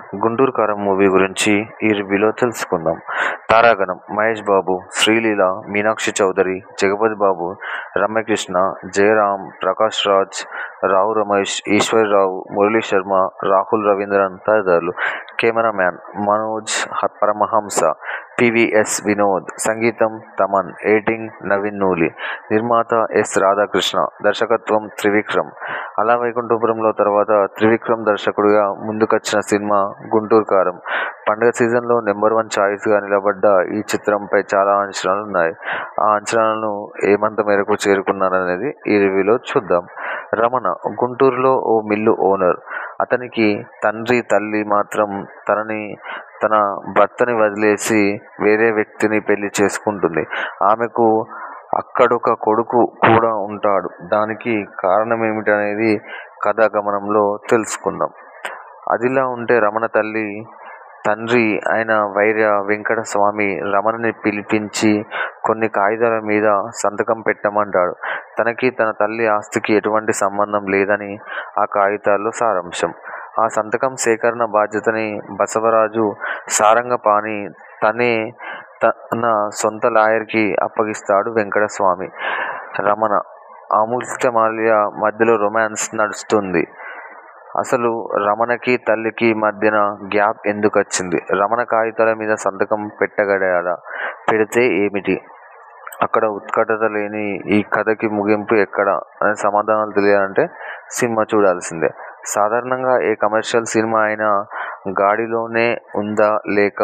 గుంటూరు కారం మూవీ గురించి ఈ రివ్యూలో తెలుసుకుందాం తారాగణం మహేష్ బాబు శ్రీలీల మీనాక్షి చౌదరి జగపతి బాబు రమ్యకృష్ణ జయరాం ప్రకాష్ రాజ్ రావు రమేష్ ఈశ్వర్రావు మురళీ శర్మ రాహుల్ రవీంద్రన్ తదితరులు కెమెరామ్యాన్ మనోజ్ హ- పరమహంస పివిఎస్ వినోద్ సంగీతం తమన్ ఎడిటింగ్ నవీన్ నూలి నిర్మాత ఎస్ రాధాకృష్ణ దర్శకత్వం త్రివిక్రమ్ అలా వైకుంఠపురంలో తర్వాత త్రివిక్రమ్ దర్శకుడిగా ముందుకొచ్చిన సినిమా గుంటూరు కారం పండుగ సీజన్లో నెంబర్ వన్ ఛాయిస్గా నిలబడ్డ ఈ చిత్రంపై చాలా అంచనాలు ఉన్నాయి ఆ అంచనాలను ఏమంత మేరకు చేరుకున్నారనేది ఈ రివ్యూలో చూద్దాం రమణ గుంటూరులో ఓ మిల్లు ఓనర్ అతనికి తండ్రి తల్లి మాత్రం తనని తన భర్తని వదిలేసి వేరే వ్యక్తిని పెళ్లి చేసుకుంటుంది ఆమెకు అక్కడొక కొడుకు కూడా ఉంటాడు దానికి కారణం ఏమిటనేది కథాగమనంలో తెలుసుకుందాం అదిలా ఉంటే రమణ తల్లి తండ్రి అయిన వైర్య వెంకట స్వామి రమణని పిలిపించి కొన్ని కాగితాల మీద సంతకం పెట్టమంటాడు తనకి తన తల్లి ఆస్తికి ఎటువంటి సంబంధం లేదని ఆ కాగితాల్లో సారాంశం ఆ సంతకం సేకరణ బాధ్యతని బసవరాజు సారంగపాణి తనే తన సొంత లాయర్కి అప్పగిస్తాడు వెంకటస్వామి రమణ అమూల్యమాల్య మధ్యలో రొమాన్స్ నడుస్తుంది అసలు రమణకి తల్లికి మధ్యన గ్యాప్ ఎందుకు వచ్చింది రమణ కాగితాల మీద సంతకం పెట్టగలడా పెడితే ఏమిటి అక్కడ ఉత్కటత లేని ఈ కథకి ముగింపు ఎక్కడ అనే సమాధానాలు తెలియాలంటే సినిమా చూడాల్సిందే సాధారణంగా ఏ కమర్షియల్ సినిమా అయినా గాడిలోనే ఉందా లేక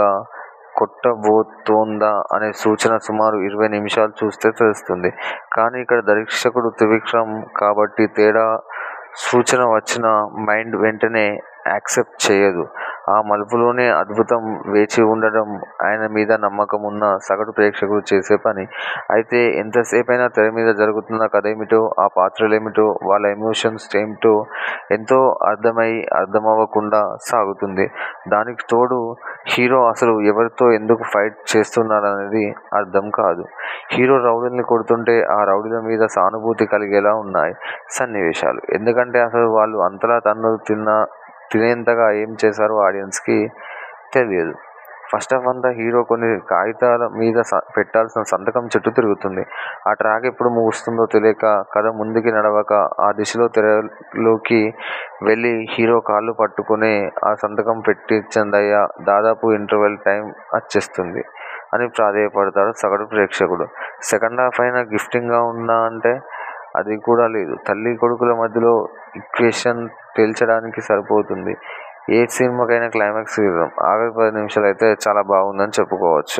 కొట్టబోతోందా అనే సూచన సుమారు ఇరవై నిమిషాలు చూస్తే తెలుస్తుంది కానీ ఇక్కడ దర్శకుడు త్రివిక్రమ్ కాబట్టి తేడా సూచన వచ్చిన మైండ్ వెంటనే యాక్సెప్ట్ చేయదు ఆ మలుపులోనే అద్భుతం వేచి ఉండడం ఆయన మీద నమ్మకం ఉన్న సగటు ప్రేక్షకుడు చేసే పని అయితే ఎంతసేపైనా తెర మీద జరుగుతున్న కథ ఏమిటో ఆ పాత్రలు ఏమిటో వాళ్ళ ఎమోషన్స్ ఏమిటో ఎంతో అర్థమై అర్థమవ్వకుండా సాగుతుంది దానికి తోడు హీరో అసలు ఎవరితో ఎందుకు ఫైట్ చేస్తున్నాడనేది అర్థం కాదు హీరో రౌడీల్ని కొడుతుంటే ఆ రౌడీల మీద సానుభూతి కలిగేలా ఉన్నాయి సన్నివేశాలు ఎందుకంటే అసలు వాళ్ళు అంతలా తన్నులు తిన్న తినేంతగా ఏం చేశారో ఆడియన్స్కి తెలియదు ఫస్ట్ ఆఫ్ అంతా హీరో కొన్ని కాగితాల మీద స- పెట్టాల్సిన సంతకం చుట్టూ తిరుగుతుంది ఆ ట్రాక్ ఎప్పుడు ముగుస్తుందో తెలియక కథ ముందుకి నడవక ఆ దిశలో తెరలోకి వెళ్ళి హీరో కాళ్ళు పట్టుకునే ఆ సంతకం పెట్టించందయ్యా దాదాపు ఇంటర్వెల్ టైం వచ్చేస్తుంది అని ప్రాధేయపడతాడు సగటు ప్రేక్షకుడు సెకండ్ హాఫ్ అయినా గిఫ్టింగ్గా ఉందా అంటే అది కూడా లేదు తల్లి కొడుకుల మధ్యలో ఈక్వేషన్ తేల్చడానికి సరిపోతుంది ఏ సినిమాకైనా క్లైమాక్స్ ఇద్దాం ఆఖరి పది నిమిషాలు అయితే చాలా బాగుందని చెప్పుకోవచ్చు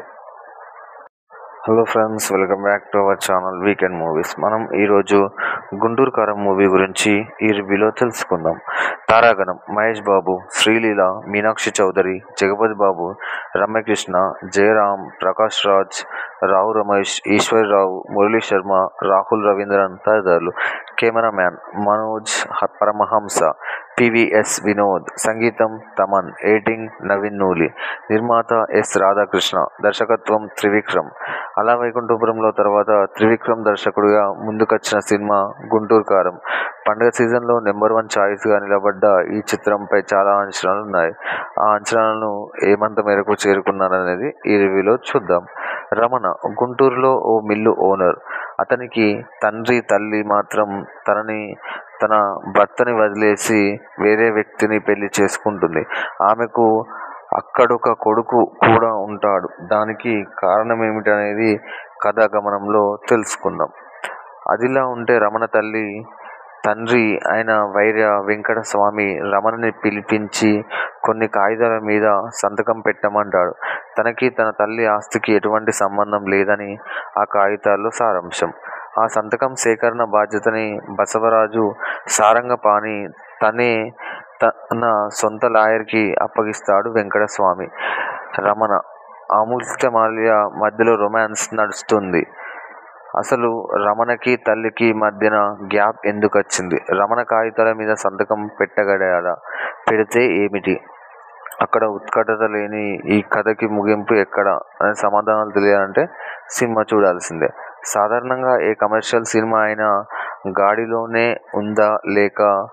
hello friends welcome back to our channel weekend movies మనం ఈరోజు గుంటూరు కారం మూవీ గురించి ఈ రివ్యూలో తెలుసుకుందాం తారాగణం మహేష్ బాబు శ్రీలీల మీనాక్షి చౌదరి జగపతి బాబు రమ్యకృష్ణ జయరాం ప్రకాష్ రాజ్ రావు రమేష్ ఈశ్వర్రావు మురళీ శర్మ రాహుల్ రవీంద్రన్ తదితరులు కెమెరామ్యాన్ మనోజ్ హ- పరమహంస పివిఎస్ వినోద్ సంగీతం తమన్ ఎడిటింగ్ నవీన్ నూలి నిర్మాత ఎస్ రాధాకృష్ణ దర్శకత్వం త్రివిక్రమ్ అలా వైకుంఠపురంలో తర్వాత త్రివిక్రమ్ దర్శకుడిగా ముందుకొచ్చిన సినిమా గుంటూరు కారం పండుగ సీజన్లో నెంబర్ వన్ ఛాయిస్గా నిలబడ్డ ఈ చిత్రంపై చాలా అంచనాలు ఉన్నాయి ఆ అంచనాలను ఏమంత మేరకు చేరుకున్నారనేది ఈ రివ్యూలో చూద్దాం రమణ గుంటూరులో ఓ మిల్లు ఓనర్ అతనికి తండ్రి తల్లి మాత్రం తనని తన భర్తని వదిలేసి వేరే వ్యక్తిని పెళ్లి చేసుకుంటుంది ఆమెకు అక్కడొక కొడుకు కూడా ఉంటాడు దానికి కారణం ఏమిటనేది కథాగమనంలో తెలుసుకుందాం అదిలా ఉంటే రమణ తల్లి తండ్రి అయిన వైర్య వెంకట స్వామి రమణని పిలిపించి కొన్ని కాగితాల మీద సంతకం పెట్టమంటాడు తనకి తన తల్లి ఆస్తికి ఎటువంటి సంబంధం లేదని ఆ కాగితాల్లో సారాంశం ఆ సంతకం సేకరణ బాధ్యతని బసవరాజు సారంగపాణి తనే తన సొంత లాయర్కి అప్పగిస్తాడు వెంకటస్వామి రమణ అమూల్యమాల్య మధ్యలో రొమాన్స్ నడుస్తుంది అసలు రమణకి తల్లికి మధ్యన గ్యాప్ ఎందుకు వచ్చింది రమణ కాగితాల మీద సంతకం పెట్టగలడా పెడితే ఏమిటి అక్కడ ఉత్కటత లేని ఈ కథకి ముగింపు ఎక్కడ అనే సమాధానాలు తెలియాలంటే సినిమా చూడాల్సిందే సాధారణంగా ఏ కమర్షియల్ సినిమా అయినా గాడిలోనే ఉందా లేక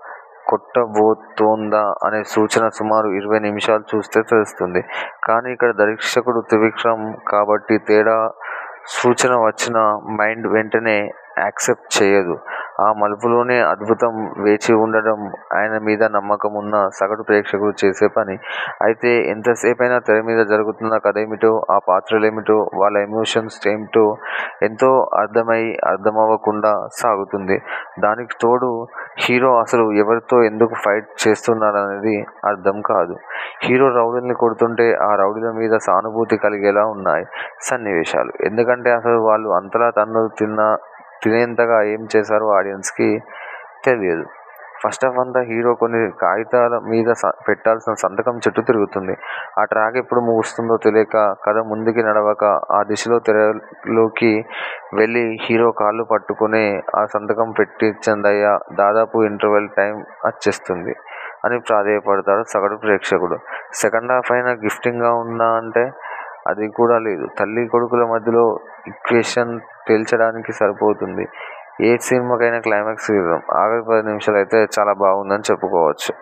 కొట్టబోతోందా అనే సూచన సుమారు ఇరవై నిమిషాలు చూస్తే తెలుస్తుంది కానీ ఇక్కడ దర్శకుడు త్రివిక్రమ్ కాబట్టి తేడా సూచన వచ్చినా మైండ్ వెంటనే యాక్సెప్ట్ చేయదు ఆ మలుపులోనే అద్భుతం వేచి ఉండడం ఆయన మీద నమ్మకం ఉన్న సగటు ప్రేక్షకుడు చేసే పని అయితే ఎంతసేపైనా తెర మీద జరుగుతున్న కథేమిటో ఆ పాత్రలేమిటో వాళ్ళ ఎమోషన్స్ ఏమిటో ఎంతో అర్థమై అర్థమవ్వకుండా సాగుతుంది దానికి తోడు హీరో అసలు ఎవరితో ఎందుకు ఫైట్ చేస్తున్నాడనేది అర్థం కాదు హీరో రౌడీల్ని కొడుతుంటే ఆ రౌడీల మీద సానుభూతి కలిగేలా ఉన్నాయి సన్నివేశాలు ఎందుకంటే అసలు వాళ్ళు అంతలా తన్ను తిన్న తినేంతగా ఏం చేశారో ఆడియన్స్కి తెలియదు ఫస్ట్ ఆఫ్ అంతా హీరో కొన్ని కాగితాల మీద స- పెట్టాల్సిన సంతకం చుట్టూ తిరుగుతుంది ఆ ట్రాక్ ఎప్పుడు ముగుస్తుందో తెలియక కథ ముందుకి నడవక ఆ దిశలో తెరలోకి వెళ్ళి హీరో కాళ్ళు పట్టుకునే ఆ సంతకం పెట్టించందయ్యా దాదాపు ఇంటర్వెల్ టైం వచ్చేస్తుంది అని ప్రాధేయపడతాడు సగటు ప్రేక్షకుడు సెకండ్ హాఫ్ అయినా గిఫ్టింగ్గా ఉందా అంటే అది కూడా లేదు తల్లి కొడుకుల మధ్యలో ఈక్వేషన్ తేల్చడానికి సరిపోతుంది ఏ సినిమాకైనా క్లైమాక్స్ ఇవ్వం ఆఖరి పది నిమిషాలు అయితే చాలా బాగుందని చెప్పుకోవచ్చు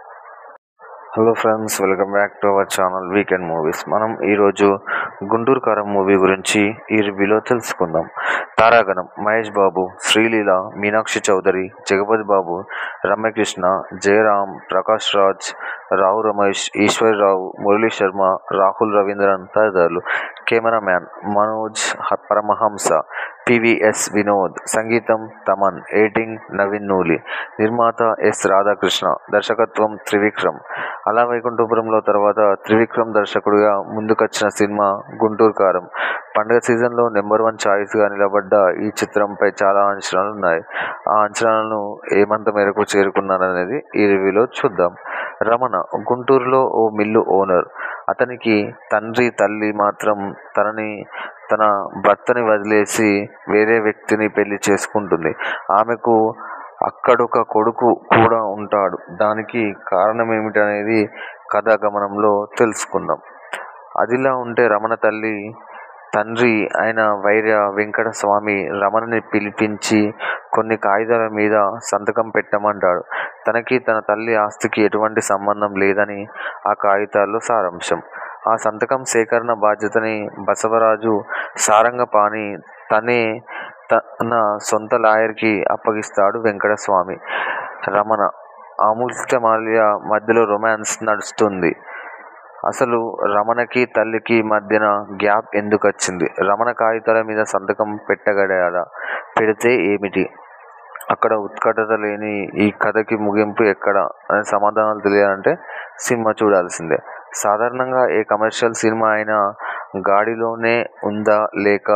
hello friends welcome back to our channel weekend movies మనం ఈరోజు గుంటూరు కారం మూవీ గురించి ఈ రివ్యూలో తెలుసుకుందాం తారాగణం మహేష్ బాబు శ్రీలీల మీనాక్షి చౌదరి జగపతి బాబు రమ్యకృష్ణ జయరామ్ ప్రకాష్ రాజ్ రావు రమేష్ ఈశ్వర్రావు మురళీ శర్మ రాహుల్ రవీంద్రన్ తదితరులు కెమెరామ్యాన్ మనోజ్ హ- పరమహంస పివిఎస్ వినోద్ సంగీతం తమన్ ఎడిటింగ్ నవీన్ నూలి నిర్మాత ఎస్ రాధాకృష్ణ దర్శకత్వం త్రివిక్రమ్ అలా వైకుంఠపురంలో తర్వాత త్రివిక్రమ్ దర్శకుడిగా ముందుకొచ్చిన సినిమా గుంటూరు కారం పండుగ సీజన్లో నెంబర్ వన్ ఛాయిస్గా నిలబడ్డ ఈ చిత్రంపై చాలా అంచనాలు ఉన్నాయి ఆ అంచనాలను ఏమంత మేరకు చేరుకున్నారనేది ఈ రివ్యూలో చూద్దాం రమణ గుంటూరులో ఓ మిల్లు ఓనర్ అతనికి తండ్రి తల్లి మాత్రం తనని తన భర్తని వదిలేసి వేరే వ్యక్తిని పెళ్లి చేసుకుంటుంది ఆమెకు అక్కడొక కొడుకు కూడా ఉంటాడు దానికి కారణం ఏమిటనేది కథా గమనంలో తెలుసుకుందాం అదిలా ఉంటే రమణ తల్లి తండ్రి అయిన వైర్య వెంకట స్వామి రమణని పిలిపించి కొన్ని కాగితాల మీద సంతకం పెట్టమంటాడు తనకి తన తల్లి ఆస్తికి ఎటువంటి సంబంధం లేదని ఆ కాగితాల్లో సారాంశం ఆ సంతకం సేకరణ బాధ్యతని బసవరాజు సారంగపాణి తనే తన సొంత లాయర్కి అప్పగిస్తాడు వెంకటస్వామి రమణ అమూల్యమాల్య మధ్యలో రొమాన్స్ నడుస్తుంది అసలు రమణకి తల్లికి మధ్యన గ్యాప్ ఎందుకు వచ్చింది రమణ కాగితాల మీద సంతకం పెట్టగలడా పెడితే ఏమిటి అక్కడ ఉత్కటత లేని ఈ కథకి ముగింపు ఎక్కడ అనే సమాధానాలు తెలియాలంటే సినిమా చూడాల్సిందే సాధారణంగా ఏ కమర్షియల్ సినిమా అయినా గాడిలోనే ఉందా లేక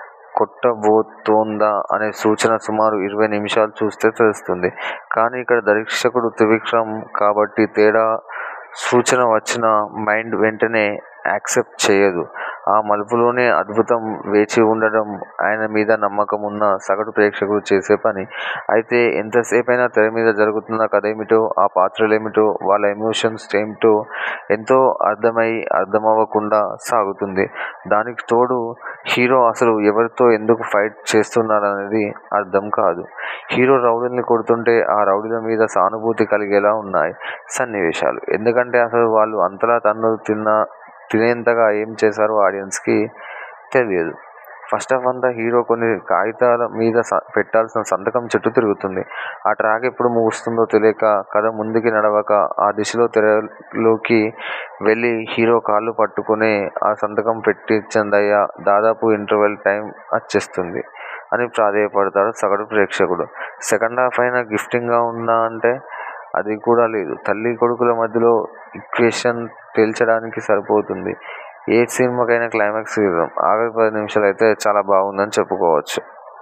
కొట్టబోతోందా అనే సూచన సుమారు ఇరవై నిమిషాలు చూస్తే తెలుస్తుంది కానీ ఇక్కడ దర్శకుడు త్రివిక్రమ్ కాబట్టి తేడా సూచన వచ్చిన మైండ్ వెంటనే యాక్సెప్ట్ చేయదు ఆ మలుపులోనే అద్భుతం వేచి ఉండడం ఆయన మీద నమ్మకం ఉన్న సగటు ప్రేక్షకుడు చేసే పని అయితే ఎంతసేపైనా తెర మీద జరుగుతున్న కథేమిటో ఆ పాత్రలేమిటో వాళ్ళ ఎమోషన్స్ ఏమిటో ఎంతో అర్థమై అర్థమవ్వకుండా సాగుతుంది దానికి తోడు హీరో అసలు ఎవరితో ఎందుకు ఫైట్ చేస్తున్నాడనేది అర్థం కాదు హీరో రౌడీల్ని కొడుతుంటే ఆ రౌడీల మీద సానుభూతి కలిగేలా ఉన్నాయి సన్నివేశాలు ఎందుకంటే అసలు వాళ్ళు అంతలా తన్ను తిన్న తినేంతగా ఏం చేశారో ఆడియన్స్కి తెలియదు ఫస్ట్ ఆఫ్ అంతా హీరో కొన్ని కాగితాల మీద స- పెట్టాల్సిన సంతకం చుట్టూ తిరుగుతుంది ఆ ట్రాక్ ఎప్పుడు ముగుస్తుందో తెలియక కథ ముందుకి నడవక ఆ దిశలో తెరలోకి వెళ్ళి హీరో కాళ్ళు పట్టుకునే ఆ సంతకం పెట్టించందయ్యా దాదాపు ఇంటర్వెల్ టైం వచ్చేస్తుంది అని ప్రాధేయపడతాడు సగటు ప్రేక్షకుడు సెకండ్ హాఫ్ అయినా గిఫ్టింగ్గా ఉందా అంటే అది కూడా లేదు తల్లి కొడుకుల మధ్యలో ఈక్వేషన్ తేల్చడానికి సరిపోతుంది ఏ సినిమాకైనా క్లైమాక్స్ ఇవ్వం ఆఖరి పది నిమిషాలు అయితే చాలా బాగుందని చెప్పుకోవచ్చు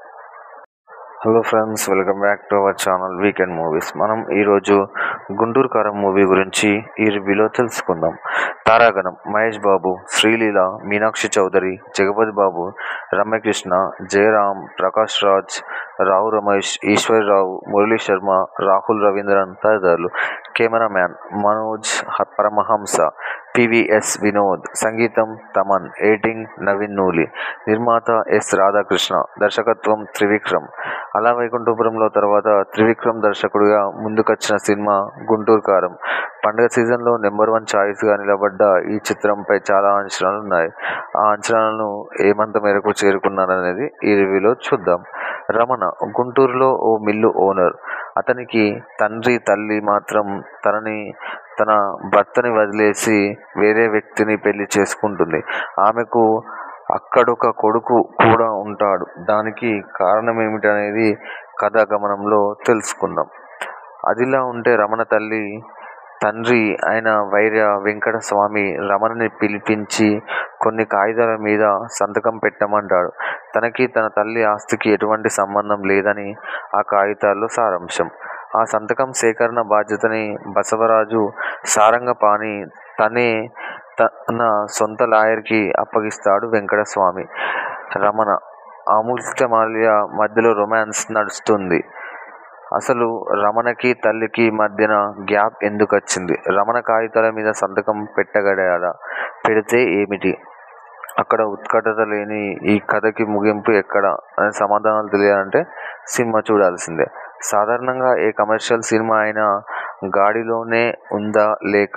hello friends welcome back to our channel weekend movies మనం ఈరోజు గుంటూరు కారం మూవీ గురించి ఈ రివ్యూలో తెలుసుకుందాం తారాగణం మహేష్ బాబు శ్రీలీల మీనాక్షి చౌదరి జగపతి బాబు రమ్యకృష్ణ జయరామ్ ప్రకాష్ రాజ్ రావు రమేష్ ఈశ్వర్రావు మురళీ శర్మ రాహుల్ రవీంద్రన్ తదితరులు కెమెరామ్యాన్ మనోజ్ హ- పరమహంస పివిఎస్ వినోద్ సంగీతం తమన్ ఎడిటింగ్ నవీన్ నూలి నిర్మాత ఎస్ రాధాకృష్ణ దర్శకత్వం త్రివిక్రమ్ అలా వైకుంఠపురంలో తర్వాత త్రివిక్రమ్ దర్శకుడిగా ముందుకొచ్చిన సినిమా గుంటూరు కారం పండుగ సీజన్లో నెంబర్ వన్ ఛాయిస్గా నిలబడ్డ ఈ చిత్రంపై చాలా అంచనాలు ఉన్నాయి ఆ అంచనాలను ఏమంత మేరకు చేరుకున్నారనేది ఈ రివ్యూలో చూద్దాం రమణ గుంటూరులో ఓ మిల్లు ఓనర్ అతనికి తండ్రి తల్లి మాత్రం తనని తన భర్తని వదిలేసి వేరే వ్యక్తిని పెళ్లి చేసుకుంటుంది ఆమెకు అక్కడొక కొడుకు కూడా ఉంటాడు దానికి కారణం ఏమిటనేది కథా గమనంలో తెలుసుకుందాం అదిలా ఉంటే రమణ తల్లి తండ్రి అయిన వైర్య వెంకట స్వామి రమణని పిలిపించి కొన్ని కాగితాల మీద సంతకం పెట్టమంటాడు తనకి తన తల్లి ఆస్తికి ఎటువంటి సంబంధం లేదని ఆ కాగితాల్లో సారాంశం ఆ సంతకం సేకరణ బాధ్యతని బసవరాజు సారంగపాణి తనే తన సొంత లాయర్కి అప్పగిస్తాడు వెంకటస్వామి రమణ అమూల్యమాల్య మధ్యలో రొమాన్స్ నడుస్తుంది అసలు రమణకి తల్లికి మధ్యన గ్యాప్ ఎందుకు వచ్చింది రమణ కాగితాల మీద సంతకం పెట్టగలడా పెడితే ఏమిటి అక్కడ ఉత్కటత లేని ఈ కథకి ముగింపు ఎక్కడ అనే సమాధానాలు తెలియాలంటే సినిమా చూడాల్సిందే సాధారణంగా ఏ కమర్షియల్ సినిమా అయినా గాడిలోనే ఉందా లేక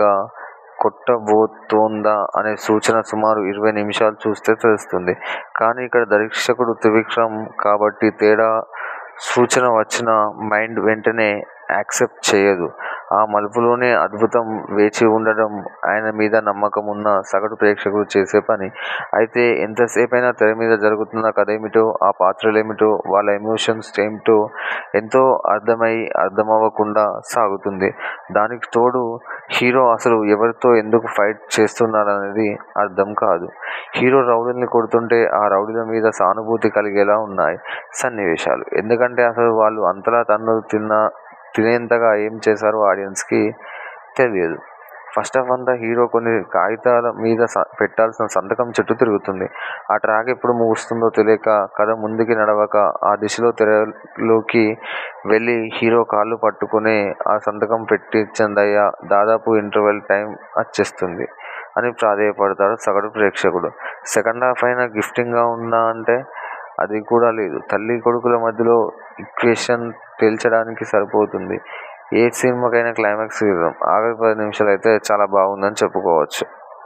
కొట్టబోతోందా అనే సూచన సుమారు ఇరవై నిమిషాలు చూస్తే తెలుస్తుంది కానీ ఇక్కడ దర్శకుడు త్రివిక్రమ్ కాబట్టి తేడా సూచన వచ్చిన మైండ్ వెంటనే యాక్సెప్ట్ చేయదు ఆ మలుపులోనే అద్భుతం వేచి ఉండడం ఆయన మీద నమ్మకం ఉన్న సగటు ప్రేక్షకుడు చేసే పని అయితే ఎంతసేపైనా తెర మీద జరుగుతున్న కథ ఏమిటో ఆ పాత్రలు ఏమిటో వాళ్ళ ఎమోషన్స్ ఏమిటో ఎంతో అర్థమై అర్థమవ్వకుండా సాగుతుంది దానికి తోడు హీరో అసలు ఎవరితో ఎందుకు ఫైట్ చేస్తున్నాడనేది అర్థం కాదు హీరో రౌడీల్ని కొడుతుంటే ఆ రౌడీల మీద సానుభూతి కలిగేలా ఉన్నాయి సన్నివేశాలు ఎందుకంటే అసలు వాళ్ళు అంతలా తన్ను తిన్న తినేంతగా ఏం చేశారో ఆడియన్స్కి తెలియదు ఫస్ట్ ఆఫ్ అంతా హీరో కొన్ని కాగితాల మీద స- పెట్టాల్సిన సంతకం చుట్టూ తిరుగుతుంది ఆ ట్రాక్ ఎప్పుడు ముగుస్తుందో తెలియక కథ ముందుకి నడవక ఆ దిశలో తెరలోకి వెళ్ళి హీరో కాళ్ళు పట్టుకుని ఆ సంతకం పెట్టించందయ్యా దాదాపు ఇంటర్వెల్ టైం వచ్చేస్తుంది అని ప్రాధేయపడతాడు సగటు ప్రేక్షకుడు సెకండ్ హాఫ్ అయినా గిఫ్టింగ్గా ఉందా అంటే అది కూడా లేదు తల్లి కొడుకుల మధ్యలో ఈక్వేషన్ తేల్చడానికి సరిపోతుంది ఏ సినిమాకైనా క్లైమాక్స్ ఇద్దాం ఆఖరి పది నిమిషాలు అయితే చాలా బాగుందని చెప్పుకోవచ్చు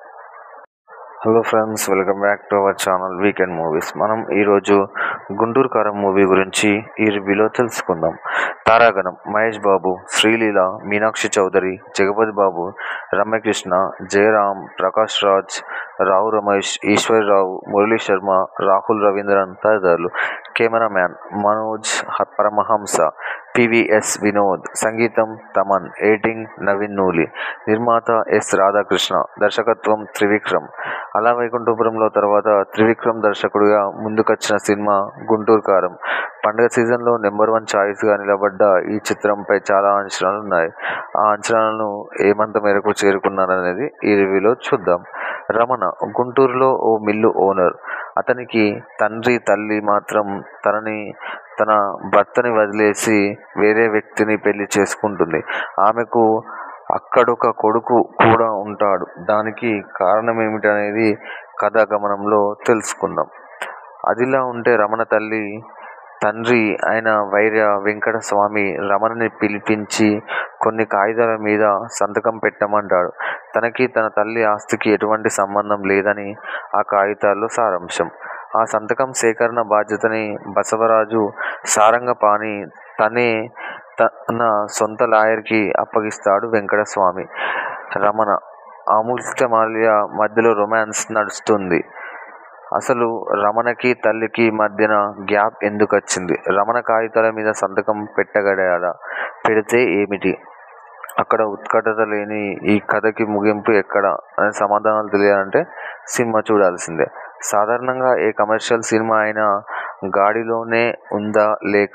hello friends welcome back to our channel weekend movies మనం ఈరోజు గుంటూరు కారం మూవీ గురించి ఈ రివ్యూలో తెలుసుకుందాం తారాగణం మహేష్ బాబు శ్రీలీల మీనాక్షి చౌదరి జగపతి బాబు రమ్యకృష్ణ జయరాం ప్రకాష్ రాజ్ రావు రమేష్ ఈశ్వర్రావు మురళీ శర్మ రాహుల్ రవీంద్రన్ తదితరులు కెమెరామ్యాన్ మనోజ్ హ- పరమహంస పివిఎస్ వినోద్ సంగీతం తమన్ ఎడిటింగ్ నవీన్ నూలి నిర్మాత ఎస్ రాధాకృష్ణ దర్శకత్వం త్రివిక్రమ్ అలా వైకుంఠపురంలో తర్వాత త్రివిక్రమ్ దర్శకుడిగా ముందుకొచ్చిన సినిమా గుంటూరు కారం పండుగ సీజన్లో నెంబర్ వన్ ఛాయిస్గా నిలబడ్డ ఈ చిత్రంపై చాలా అంచనాలు ఉన్నాయి ఆ అంచనాలను ఏమంత మేరకు చేరుకున్నారనేది ఈ రివ్యూలో చూద్దాం రమణ గుంటూరులో ఓ మిల్లు ఓనర్ అతనికి తండ్రి తల్లి మాత్రం తనని తన భర్తని వదిలేసి వేరే వ్యక్తిని పెళ్లి చేసుకుంటుంది ఆమెకు అక్కడొక కొడుకు కూడా ఉంటాడు దానికి కారణం ఏమిటనేది కథా గమనంలో తెలుసుకుందాం అదిలా ఉంటే రమణ తల్లి తండ్రి అయిన వైర్య వెంకట స్వామి రమణని పిలిపించి కొన్ని కాగితాల మీద సంతకం పెట్టమంటాడు తనకి తన తల్లి ఆస్తికి ఎటువంటి సంబంధం లేదని ఆ కాగితాల్లో సారాంశం ఆ సంతకం సేకరణ బాధ్యతని బసవరాజు సారంగపాణి తనే తన సొంత లాయర్కి అప్పగిస్తాడు వెంకటస్వామి రమణ అమూల్యమాల్య మధ్యలో రొమాన్స్ నడుస్తుంది అసలు రమణకి తల్లికి మధ్యన గ్యాప్ ఎందుకు వచ్చింది రమణ కాగితాల మీద సంతకం పెట్టగలడా పెడితే ఏమిటి అక్కడ ఉత్కటత లేని ఈ కథకి ముగింపు ఎక్కడ అనే సమాధానాలు తెలియాలంటే సినిమా చూడాల్సిందే సాధారణంగా ఏ కమర్షియల్ సినిమా అయినా గాడిలోనే ఉందా లేక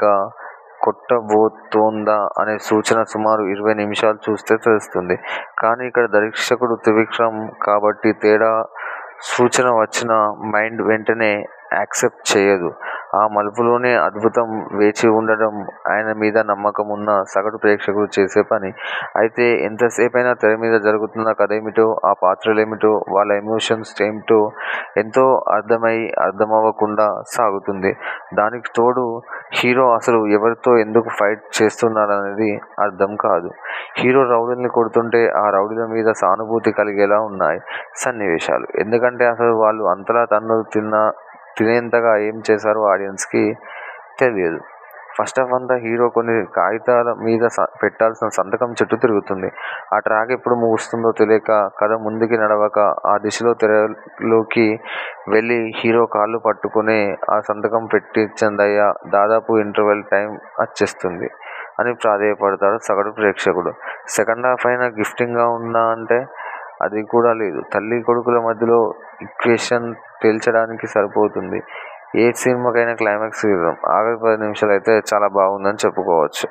కొట్టబోతోందా అనే సూచన సుమారు ఇరవై నిమిషాలు చూస్తే తెలుస్తుంది కానీ ఇక్కడ దర్శకుడు త్రివిక్రమ్ కాబట్టి తేడా సూచన వచ్చిన మైండ్ వెంటనే యాక్సెప్ట్ చేయదు ఆ మలుపులోనే అద్భుతం వేచి ఉండడం ఆయన మీద నమ్మకం ఉన్న సగటు ప్రేక్షకుడు చేసే పని. అయితే ఎంతసేపైనా తెర మీద జరుగుతున్న కథేమిటో, ఆ పాత్రలేమిటో, వాళ్ళ ఎమోషన్స్ ఏమిటో ఎంతో అర్థమై అర్థమవకుండా సాగుతుంది. దానికి తోడు హీరో అసలు ఎవరితో ఎందుకు ఫైట్ చేస్తున్నాడనేది అర్థం కాదు. హీరో రౌడీల్ని కొడుతుంటే ఆ రౌడీల మీద సానుభూతి కలిగేలా ఉన్నాయి సన్నివేశాలు. ఎందుకంటే అసలు వాళ్ళు అంతలా తన్నులు తినేంతగా ఏం చేశారో ఆడియన్స్ కి తెలియదు. ఫస్టాఫ్ అంతా హీరో కొన్ని కాగితాల మీద పెట్టాల్సిన సంతకం చుట్టూ తిరుగుతుంది. ఆ ట్రాక్ ఎప్పుడు ముగుస్తుందో తెలియక, కథ ముందుకి నడవక ఆ దిశలో తెరలోకి వెళ్ళి హీరో కాళ్ళు పట్టుకునే ఆ సంతకం పెట్టించండయ్యా దాదాపు ఇంటర్వెల్ టైమ్ అచ్చేస్తుంది అని ప్రాధేయపడతాడు సగటు ప్రేక్షకుడు. సెకండాఫ్ అయినా గిఫ్టింగ్ గా ఉందా అంటే అది కూడా లేదు. తల్లీ కొడుకుల మధ్యలో ఈక్వేషన్ తేల్చడానికి సరిపోతుంది ఏ సినిమాకైనా క్లైమాక్స్ సీక్వెన్స్. ఆఖరి పది నిమిషాలైతే చాలా బాగుందని చెప్పుకోవచ్చు.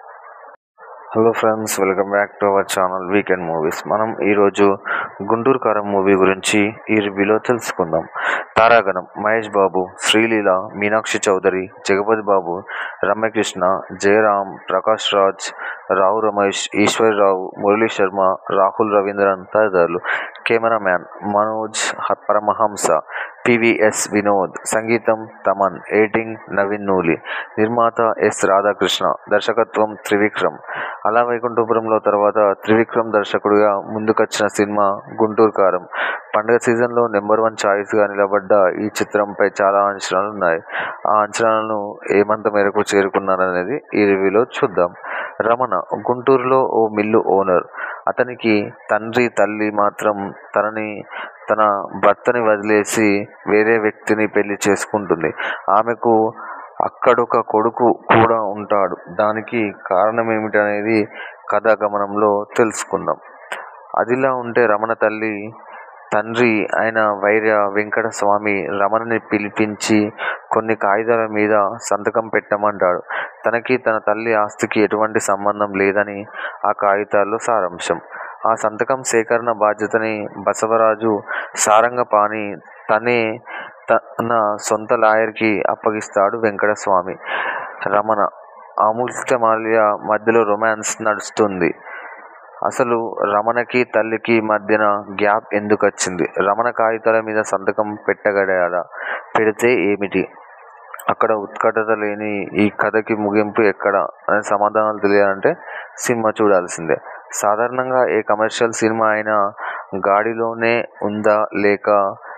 Hello friends welcome back to our channel weekend movies. మనం ఈరోజు గుంటూరు కారం మూవీ గురించి ఈ రివ్యూలో తెలుసుకుందాం. తారాగణం మహేష్ బాబు, శ్రీలీల, మీనాక్షి చౌదరి, జగపతి బాబు, రమ్యకృష్ణ, జయరాం, ప్రకాష్ రాజ్, రావు రమేష్, ఈశ్వరీరావు, మురళీశర్మ, రాహుల్ రవీంద్రన్ తదితరులు. కెమెరామ్యాన్ మనోజ్ పరమహంస, పీవీఎస్ వినోద్, సంగీతం తమన్, ఎడిటింగ్ నవీన్ నూలి, నిర్మాత ఎస్ రాధాకృష్ణ, దర్శకత్వం త్రివిక్రమ్. అల వైకుంఠపురంలో తర్వాత త్రివిక్రమ్ దర్శకుడిగా ముందుకొచ్చిన సినిమా గుంటూరు కారం. పండగ సీజన్లో నెంబర్ వన్ చాయిస్ గా నిలబడ్డ ఈ చిత్రంపై చాలా అంచనాలున్నాయి. ఆ అంచనాలను ఏమంత మేరకు చేరుకున్నారనేది ఈ రివ్యూలో చూద్దాం. రమణ గుంటూరులో ఓ మిల్లు ఓనర్. అతనికి తండ్రి, తల్లి మాత్రం తనని తన భర్తని వదిలేసి వేరే వ్యక్తిని పెళ్ళి చేసుకుంటుంది. ఆమెకు అక్కడొక కొడుకు కూడా ఉంటాడు. దానికి కారణమేమిటనేది కథా గమనంలో తెలుసుకుందాం. అదిలా ఉంటే రమణ తల్లి తండ్రి అయిన వైర్య వెంకటస్వామి రమణని పిలిపించి కొన్ని కాగితాల మీద సంతకం పెట్టమంటాడు. తనకి తన తల్లి ఆస్తికి ఎటువంటి సంబంధం లేదని ఆ కాగితాల్లో సారాంశం. ఆ సంతకం సేకరణ బాధ్యతని బసవరాజు సారంగపాణి తనే తన సొంత లాయర్ కి అప్పగిస్తాడు వెంకటస్వామి. రమణ, అమూల్యమాల్య మధ్యలో రొమాన్స్ నడుస్తుంది. అసలు రమణకి తల్లికి మధ్యన గ్యాప్ ఎందుకొచ్చింది? రమణ కాగితాల మీద సంతకం పెట్టగలిగాడా? పెడితే ఏమిటి? అక్కడ ఉత్కంఠత లేని ఈ కథకి ముగింపు ఎక్కడ? అనే సమాధానాలు తెలియాలంటే సినిమా చూడాల్సిందే. సాధారణంగా ఏ కమర్షియల్ సినిమా అయినా గాడిలోనే ఉందా లేక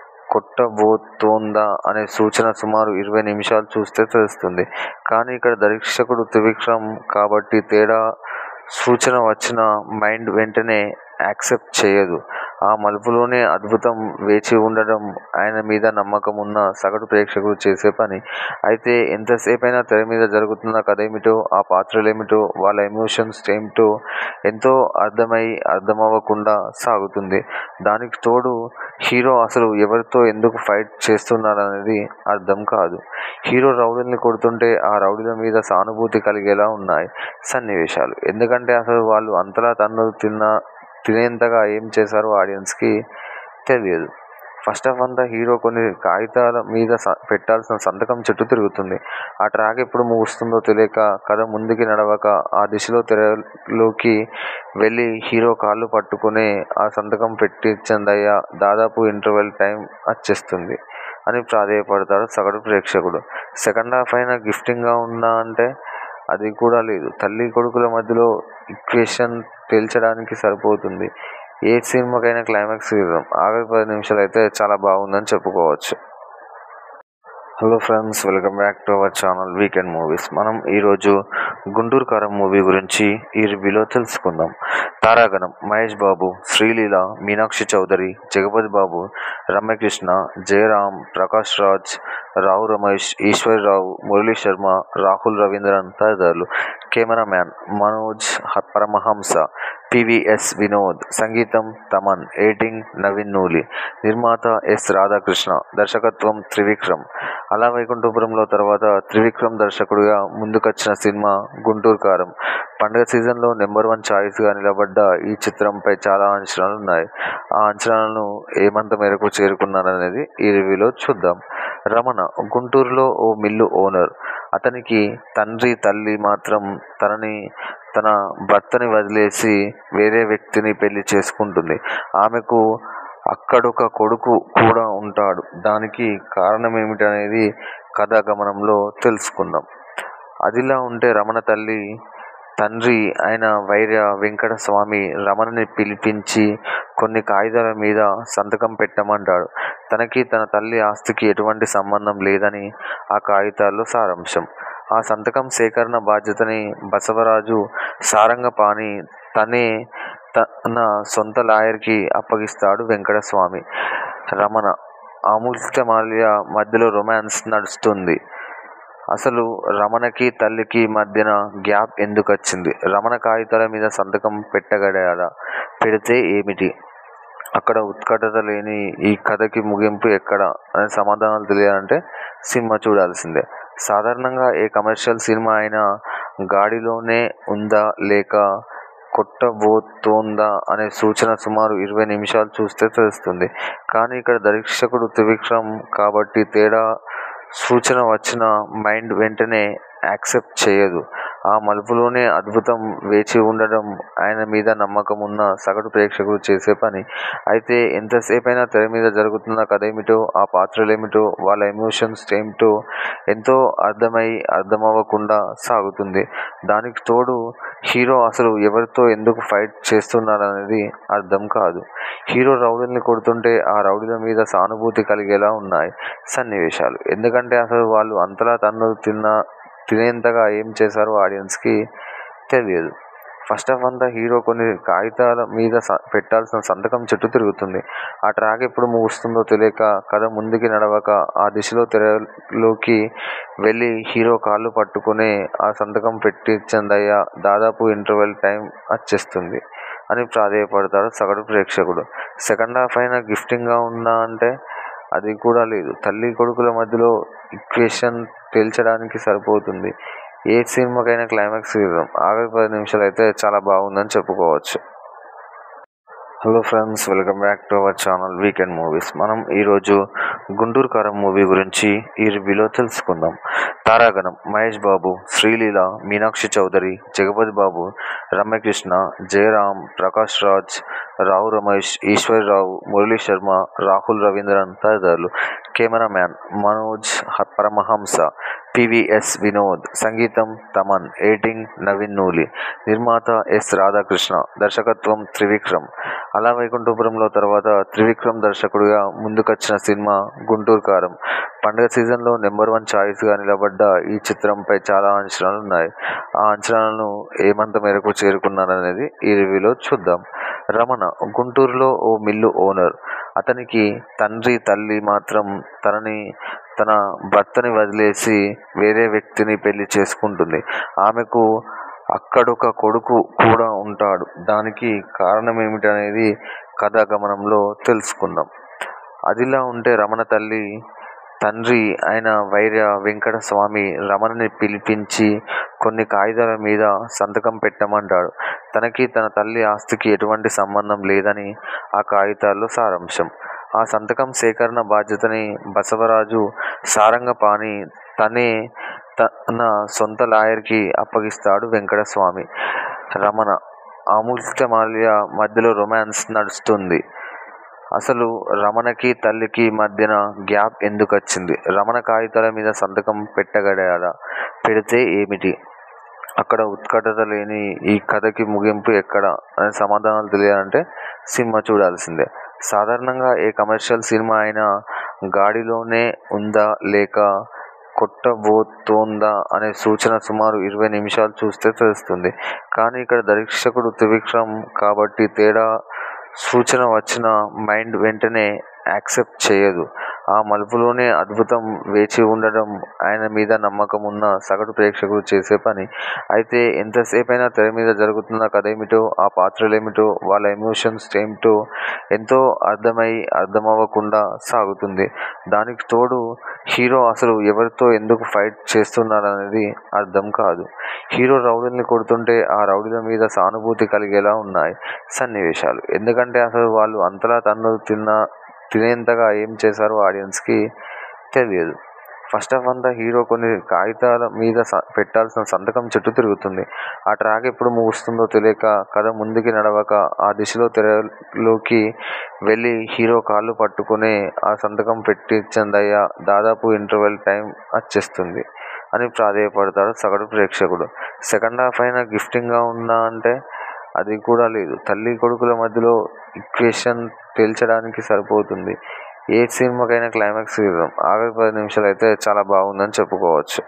కొట్టబోతోందా అనే సూచన సుమారు ఇరవై నిమిషాలు చూస్తే తెలుస్తుంది. కానీ ఇక్కడ దర్శకుడు త్రివిక్రమ్ కాబట్టి తేడా సూచన వచ్చినా మైండ్ వెంటనే యాక్సెప్ట్ చేయదు. ఆ మలుపులోనే అద్భుతం వేచి ఉండడం ఆయన మీద నమ్మకం ఉన్న సగటు ప్రేక్షకుడు చేసే పని. అయితే ఎంతసేపైనా తెర మీద జరుగుతున్న కథేమిటో, ఆ పాత్రలేమిటో, వాళ్ళ ఎమోషన్స్ ఏమిటో ఎంతో అర్థమై అర్థమవకుండా సాగుతుంది. దానికి తోడు హీరో అసలు ఎవరితో ఎందుకు ఫైట్ చేస్తున్నాడనేది అర్థం కాదు. హీరో రౌడీల్ని కొడుతుంటే ఆ రౌడీల మీద సానుభూతి కలిగేలా ఉన్నాయి సన్నివేశాలు. ఎందుకంటే అసలు వాళ్ళు అంతలా తన్నులు తినేంతగా ఏం చేశారో ఆడియన్స్ కి తెలియదు. ఫస్టాఫ్ అంతా హీరో కొన్ని కాగితాల మీద పెట్టాల్సిన సంతకం చుట్టూ తిరుగుతుంది. ఆ ట్రాక్ ఎప్పుడు ముగుస్తుందో తెలియక, కథ ముందుకి నడవక ఆ దిశలో తెరలోకి వెళ్ళి హీరో కాళ్ళు పట్టుకునే ఆ సంతకం పెట్టించండయ్యా దాదాపు ఇంటర్వెల్ టైమ్ అచ్చేస్తుంది అని ప్రాధేయపడతాడు సగటు ప్రేక్షకుడు. సెకండాఫ్ అయినా గిఫ్టింగ్ గా ఉందా అంటే అది కూడా లేదు. తల్లీ కొడుకుల మధ్యలో ఈక్వేషన్ తేల్చడానికి సరిపోతుంది ఏ సినిమాకైనా క్లైమాక్స్ సీక్వెన్స్. ఆఖరి పది నిమిషాలైతే చాలా బాగుందని చెప్పుకోవచ్చు. Hello friends welcome back to our channel weekend movies. మనం ఈరోజు గుంటూరు కారం మూవీ గురించి ఈ రివ్యూలో తెలుసుకుందాం. తారాగణం మహేష్ బాబు, శ్రీలీల, మీనాక్షి చౌదరి, జగపతి బాబు, రమ్యకృష్ణ, జయరాం, ప్రకాష్ రాజ్, రావు రమేష్, ఈశ్వరీరావు, మురళీశర్మ, రాహుల్ రవీంద్రన్ తదితరులు. కెమెరామ్యాన్ మనోజ్ పరమహంస, పీవీఎస్ వినోద్, సంగీతం తమన్, ఎడిటింగ్ నవీన్ నూలి, నిర్మాత ఎస్ రాధాకృష్ణ, దర్శకత్వం త్రివిక్రమ్. అల వైకుంఠపురంలో తర్వాత త్రివిక్రమ్ దర్శకుడిగా ముందుకొచ్చిన సినిమా గుంటూరు కారం. పండగ సీజన్లో నెంబర్ వన్ చాయిస్ గా నిలబడ్డ ఈ చిత్రంపై చాలా అంచనాలున్నాయి. ఆ అంచనాలను ఏమంత మేరకు చేరుకున్నారనేది ఈ రివ్యూలో చూద్దాం. రమణ గుంటూరులో ఓ మిల్లు ఓనర్ అతనికి తండ్రి తల్లి మాత్రం తనని తన భర్తని వదిలేసి వేరే వ్యక్తిని పెళ్లి చేసుకుంటుంది ఆమెకు అక్కడొక కొడుకు కూడా ఉంటాడు దానికి కారణం ఏమిటనేది కథాగమనంలో తెలుసుకుందాం అదిలా ఉంటే రమణ తల్లి తండ్రి అయిన వైర్య వెంకట స్వామి రమణని పిలిపించి కొన్ని కాగితాల మీద సంతకం పెట్టమంటాడు తనకి తన తల్లి ఆస్తికి ఎటువంటి సంబంధం లేదని ఆ కాగితాల్లో సారాంశం ఆ సంతకం సేకరణ బాధ్యతని బసవరాజు సారంగపాణి తనే తన సొంత లాయర్కి అప్పగిస్తాడు వెంకటస్వామి రమణ అమూల్యమాల్య మధ్యలో రొమాన్స్ నడుస్తుంది అసలు రమణకి తల్లికి మధ్యన గ్యాప్ ఎందుకు వచ్చింది రమణ కాగితాల మీద సంతకం పెట్టగలడా పెడితే ఏమిటి అక్కడ ఉత్కటత లేని ఈ కథకి ముగింపు ఎక్కడ అనే సమాధానాలు తెలియాలంటే సినిమా చూడాల్సిందే సాధారణంగా ఏ కమర్షియల్ సినిమా అయినా గాడిలోనే ఉందా లేక కొట్టబోతోందా అనే సూచన సుమారు ఇరవై నిమిషాలు చూస్తే తెలుస్తుంది కానీ ఇక్కడ దర్శకుడు త్రివిక్రమ్ కాబట్టి తేడా సూచన వచ్చిన మైండ్ వెంటనే యాక్సెప్ట్ చేయదు ఆ మలుపులోనే అద్భుతం వేచి ఉండడం ఆయన మీద నమ్మకం ఉన్న సగటు ప్రేక్షకుడు చేసే పని అయితే ఎంతసేపైనా తెర మీద జరుగుతున్న కథ ఏమిటో ఆ పాత్రలు ఏమిటో వాళ్ళ ఎమోషన్స్ ఏమిటో ఎంతో అర్థమై అర్థమవ్వకుండా సాగుతుంది దానికి తోడు హీరో అసలు ఎవరితో ఎందుకు ఫైట్ చేస్తున్నాడనేది అర్థం కాదు హీరో రౌడీల్ని కొడుతుంటే ఆ రౌడీల మీద సానుభూతి కలిగేలా ఉన్నాయి సన్నివేశాలు ఎందుకంటే అసలు వాళ్ళు అంతలా తన్ను తిన్న తినేంతగా ఏం చేశారో ఆడియన్స్కి తెలియదు ఫస్ట్ ఆఫ్ అంతా హీరో కొన్ని కాగితాల మీద స- పెట్టాల్సిన సంతకం చుట్టూ తిరుగుతుంది ఆ ట్రాక్ ఎప్పుడు ముగుస్తుందో తెలియక కథ ముందుకి నడవక ఆ దిశలో తెరలోకి వెళ్ళి హీరో కాళ్ళు పట్టుకుని ఆ సంతకం పెట్టించందయ్యా దాదాపు ఇంటర్వెల్ టైం వచ్చేస్తుంది అని ప్రాధేయపడతాడు సగటు ప్రేక్షకుడు సెకండ్ హాఫ్ అయినా గిఫ్టింగ్గా ఉందా అంటే అది కూడా లేదు తల్లి కొడుకుల మధ్యలో ఈక్వేషన్ తేల్చడానికి సరిపోతుంది ఏ సినిమాకైనా క్లైమాక్స్ ఇద్దాం ఆఖరి పది నిమిషాలు అయితే చాలా బాగుందని చెప్పుకోవచ్చు hello friends welcome back to our channel weekend movies మనం ఈరోజు గుంటూరు కారం మూవీ గురించి ఈ రివ్యూలో తెలుసుకుందాం తారాగణం మహేష్ బాబు శ్రీలీల మీనాక్షి చౌదరి జగపతి బాబు రమ్యకృష్ణ జయరాం ప్రకాష్ రాజ్ రావు రమేష్ ఈశ్వర్రావు మురళీ శర్మ రాహుల్ రవీంద్రన్ తదితరులు కెమెరామ్యాన్ మనోజ్ హ- పరమహంస పివిఎస్ వినోద్ సంగీతం తమన్ ఎడిటింగ్ నవీన్ నూలి నిర్మాత ఎస్ రాధాకృష్ణ దర్శకత్వం త్రివిక్రమ్ అలా వైకుంఠపురంలో తర్వాత త్రివిక్రమ్ దర్శకుడిగా ముందుకొచ్చిన సినిమా గుంటూరు కారం పండుగ సీజన్లో నెంబర్ వన్ ఛాయిస్గా నిలబడ్డ ఈ చిత్రంపై చాలా అంచనాలు ఉన్నాయి ఆ అంచనాలను ఏమంత మేరకు చేరుకున్నారనేది ఈ రివ్యూలో చూద్దాం రమణ గుంటూరులో ఓ మిల్లు ఓనర్ అతనికి తండ్రి తల్లి మాత్రం తనని తన భర్తని వదిలేసి వేరే వ్యక్తిని పెళ్లి చేసుకుంటుంది ఆమెకు అక్కడొక కొడుకు కూడా ఉంటాడు దానికి కారణం ఏమిటనేది కథాగమనంలో తెలుసుకుందాం అదిలా ఉంటే రమణ తల్లి తండ్రి అయిన వైర్య వెంకట స్వామి రమణని పిలిపించి కొన్ని కాగితాల మీద సంతకం పెట్టమంటాడు తనకి తన తల్లి ఆస్తికి ఎటువంటి సంబంధం లేదని ఆ కాగితాల్లో సారాంశం ఆ సంతకం సేకరణ బాధ్యతని బసవరాజు సారంగపాణి తనే తన సొంత లాయర్కి అప్పగిస్తాడు వెంకటస్వామి రమణ అమూల్యమాల్య మధ్యలో రొమాన్స్ నడుస్తుంది అసలు రమణకి తల్లికి మధ్యన గ్యాప్ ఎందుకు వచ్చింది రమణ కాగితాల మీద సంతకం పెట్టగలడా పెడితే ఏమిటి అక్కడ ఉత్కటత లేని ఈ కథకి ముగింపు ఎక్కడ అనే సమాధానాలు తెలియాలంటే సినిమా చూడాల్సిందే సాధారణంగా ఏ కమర్షియల్ సినిమా అయినా గాడిలోనే ఉందా లేక కొట్టబోతోందా అనే సూచన సుమారు ఇరవై నిమిషాలు చూస్తే తెలుస్తుంది కానీ ఇక్కడ దర్శకుడు త్రివిక్రమ్ కాబట్టి తేడా సూచన వచ్చిన మైండ్ వెంటనే యాక్సెప్ట్ చేయదు ఆ మలుపులోనే అద్భుతం వేచి ఉండడం ఆయన మీద నమ్మకం ఉన్న సగటు ప్రేక్షకుడు చేసే పని అయితే ఎంతసేపైనా తెర మీద జరుగుతున్న కథ ఏమిటో ఆ పాత్రలు ఏమిటో వాళ్ళ ఎమోషన్స్ ఏమిటో ఎంతో అర్థమై అర్థమవ్వకుండా సాగుతుంది దానికి తోడు హీరో అసలు ఎవరితో ఎందుకు ఫైట్ చేస్తున్నాడనేది అర్థం కాదు హీరో రౌడీల్ని కొడుతుంటే ఆ రౌడీల మీద సానుభూతి కలిగేలా ఉన్నాయి సన్నివేశాలు ఎందుకంటే అసలు వాళ్ళు అంతలా తన్ను తిన్న తినేంతగా ఏం చేశారో ఆడియన్స్కి తెలియదు ఫస్ట్ హాఫ్ అంతా హీరో కొన్ని కాగితాల మీద స- పెట్టాల్సిన సంతకం చుట్టూ తిరుగుతుంది ఆ ట్రాక్ ఎప్పుడు ముగుస్తుందో తెలియక కథ ముందుకి నడవక ఆ దిశలో తెరలోకి వెళ్ళి హీరో కాళ్ళు పట్టుకునే ఆ సంతకం పెట్టించందయ్య దాదాపు ఇంటర్వెల్ టైం వచ్చేస్తుంది అని ప్రాధేయపడతాడు సగటు ప్రేక్షకుడు సెకండ్ హాఫ్ అయినా గిఫ్టింగ్గా ఉందా అంటే అది కూడా లేదు తల్లి కొడుకుల మధ్యలో ఈక్వేషన్ తేల్చడానికి సరిపోతుంది ఏ సినిమాకైనా క్లైమాక్స్ ఇవ్వం ఆఖరి పది నిమిషాలు అయితే చాలా బాగుందని చెప్పుకోవచ్చు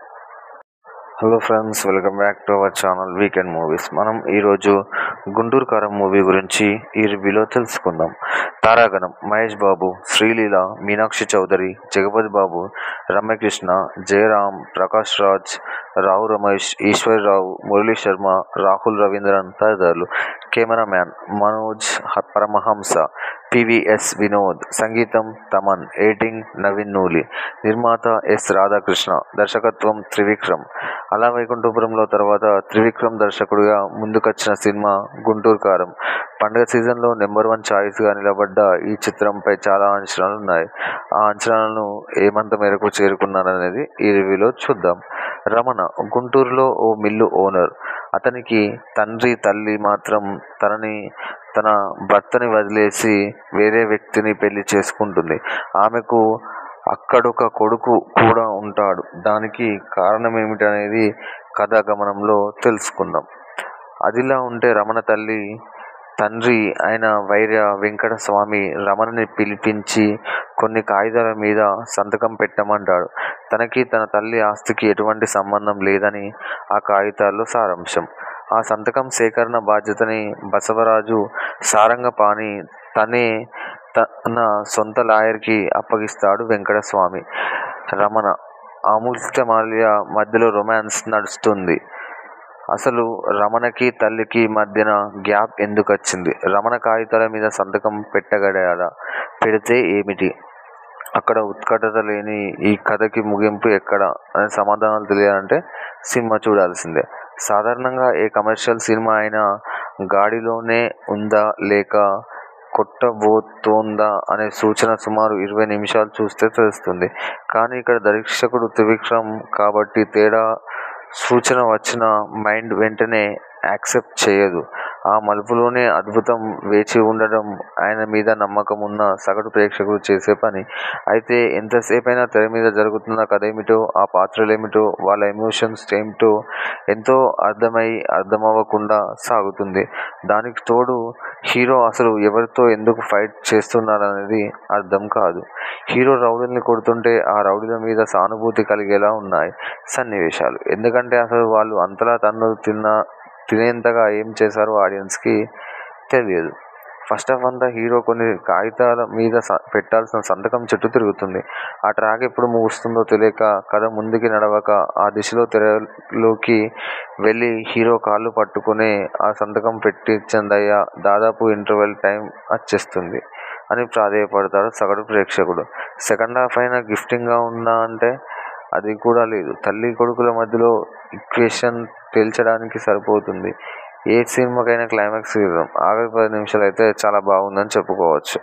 hello friends welcome back to our channel weekend movies మనం ఈరోజు గుంటూరు కారం మూవీ గురించి ఈ రివ్యూలో తెలుసుకుందాం తారాగణం మహేష్ బాబు శ్రీలీల మీనాక్షి చౌదరి జగపతి బాబు రమ్యకృష్ణ జయరామ్ ప్రకాష్ రాజ్ రావు రమేష్ ఈశ్వర్రావు మురళీ శర్మ రాహుల్ రవీంద్రన్ తదితరులు కెమెరామ్యాన్ మనోజ్ హ- పరమహంస పివిఎస్ వినోద్ సంగీతం తమన్ ఎడిటింగ్ నవీన్ నూలి నిర్మాత ఎస్ రాధాకృష్ణ దర్శకత్వం త్రివిక్రమ్ అలా వైకుంఠపురంలో తర్వాత త్రివిక్రమ్ దర్శకుడిగా ముందుకొచ్చిన సినిమా గుంటూరు కారం పండుగ సీజన్లో నెంబర్ వన్ ఛాయిస్గా నిలబడ్డ ఈ చిత్రంపై చాలా అంచనాలు ఉన్నాయి ఆ అంచనాలను ఏమంత మేరకు చేరుకున్నారనేది ఈ రివ్యూలో చూద్దాం రమణ గుంటూరులో ఓ మిల్లు ఓనర్ అతనికి తండ్రి తల్లి మాత్రం తనని తన భర్తని వదిలేసి వేరే వ్యక్తిని పెళ్లి చేసుకుంటుంది ఆమెకు అక్కడొక కొడుకు కూడా ఉంటాడు దానికి కారణం ఏమిటనేది కథా గమనంలో తెలుసుకుందాం అదిలా ఉంటే రమణ తల్లి తండ్రి అయిన వైర్య వెంకట స్వామి రమణని పిలిపించి కొన్ని కాగితాల మీద సంతకం పెట్టమంటాడు తనకి తన తల్లి ఆస్తికి ఎటువంటి సంబంధం లేదని ఆ కాగితాల్లో సారాంశం ఆ సంతకం సేకరణ బాధ్యతని బసవరాజు సారంగపాణి తనే తన సొంత లాయర్కి అప్పగిస్తాడు వెంకటస్వామి రమణ అమూల్యమాల్య మధ్యలో రొమాన్స్ నడుస్తుంది అసలు రమణకి తల్లికి మధ్యన గ్యాప్ ఎందుకు వచ్చింది రమణ కాగితాల మీద సంతకం పెట్టగలడా పెడితే ఏమిటి అక్కడ ఉత్కటత లేని ఈ కథకి ముగింపు ఎక్కడ అనే సమాధానాలు తెలియాలంటే సినిమా చూడాల్సిందే సాధారణంగా ఏ కమర్షియల్ సినిమా అయినా గాడిలోనే ఉందా లేక కొట్టబోతోందా అనే సూచన సుమారు ఇరవై నిమిషాలు చూస్తే తెలుస్తుంది కానీ ఇక్కడ దర్శకుడు త్రివిక్రమ్ కాబట్టి తేడా సూచన వచ్చిన మైండ్ వెంటనే యాక్సెప్ట్ చేయదు ఆ మలుపులోనే అద్భుతం వేచి ఉండడం ఆయన మీద నమ్మకం ఉన్న సగటు ప్రేక్షకుడు చేసే పని అయితే ఎంతసేపైనా తెర మీద జరుగుతున్న కథ ఏమిటో ఆ పాత్రలు ఏమిటో వాళ్ళ ఎమోషన్స్ ఏమిటో ఎంతో అర్థమై అర్థమవ్వకుండా సాగుతుంది దానికి తోడు హీరో అసలు ఎవరితో ఎందుకు ఫైట్ చేస్తున్నారనేది అర్థం కాదు హీరో రౌడీల్ని కొడుతుంటే ఆ రౌడీల మీద సానుభూతి కలిగేలా ఉన్నాయి సన్నివేశాలు ఎందుకంటే అసలు వాళ్ళు అంతలా తన్ను తిన్న తినేంతగా ఏం చేశారో ఆడియన్స్కి తెలియదు ఫస్ట్ హాఫ్ అంతా హీరో కొన్ని కాగితాల మీద స- పెట్టాల్సిన సంతకం చుట్టూ తిరుగుతుంది ఆ ట్రాక్ ఎప్పుడు ముగుస్తుందో తెలియక కథ ముందుకి నడవక ఆ దిశలో తెరలోకి వెళ్ళి హీరో కాళ్ళు పట్టుకునే ఆ సంతకం పెట్టించందయ్య దాదాపు ఇంటర్వెల్ టైం వచ్చేస్తుంది అని ప్రాధేయపడతాడు సగటు ప్రేక్షకుడు సెకండ్ హాఫ్ అయినా గిఫ్టింగ్గా ఉందా అంటే అది కూడా లేదు తల్లి కొడుకుల మధ్యలో ఈక్వేషన్ తేల్చడానికి సరిపోతుంది ఏ సినిమాకైనా క్లైమాక్స్ ఇవ్వం ఆఖరి పది నిమిషాలు అయితే చాలా బాగుందని చెప్పుకోవచ్చు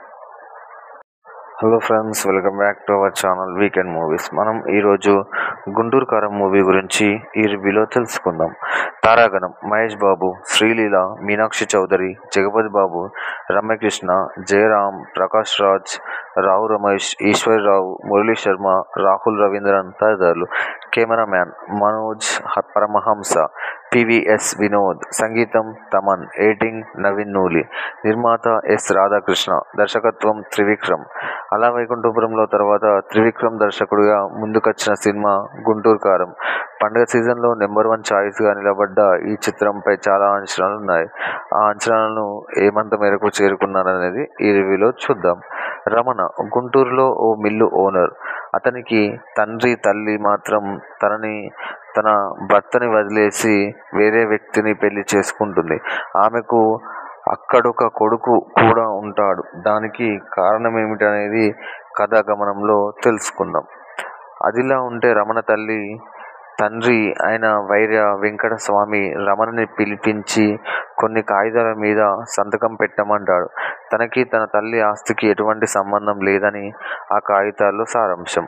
hello friends welcome back to our channel weekend movies మనం ఈరోజు గుంటూరు కారం మూవీ గురించి ఈ రివ్యూలో తెలుసుకుందాం తారాగణం మహేష్ బాబు శ్రీలీల మీనాక్షి చౌదరి జగపతి బాబు రమ్యకృష్ణ జయరామ్ ప్రకాష్ రాజ్ రావు రమేష్ ఈశ్వర్రావు మురళీ శర్మ రాహుల్ రవీంద్రన్ తదితరులు కెమెరామ్యాన్ మనోజ్ హ- పరమహంస పివిఎస్ వినోద్ సంగీతం తమన్ ఎడిటింగ్ నవీన్ నూలి నిర్మాత ఎస్ రాధాకృష్ణ దర్శకత్వం త్రివిక్రమ్ అలా వైకుంఠపురంలో తర్వాత త్రివిక్రమ్ దర్శకుడిగా ముందుకొచ్చిన సినిమా గుంటూరు కారం పండుగ సీజన్లో నెంబర్ వన్ ఛాయిస్గా నిలబడ్డ ఈ చిత్రంపై చాలా అంచనాలు ఉన్నాయి ఆ అంచనాలను ఏమంత మేరకు చేరుకున్నారనేది ఈ రివ్యూలో చూద్దాం రమణ గుంటూరులో ఓ మిల్లు ఓనర్ అతనికి తండ్రి తల్లి మాత్రం తనని తన భర్తని వదిలేసి వేరే వ్యక్తిని పెళ్లి చేసుకుంటుంది ఆమెకు అక్కడొక కొడుకు కూడా ఉంటాడు దానికి కారణం ఏమిటనేది కథా గమనంలో తెలుసుకుందాం అదిలా ఉంటే రమణ తల్లి తండ్రి అయిన వైర్య వెంకట స్వామి రమణని పిలిపించి కొన్ని కాగితాల మీద సంతకం పెట్టమంటాడు తనకి తన తల్లి ఆస్తికి ఎటువంటి సంబంధం లేదని ఆ కాగితాల్లో సారాంశం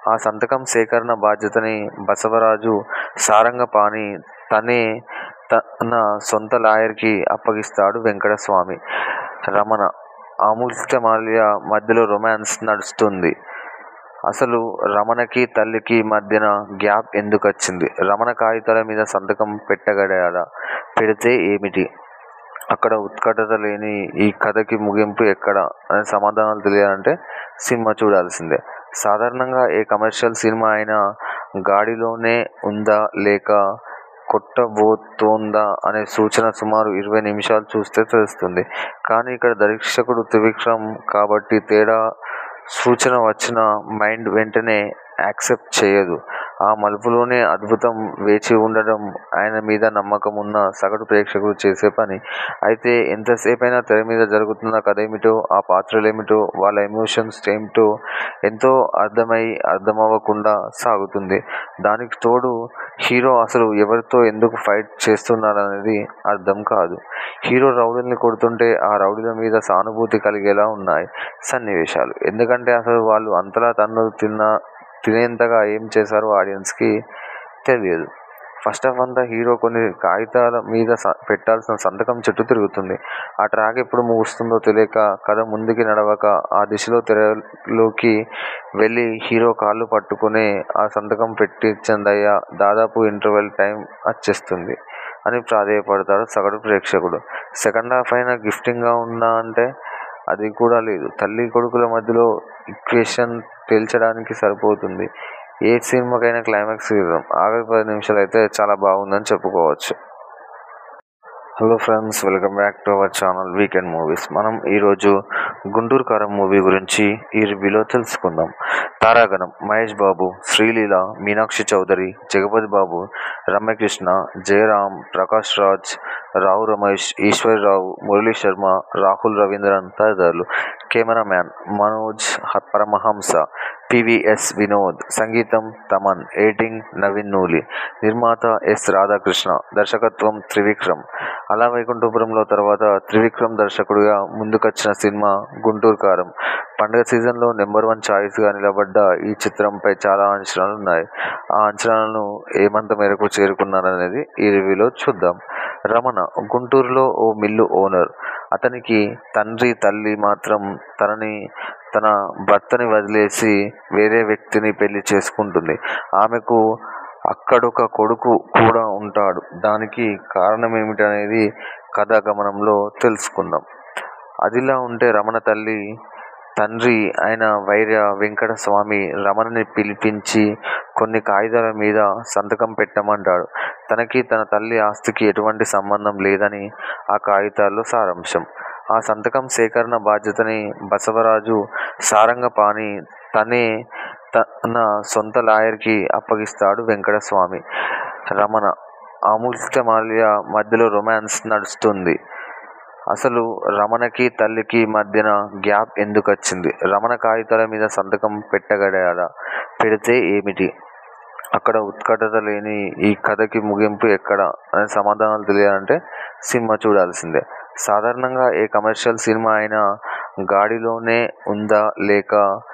ఆ సంతకం సేకరణ బాధ్యతని బసవరాజు సారంగపాణి తనే తన సొంత లాయర్కి అప్పగిస్తాడు వెంకటస్వామి రమణ అమూల్యమాల్య మధ్యలో రొమాన్స్ నడుస్తుంది అసలు రమణకి తల్లికి మధ్యన గ్యాప్ ఎందుకు వచ్చింది రమణ కాగితాల మీద సంతకం పెట్టగలడా పెడితే ఏమిటి అక్కడ ఉత్కటత లేని ఈ కథకి ముగింపు ఎక్కడ అనే సమాధానాలు తెలియాలంటే సినిమా చూడాల్సిందే సాధారణంగా ఏ కమర్షియల్ సినిమా అయినా గాడిలోనే ఉందా లేక కొట్టబోతోందా అనే సూచన సుమారు ఇరవై నిమిషాలు చూస్తే తెలుస్తుంది కానీ ఇక్కడ దర్శకుడు త్రివిక్రమ్ కాబట్టి తేడా సూచన వచ్చిన మైండ్ వెంటనే యాక్సెప్ట్ చేయదు ఆ మలుపులోనే అద్భుతం వేచి ఉండడం ఆయన మీద నమ్మకం ఉన్న సగటు ప్రేక్షకుడు చేసే పని అయితే ఎంతసేపైనా తెర మీద జరుగుతున్న కథ ఏమిటో ఆ పాత్రలేమిటో వాళ్ళ ఎమోషన్స్ ఏమిటో ఎంతో అర్థమై అర్థమవ్వకుండా సాగుతుంది దానికి తోడు హీరో అసలు ఎవరితో ఎందుకు ఫైట్ చేస్తున్నాడనేది అర్థం కాదు హీరో రౌడీల్ని కొడుతుంటే ఆ రౌడీల మీద సానుభూతి కలిగేలా ఉన్నాయి సన్నివేశాలు ఎందుకంటే అసలు వాళ్ళు అంతలా తన్నులు తిన్న తినేంతగా ఏం చేశారో ఆడియన్స్కి తెలియదు ఫస్ట్ ఆఫ్ అంతా హీరో కొన్ని కాగితాల మీద స- పెట్టాల్సిన సంతకం చుట్టూ తిరుగుతుంది ఆ ట్రాక్ ఎప్పుడు ముగుస్తుందో తెలియక కథ ముందుకి నడవక ఆ దిశలో తెరలోకి వెళ్ళి హీరో కాళ్ళు పట్టుకునే ఆ సంతకం పెట్టించందయ్యా దాదాపు ఇంటర్వెల్ టైం వచ్చేస్తుంది అని ప్రాధేయపడతాడు సగటు ప్రేక్షకుడు సెకండ్ హాఫ్ అయినా గిఫ్టింగ్గా ఉందా అంటే అది కూడా లేదు తల్లి కొడుకుల మధ్యలో ఈక్వేషన్ తేల్చడానికి సరిపోతుంది ఏ సినిమాకైనా క్లైమాక్స్ ఇద్దాం ఆఖరి పది నిమిషాలు అయితే చాలా బాగుందని చెప్పుకోవచ్చు hello friends welcome back to our channel weekend movies మనం ఈరోజు గుంటూరు కారం మూవీ గురించి ఈ రివ్యూలో తెలుసుకుందాం తారాగణం మహేష్ బాబు శ్రీలీల మీనాక్షి చౌదరి జగపతి బాబు రమ్యకృష్ణ జయరాం ప్రకాష్ రాజ్ రావు రమేష్ ఈశ్వర్రావు మురళీ శర్మ రాహుల్ రవీంద్రన్ తదితరులు కెమెరామ్యాన్ మనోజ్ హ- పరమహంస పివిఎస్ వినోద్ సంగీతం తమన్ ఎడిటింగ్ నవీన్ నూలి నిర్మాత ఎస్ రాధాకృష్ణ దర్శకత్వం త్రివిక్రమ్ అలా వైకుంఠపురంలో తర్వాత త్రివిక్రమ్ దర్శకుడిగా ముందుకొచ్చిన సినిమా గుంటూరు కారం పండుగ సీజన్లో నెంబర్ వన్ ఛాయిస్గా నిలబడ్డ ఈ చిత్రంపై చాలా అంచనాలు ఉన్నాయి ఆ అంచనాలను ఏమంత మేరకు చేరుకున్నారనేది ఈ రివ్యూలో చూద్దాం రమణ గుంటూరులో ఓ మిల్లు ఓనర్ అతనికి తండ్రి తల్లి మాత్రం తనని తన భర్తని వదిలేసి వేరే వ్యక్తిని పెళ్లి చేసుకుంటుంది ఆమెకు అక్కడొక కొడుకు కూడా ఉంటాడు దానికి కారణం ఏమిటనేది కథా గమనంలో తెలుసుకుందాం అదిలా ఉంటే రమణ తల్లి తండ్రి అయిన వైర్య వెంకట స్వామి రమణని పిలిపించి కొన్ని కాగితాల మీద సంతకం పెట్టమంటాడు తనకి తన తల్లి ఆస్తికి ఎటువంటి సంబంధం లేదని ఆ కాగితాల్లో సారాంశం ఆ సంతకం సేకరణ బాధ్యతని బసవరాజు సారంగపాణి తనే తన సొంత లాయర్కి అప్పగిస్తాడు వెంకటస్వామి రమణ అమూల్యమాల్య మధ్యలో రొమాన్స్ నడుస్తుంది అసలు రమణకి తల్లికి మధ్యన గ్యాప్ ఎందుకు వచ్చింది రమణ కాగితాల మీద సంతకం పెట్టగలడా పెడితే ఏమిటి అక్కడ ఉత్కటత లేని ఈ కథకి ముగింపు ఎక్కడ అనే సమాధానాలు తెలియాలంటే సినిమా చూడాల్సిందే సాధారణంగా ఏ కమర్షియల్ సినిమా అయినా గాడిలోనే ఉందా లేక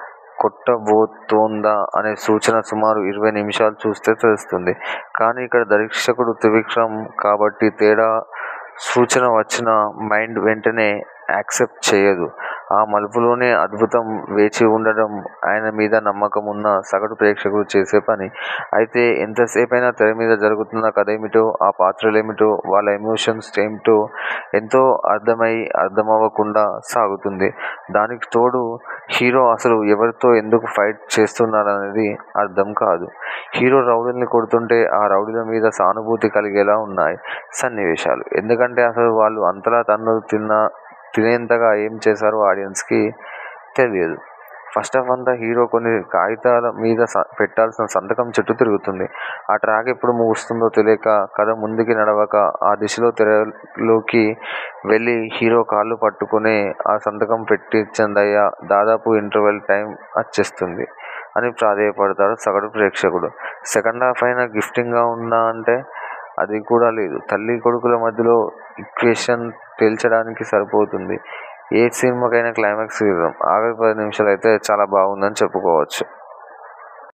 కొట్టబోతోందా అనే సూచన సుమారు ఇరవై నిమిషాలు చూస్తే తెలుస్తుంది కానీ ఇక్కడ దర్శకుడు త్రివిక్రమ్ కాబట్టి తేడా సూచన వచ్చిన మైండ్ వెంటనే యాక్సెప్ట్ చేయదు ఆ మలుపులోనే అద్భుతం వేచి ఉండడం ఆయన మీద నమ్మకం ఉన్న సగటు ప్రేక్షకుడు చేసే పని అయితే ఎంతసేపైనా తెర మీద జరుగుతున్న కథ ఏమిటో ఆ పాత్రలేమిటో వాళ్ళ ఎమోషన్స్ ఏమిటో ఎంతో అర్థమై అర్థమవ్వకుండా సాగుతుంది దానికి తోడు హీరో అసలు ఎవరితో ఎందుకు ఫైట్ చేస్తున్నాడనేది అర్థం కాదు హీరో రౌడీల్ని కొడుతుంటే ఆ రౌడీల మీద సానుభూతి కలిగేలా ఉన్నాయి సన్నివేశాలు ఎందుకంటే అసలు వాళ్ళు అంతలా తన్నులు తిన్న తినేంతగా ఏం చేశారో ఆడియన్స్కి తెలియదు ఫస్ట్ ఆఫ్ అంతా హీరో కొన్ని కాగితాల మీద స- పెట్టాల్సిన సంతకం చుట్టూ తిరుగుతుంది ఆ ట్రాక్ ఎప్పుడు ముగుస్తుందో తెలియక కథ ముందుకి నడవక ఆ దిశలో తెరలోకి వెళ్ళి హీరో కాళ్ళు పట్టుకునే ఆ సంతకం పెట్టించందయ్యా దాదాపు ఇంటర్వెల్ టైం వచ్చేస్తుంది అని ప్రాధేయపడతాడు సగటు ప్రేక్షకుడు సెకండ్ హాఫ్ అయినా గిఫ్టింగ్గా ఉందా అంటే అది కూడా లేదు తల్లి కొడుకుల మధ్యలో ఈక్వేషన్ తేల్చడానికి సరిపోతుంది ఏ సినిమాకైనా క్లైమాక్స్ ఇద్దాం ఆఖరి పది నిమిషాలు అయితే చాలా బాగుందని చెప్పుకోవచ్చు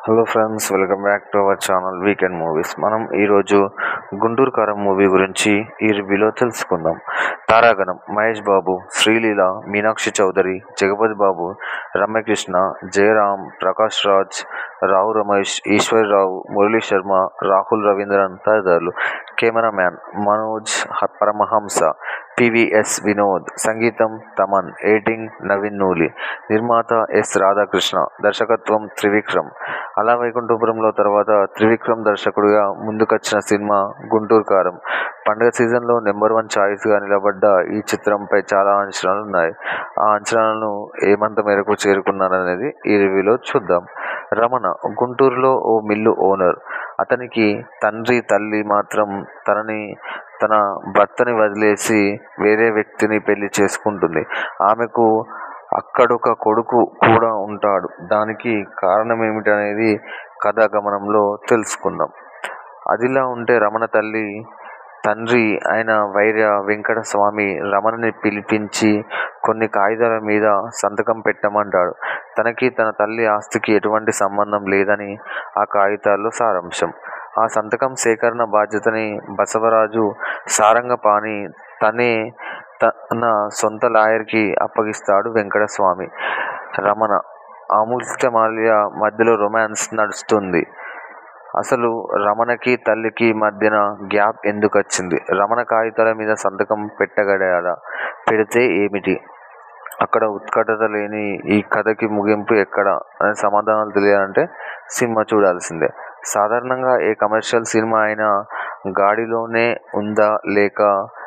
hello friends welcome back to our channel weekend movies మనం ఈరోజు గుంటూరు కారం మూవీ గురించి ఈ రివ్యూలో తెలుసుకుందాం తారాగణం మహేష్ బాబు శ్రీలీల మీనాక్షి చౌదరి జగపతి బాబు రమ్యకృష్ణ జయరామ్ ప్రకాష్ రాజ్ రావు రమేష్ ఈశ్వర్రావు మురళీ శర్మ రాహుల్ రవీంద్రన్ తదితరులు కెమెరామ్యాన్ మనోజ్ హ- పరమహంస పివిఎస్ వినోద్ సంగీతం తమన్ ఎడిటింగ్ నవీన్ నూలి నిర్మాత ఎస్ రాధాకృష్ణ దర్శకత్వం త్రివిక్రమ్ అలా వైకుంఠపురంలో తర్వాత త్రివిక్రమ్ దర్శకుడిగా ముందుకొచ్చిన సినిమా గుంటూరు కారం పండుగ సీజన్లో నెంబర్ వన్ ఛాయిస్గా నిలబడ్డ ఈ చిత్రంపై చాలా అంచనాలు ఉన్నాయి ఆ అంచనాలను ఏమంత మేరకు చేరుకున్నారనేది ఈ రివ్యూలో చూద్దాం రమణ గుంటూరులో ఓ మిల్లు ఓనర్ అతనికి తండ్రి తల్లి మాత్రం తనని తన భర్తని వదిలేసి వేరే వ్యక్తిని పెళ్లి చేసుకుంటుంది ఆమెకు అక్కడొక కొడుకు కూడా ఉంటాడు దానికి కారణం ఏమిటనేది కథా గమనంలో తెలుసుకుందాం అదిలా ఉంటే రమణ తల్లి తండ్రి అయిన వైర్య వెంకట స్వామి రమణని పిలిపించి కొన్ని కాగితాల మీద సంతకం పెట్టమంటాడు తనకి తన తల్లి ఆస్తికి ఎటువంటి సంబంధం లేదని ఆ కాగితాల్లో సారాంశం ఆ సంతకం సేకరణ బాధ్యతని బసవరాజు సారంగపాణి తనే తన సొంత లాయర్కి అప్పగిస్తాడు వెంకటస్వామి రమణ అమూల్యమాల్య మధ్యలో రొమాన్స్ నడుస్తుంది అసలు రమణకి తల్లికి మధ్యన గ్యాప్ ఎందుకు వచ్చింది రమణ కాగితాల మీద సంతకం పెట్టగలడా పెడితే ఏమిటి అక్కడ ఉత్కటత లేని ఈ కథకి ముగింపు ఎక్కడ అనే సమాధానాలు తెలియాలంటే సినిమా చూడాల్సిందే సాధారణంగా ఏ కమర్షియల్ సినిమా అయినా గాడిలోనే ఉందా లేక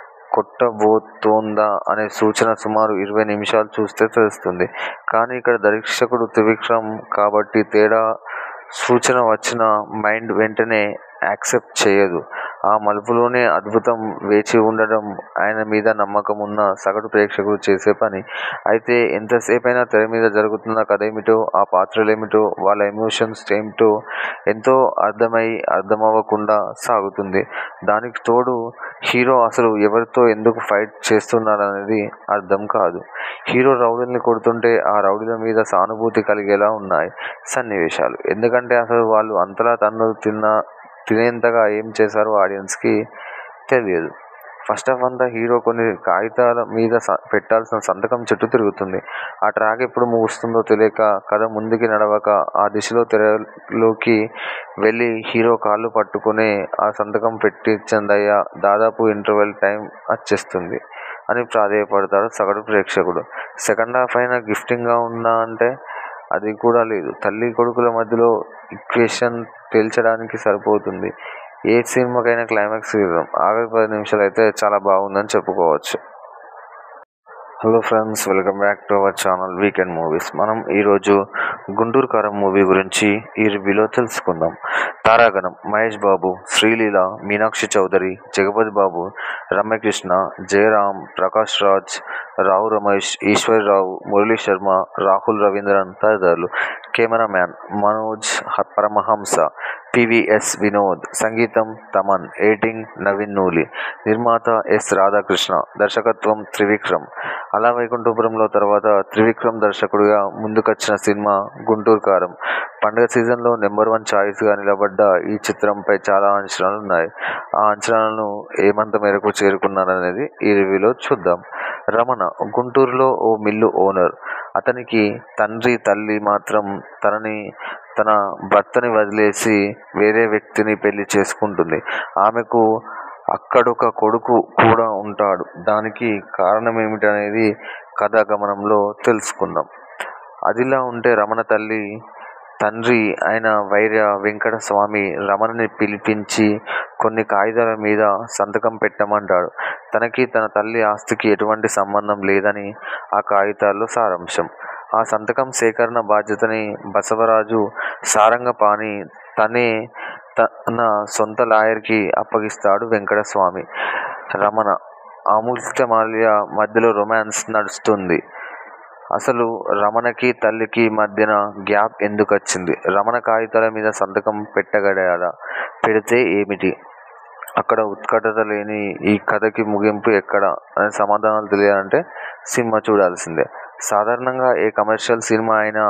కొట్టబోతోందా అనే సూచన సుమారు ఇరవై నిమిషాలు చూస్తే తెలుస్తుంది కానీ ఇక్కడ దర్శకుడు త్రివిక్రమ్ కాబట్టి తేడా సూచన వచ్చిన మైండ్ వెంటనే యాక్సెప్ట్ చేయదు ఆ మలుపులోనే అద్భుతం వేచి ఉండడం ఆయన మీద నమ్మకం ఉన్న సగటు ప్రేక్షకుడు చేసే పని అయితే ఎంతసేపైనా తెర మీద జరుగుతున్న కథ ఏమిటో ఆ పాత్రలు ఏమిటో వాళ్ళ ఎమోషన్స్ ఏమిటో ఎంతో అర్థమై అర్థమవ్వకుండా సాగుతుంది దానికి తోడు హీరో అసలు ఎవరితో ఎందుకు ఫైట్ చేస్తున్నారనేది అర్థం కాదు హీరో రౌడీల్ని కొడుతుంటే ఆ రౌడీల మీద సానుభూతి కలిగేలా ఉన్నాయి సన్నివేశాలు ఎందుకంటే అసలు వాళ్ళు అంతలా తన్ను తిన్న తినేంతగా ఏం చేశారో ఆడియన్స్కి తెలియదు ఫస్ట్ ఆఫ్ అంతా హీరో కొన్ని కాగితాల మీద స- పెట్టాల్సిన సంతకం చుట్టూ తిరుగుతుంది ఆ ట్రాక్ ఎప్పుడు ముగుస్తుందో తెలియక కథ ముందుకి నడవక ఆ దిశలో తెరలోకి వెళ్ళి హీరో కాళ్ళు పట్టుకుని ఆ సంతకం పెట్టించందయ్యా దాదాపు ఇంటర్వెల్ టైం వచ్చేస్తుంది అని ప్రాధేయపడతాడు సగటు ప్రేక్షకుడు సెకండ్ హాఫ్ అయినా గిఫ్టింగ్గా ఉందా అంటే అది కూడా లేదు తల్లి కొడుకుల మధ్యలో ఈక్వేషన్ తేల్చడానికి సరిపోతుంది ఏ సినిమాకైనా క్లైమాక్స్ ఇవ్వం ఆఖరి పది నిమిషాలు అయితే చాలా బాగుందని చెప్పుకోవచ్చు hello friends welcome back to our channel weekend movies మనం ఈరోజు గుంటూరు కారం మూవీ గురించి ఈ రివ్యూలో తెలుసుకుందాం తారాగణం మహేష్ బాబు శ్రీలీల మీనాక్షి చౌదరి జగపతి బాబు రమ్యకృష్ణ జయరామ్ ప్రకాష్ రాజ్ రావు రమేష్ ఈశ్వర్రావు మురళీ శర్మ రాహుల్ రవీంద్రన్ తదితరులు కెమెరామ్యాన్ మనోజ్ హ- పరమహంస పివిఎస్ వినోద్ సంగీతం తమన్ ఎడిటింగ్ నవీన్ నూలి నిర్మాత ఎస్ రాధాకృష్ణ దర్శకత్వం త్రివిక్రమ్ అలా వైకుంఠపురంలో తర్వాత త్రివిక్రమ్ దర్శకుడిగా ముందుకొచ్చిన సినిమా గుంటూరు కారం పండుగ సీజన్లో నెంబర్ వన్ ఛాయిస్గా నిలబడ్డ ఈ చిత్రంపై చాలా అంచనాలు ఉన్నాయి ఆ అంచనాలను ఏమంత మేరకు చేరుకున్నారనేది ఈ రివ్యూలో చూద్దాం రమణ గుంటూరులో ఓ మిల్లు ఓనర్ అతనికి తండ్రి తల్లి మాత్రం తనని తన భర్తని వదిలేసి వేరే వ్యక్తిని పెళ్లి చేసుకుంటుంది ఆమెకు అక్కడొక కొడుకు కూడా ఉంటాడు దానికి కారణం ఏమిటనేది కథా గమనంలో తెలుసుకుందాం అదిలా ఉంటే రమణ తల్లి తండ్రి అయిన వైర్య వెంకట స్వామి రమణని పిలిపించి కొన్ని కాగితాల మీద సంతకం పెట్టమంటాడు తనకి తన తల్లి ఆస్తికి ఎటువంటి సంబంధం లేదని ఆ కాగితాల్లో సారాంశం ఆ సంతకం సేకరణ బాధ్యతని బసవరాజు సారంగపాణి తనే తన సొంత లాయర్కి అప్పగిస్తాడు వెంకటస్వామి రమణ అమూల్యమాల్య మధ్యలో రొమాన్స్ నడుస్తుంది అసలు రమణకి తల్లికి మధ్యన గ్యాప్ ఎందుకు వచ్చింది రమణ కాగితాల మీద సంతకం పెట్టగలడా పెడితే ఏమిటి అక్కడ ఉత్కటత లేని ఈ కథకి ముగింపు ఎక్కడ అనే సమాధానాలు తెలియాలంటే సినిమా చూడాల్సిందే సాధారణంగా ఏ కమర్షియల్ సినిమా అయినా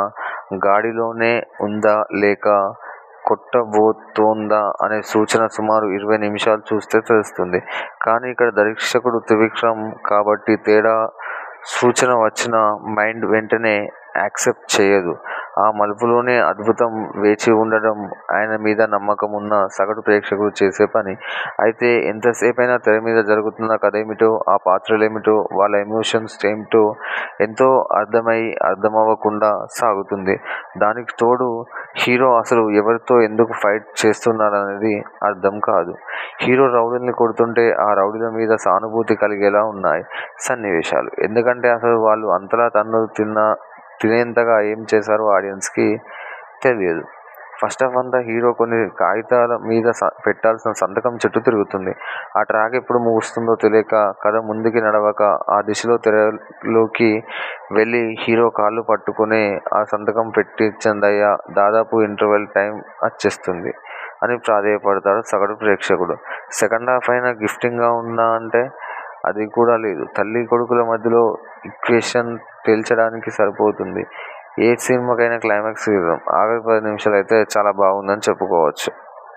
గాడిలోనే ఉందా లేక కొట్టబోతోందా అనే సూచన సుమారు ఇరవై నిమిషాలు చూస్తే తెలుస్తుంది. కానీ ఇక్కడ దర్శకుడు త్రివిక్రమ్ కాబట్టి తేడా సూచన వచ్చినా మైండ్ వెంటనే యాక్సెప్ట్ చేయదు. ఆ మలుపులోనే అద్భుతం వేచి ఉండడం ఆయన మీద నమ్మకం ఉన్న సగటు ప్రేక్షకుడు చేసే పని. అయితే ఎంతసేపైనా తెరమీద జరుగుతున్న కథేమిటో, ఆ పాత్రలేమిటో, వాళ్ళ ఎమోషన్స్ ఏమిటో ఎంతో అర్థమై అర్థమవకుండా సాగుతుంది. దానికి తోడు హీరో అసలు ఎవరితో ఎందుకు ఫైట్ చేస్తున్నాడనేది అర్థం కాదు. హీరో రౌడీల్ని కొడుతుంటే ఆ రౌడీల మీద సానుభూతి కలిగేలా ఉన్నాయి సన్నివేశాలు. ఎందుకంటే అసలు వాళ్ళు అంతలా తన్నులు తినేంతగా ఏం చేశారో ఆడియన్స్ కి తెలియదు. ఫస్టాఫ్ అంతా హీరో కొన్ని కాగితాల మీద పెట్టాల్సిన సంతకం చుట్టూ తిరుగుతుంది. ఆ ట్రాక్ ఎప్పుడు ముగుస్తుందో తెలియక, కథ ముందుకి నడవక ఆ దిశలో తెరలోకి వెళ్ళి హీరో కాళ్ళు పట్టుకునే ఆ సంతకం పెట్టించండయ్యా దాదాపు ఇంటర్వెల్ టైమ్ అచ్చేస్తుంది అని ప్రాధేయపడతాడు సగటు ప్రేక్షకుడు. సెకండాఫ్ అయినా గిఫ్టింగ్ గా ఉందా అంటే అది కూడా లేదు. తల్లీ కొడుకుల మధ్యలో ఈక్వేషన్ తేల్చడానికి సరిపోతుంది ఏ సినిమాకైనా క్లైమాక్స్ సీక్వెన్స్. ఆఖరి పది నిమిషాలైతే చాలా బాగుందని చెప్పుకోవచ్చు.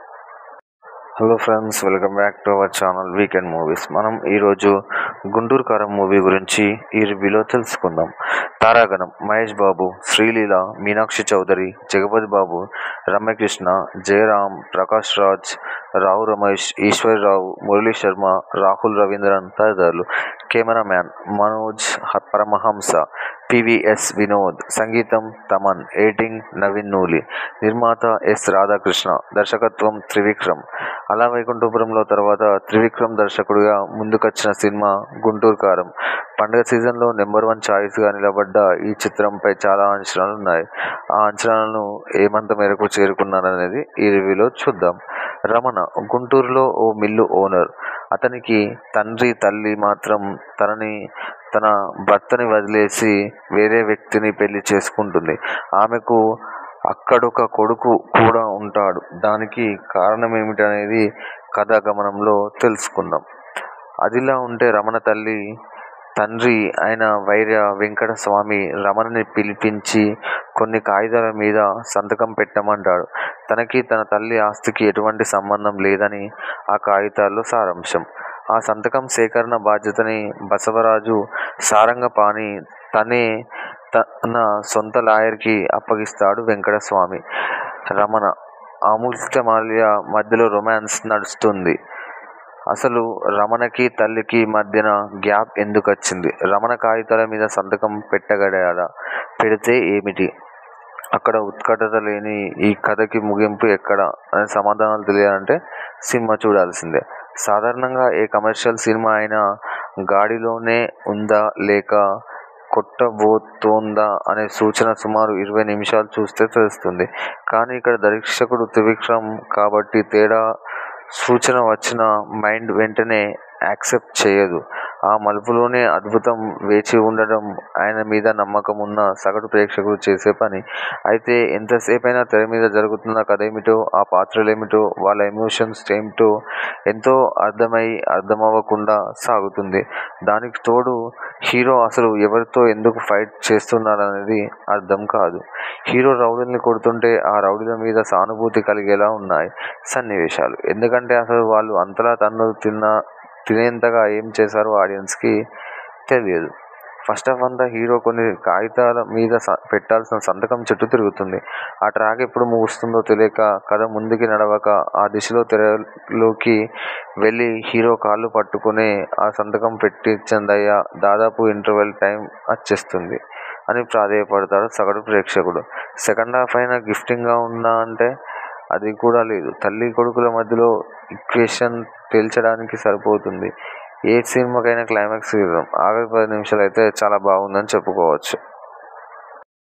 Hello friends welcome back to our channel weekend movies. మనం ఈరోజు గుంటూరు కారం మూవీ గురించి ఈ రివ్యూలో తెలుసుకుందాం. తారాగణం మహేష్ బాబు, శ్రీలీల, మీనాక్షి చౌదరి, జగపతి బాబు, రమ్యకృష్ణ, జయరాం, ప్రకాష్ రాజ్, రావు రమేష్, ఈశ్వరీరావు, మురళీశర్మ, రాహుల్ రవీంద్రన్ తదితరులు. కెమెరామ్యాన్ మనోజ్ పరమహంస, పీవీఎస్ వినోద్, సంగీతం తమన్, ఎడిటింగ్ నవీన్ నూలి, నిర్మాత ఎస్ రాధాకృష్ణ, దర్శకత్వం త్రివిక్రమ్. అల వైకుంఠపురంలో తర్వాత త్రివిక్రమ్ దర్శకుడిగా ముందుకొచ్చిన సినిమా గుంటూరు కారం. పండగ సీజన్ లో నెంబర్ వన్ చాయిస్ గా నిలబడ్డ ఈ చిత్రంపై చాలా అంచనాలున్నాయి. ఆ అంచనాలను ఏమంత మేరకు చేరుకున్నారనేది ఈ రివ్యూలో చూద్దాం. రమణ గుంటూరులో ఓ మిల్లు ఓనర్. అతనికి తండ్రి తల్లి మాత్రం తనని తన భర్తని వదిలేసి వేరే వ్యక్తిని పెళ్ళి చేసుకుంటుంది. ఆమెకు అక్కడొక కొడుకు కూడా ఉంటాడు. దానికి కారణమేమిటనేది కథా గమనంలో తెలుసుకుందాం. అదిలా ఉంటే రమణ తల్లి తండ్రి అయిన వైరా వెంకట స్వామి రమణని పిలిపించి కొన్ని కాగితాల మీద సంతకం పెట్టమంటాడు. తనకి తన తల్లి ఆస్తికి ఎటువంటి సంబంధం లేదని ఆ కాగితాల్లో సారాంశం. ఆ సంతకం సేకరణ బాధ్యతని బసవరాజు సారంగపాణి తనే తన సొంత లాయర్ కి అప్పగిస్తాడు వెంకటస్వామి. రమణ, అమూల్యమాల్య మధ్యలో రొమాన్స్ నడుస్తుంది. అసలు రమణకి తల్లికి మధ్యన గ్యాప్ ఎందుకొచ్చింది? రమణ కాగితాల మీద సంతకం పెట్టగలిగాడా? పెడితే ఏమిటి? అక్కడ ఉత్కంఠ లేని ఈ కథకి ముగింపు ఎక్కడ? అనే సమాధానాలు తెలియాలంటే సినిమా చూడాల్సిందే. సాధారణంగా ఏ కమర్షియల్ సినిమా అయినా గాడిలోనే ఉందా లేక కొట్టబోతోందా అనే సూచన సుమారు ఇరవై నిమిషాలు చూస్తే తెలుస్తుంది. కానీ ఇక్కడ దర్శకుడు త్రివిక్రమ్ కాబట్టి తేడా సూచన వచ్చినా మైండ్ వెంటనే యాక్సెప్ట్ చేయదు. ఆ మలుపులోనే అద్భుతం వేచి ఉండడం ఆయన మీద నమ్మకం ఉన్న సగటు ప్రేక్షకుడు చేసే పని. అయితే ఎంతసేపైనా తెరమీద జరుగుతున్న కథేమిటో, ఆ పాత్రలేమిటో, వాళ్ళ ఎమోషన్స్ ఏమిటో ఎంతో అర్థమై అర్థమవకుండా సాగుతుంది. దానికి తోడు హీరో అసలు ఎవరితో ఎందుకు ఫైట్ చేస్తున్నాడనేది అర్థం కాదు. హీరో రౌడీల్ని కొడుతుంటే ఆ రౌడీల మీద సానుభూతి కలిగేలా ఉన్నాయి సన్నివేశాలు. ఎందుకంటే అసలు వాళ్ళు అంతలా తన్నులు తినేంతగా ఏం చేశారో ఆడియన్స్ కి తెలియదు. ఫస్టాఫ్ అంతా హీరో కొన్ని కాగితాల మీద పెట్టాల్సిన సంతకం చుట్టూ తిరుగుతుంది. ఆ ట్రాక్ ఎప్పుడు ముగుస్తుందో తెలియక, కథ ముందుకి నడవక ఆ దిశలో తెరలోకి వెళ్ళి హీరో కాళ్ళు పట్టుకునే ఆ సంతకం పెట్టించండయ్యా దాదాపు ఇంటర్వెల్ టైమ్ అచ్చేస్తుంది అని ప్రాధేయపడతాడు సగటు ప్రేక్షకుడు. సెకండాఫ్ అయినా గిఫ్టింగ్ గా ఉందా అంటే అది కూడా లేదు. తల్లీ కొడుకుల మధ్యలో ఈక్వేషన్ తేల్చడానికి సరిపోతుంది ఏ సినిమాకైనా క్లైమాక్స్ సీక్వెన్స్. ఆఖరి పది నిమిషాలైతే చాలా బాగుందని చెప్పుకోవచ్చు.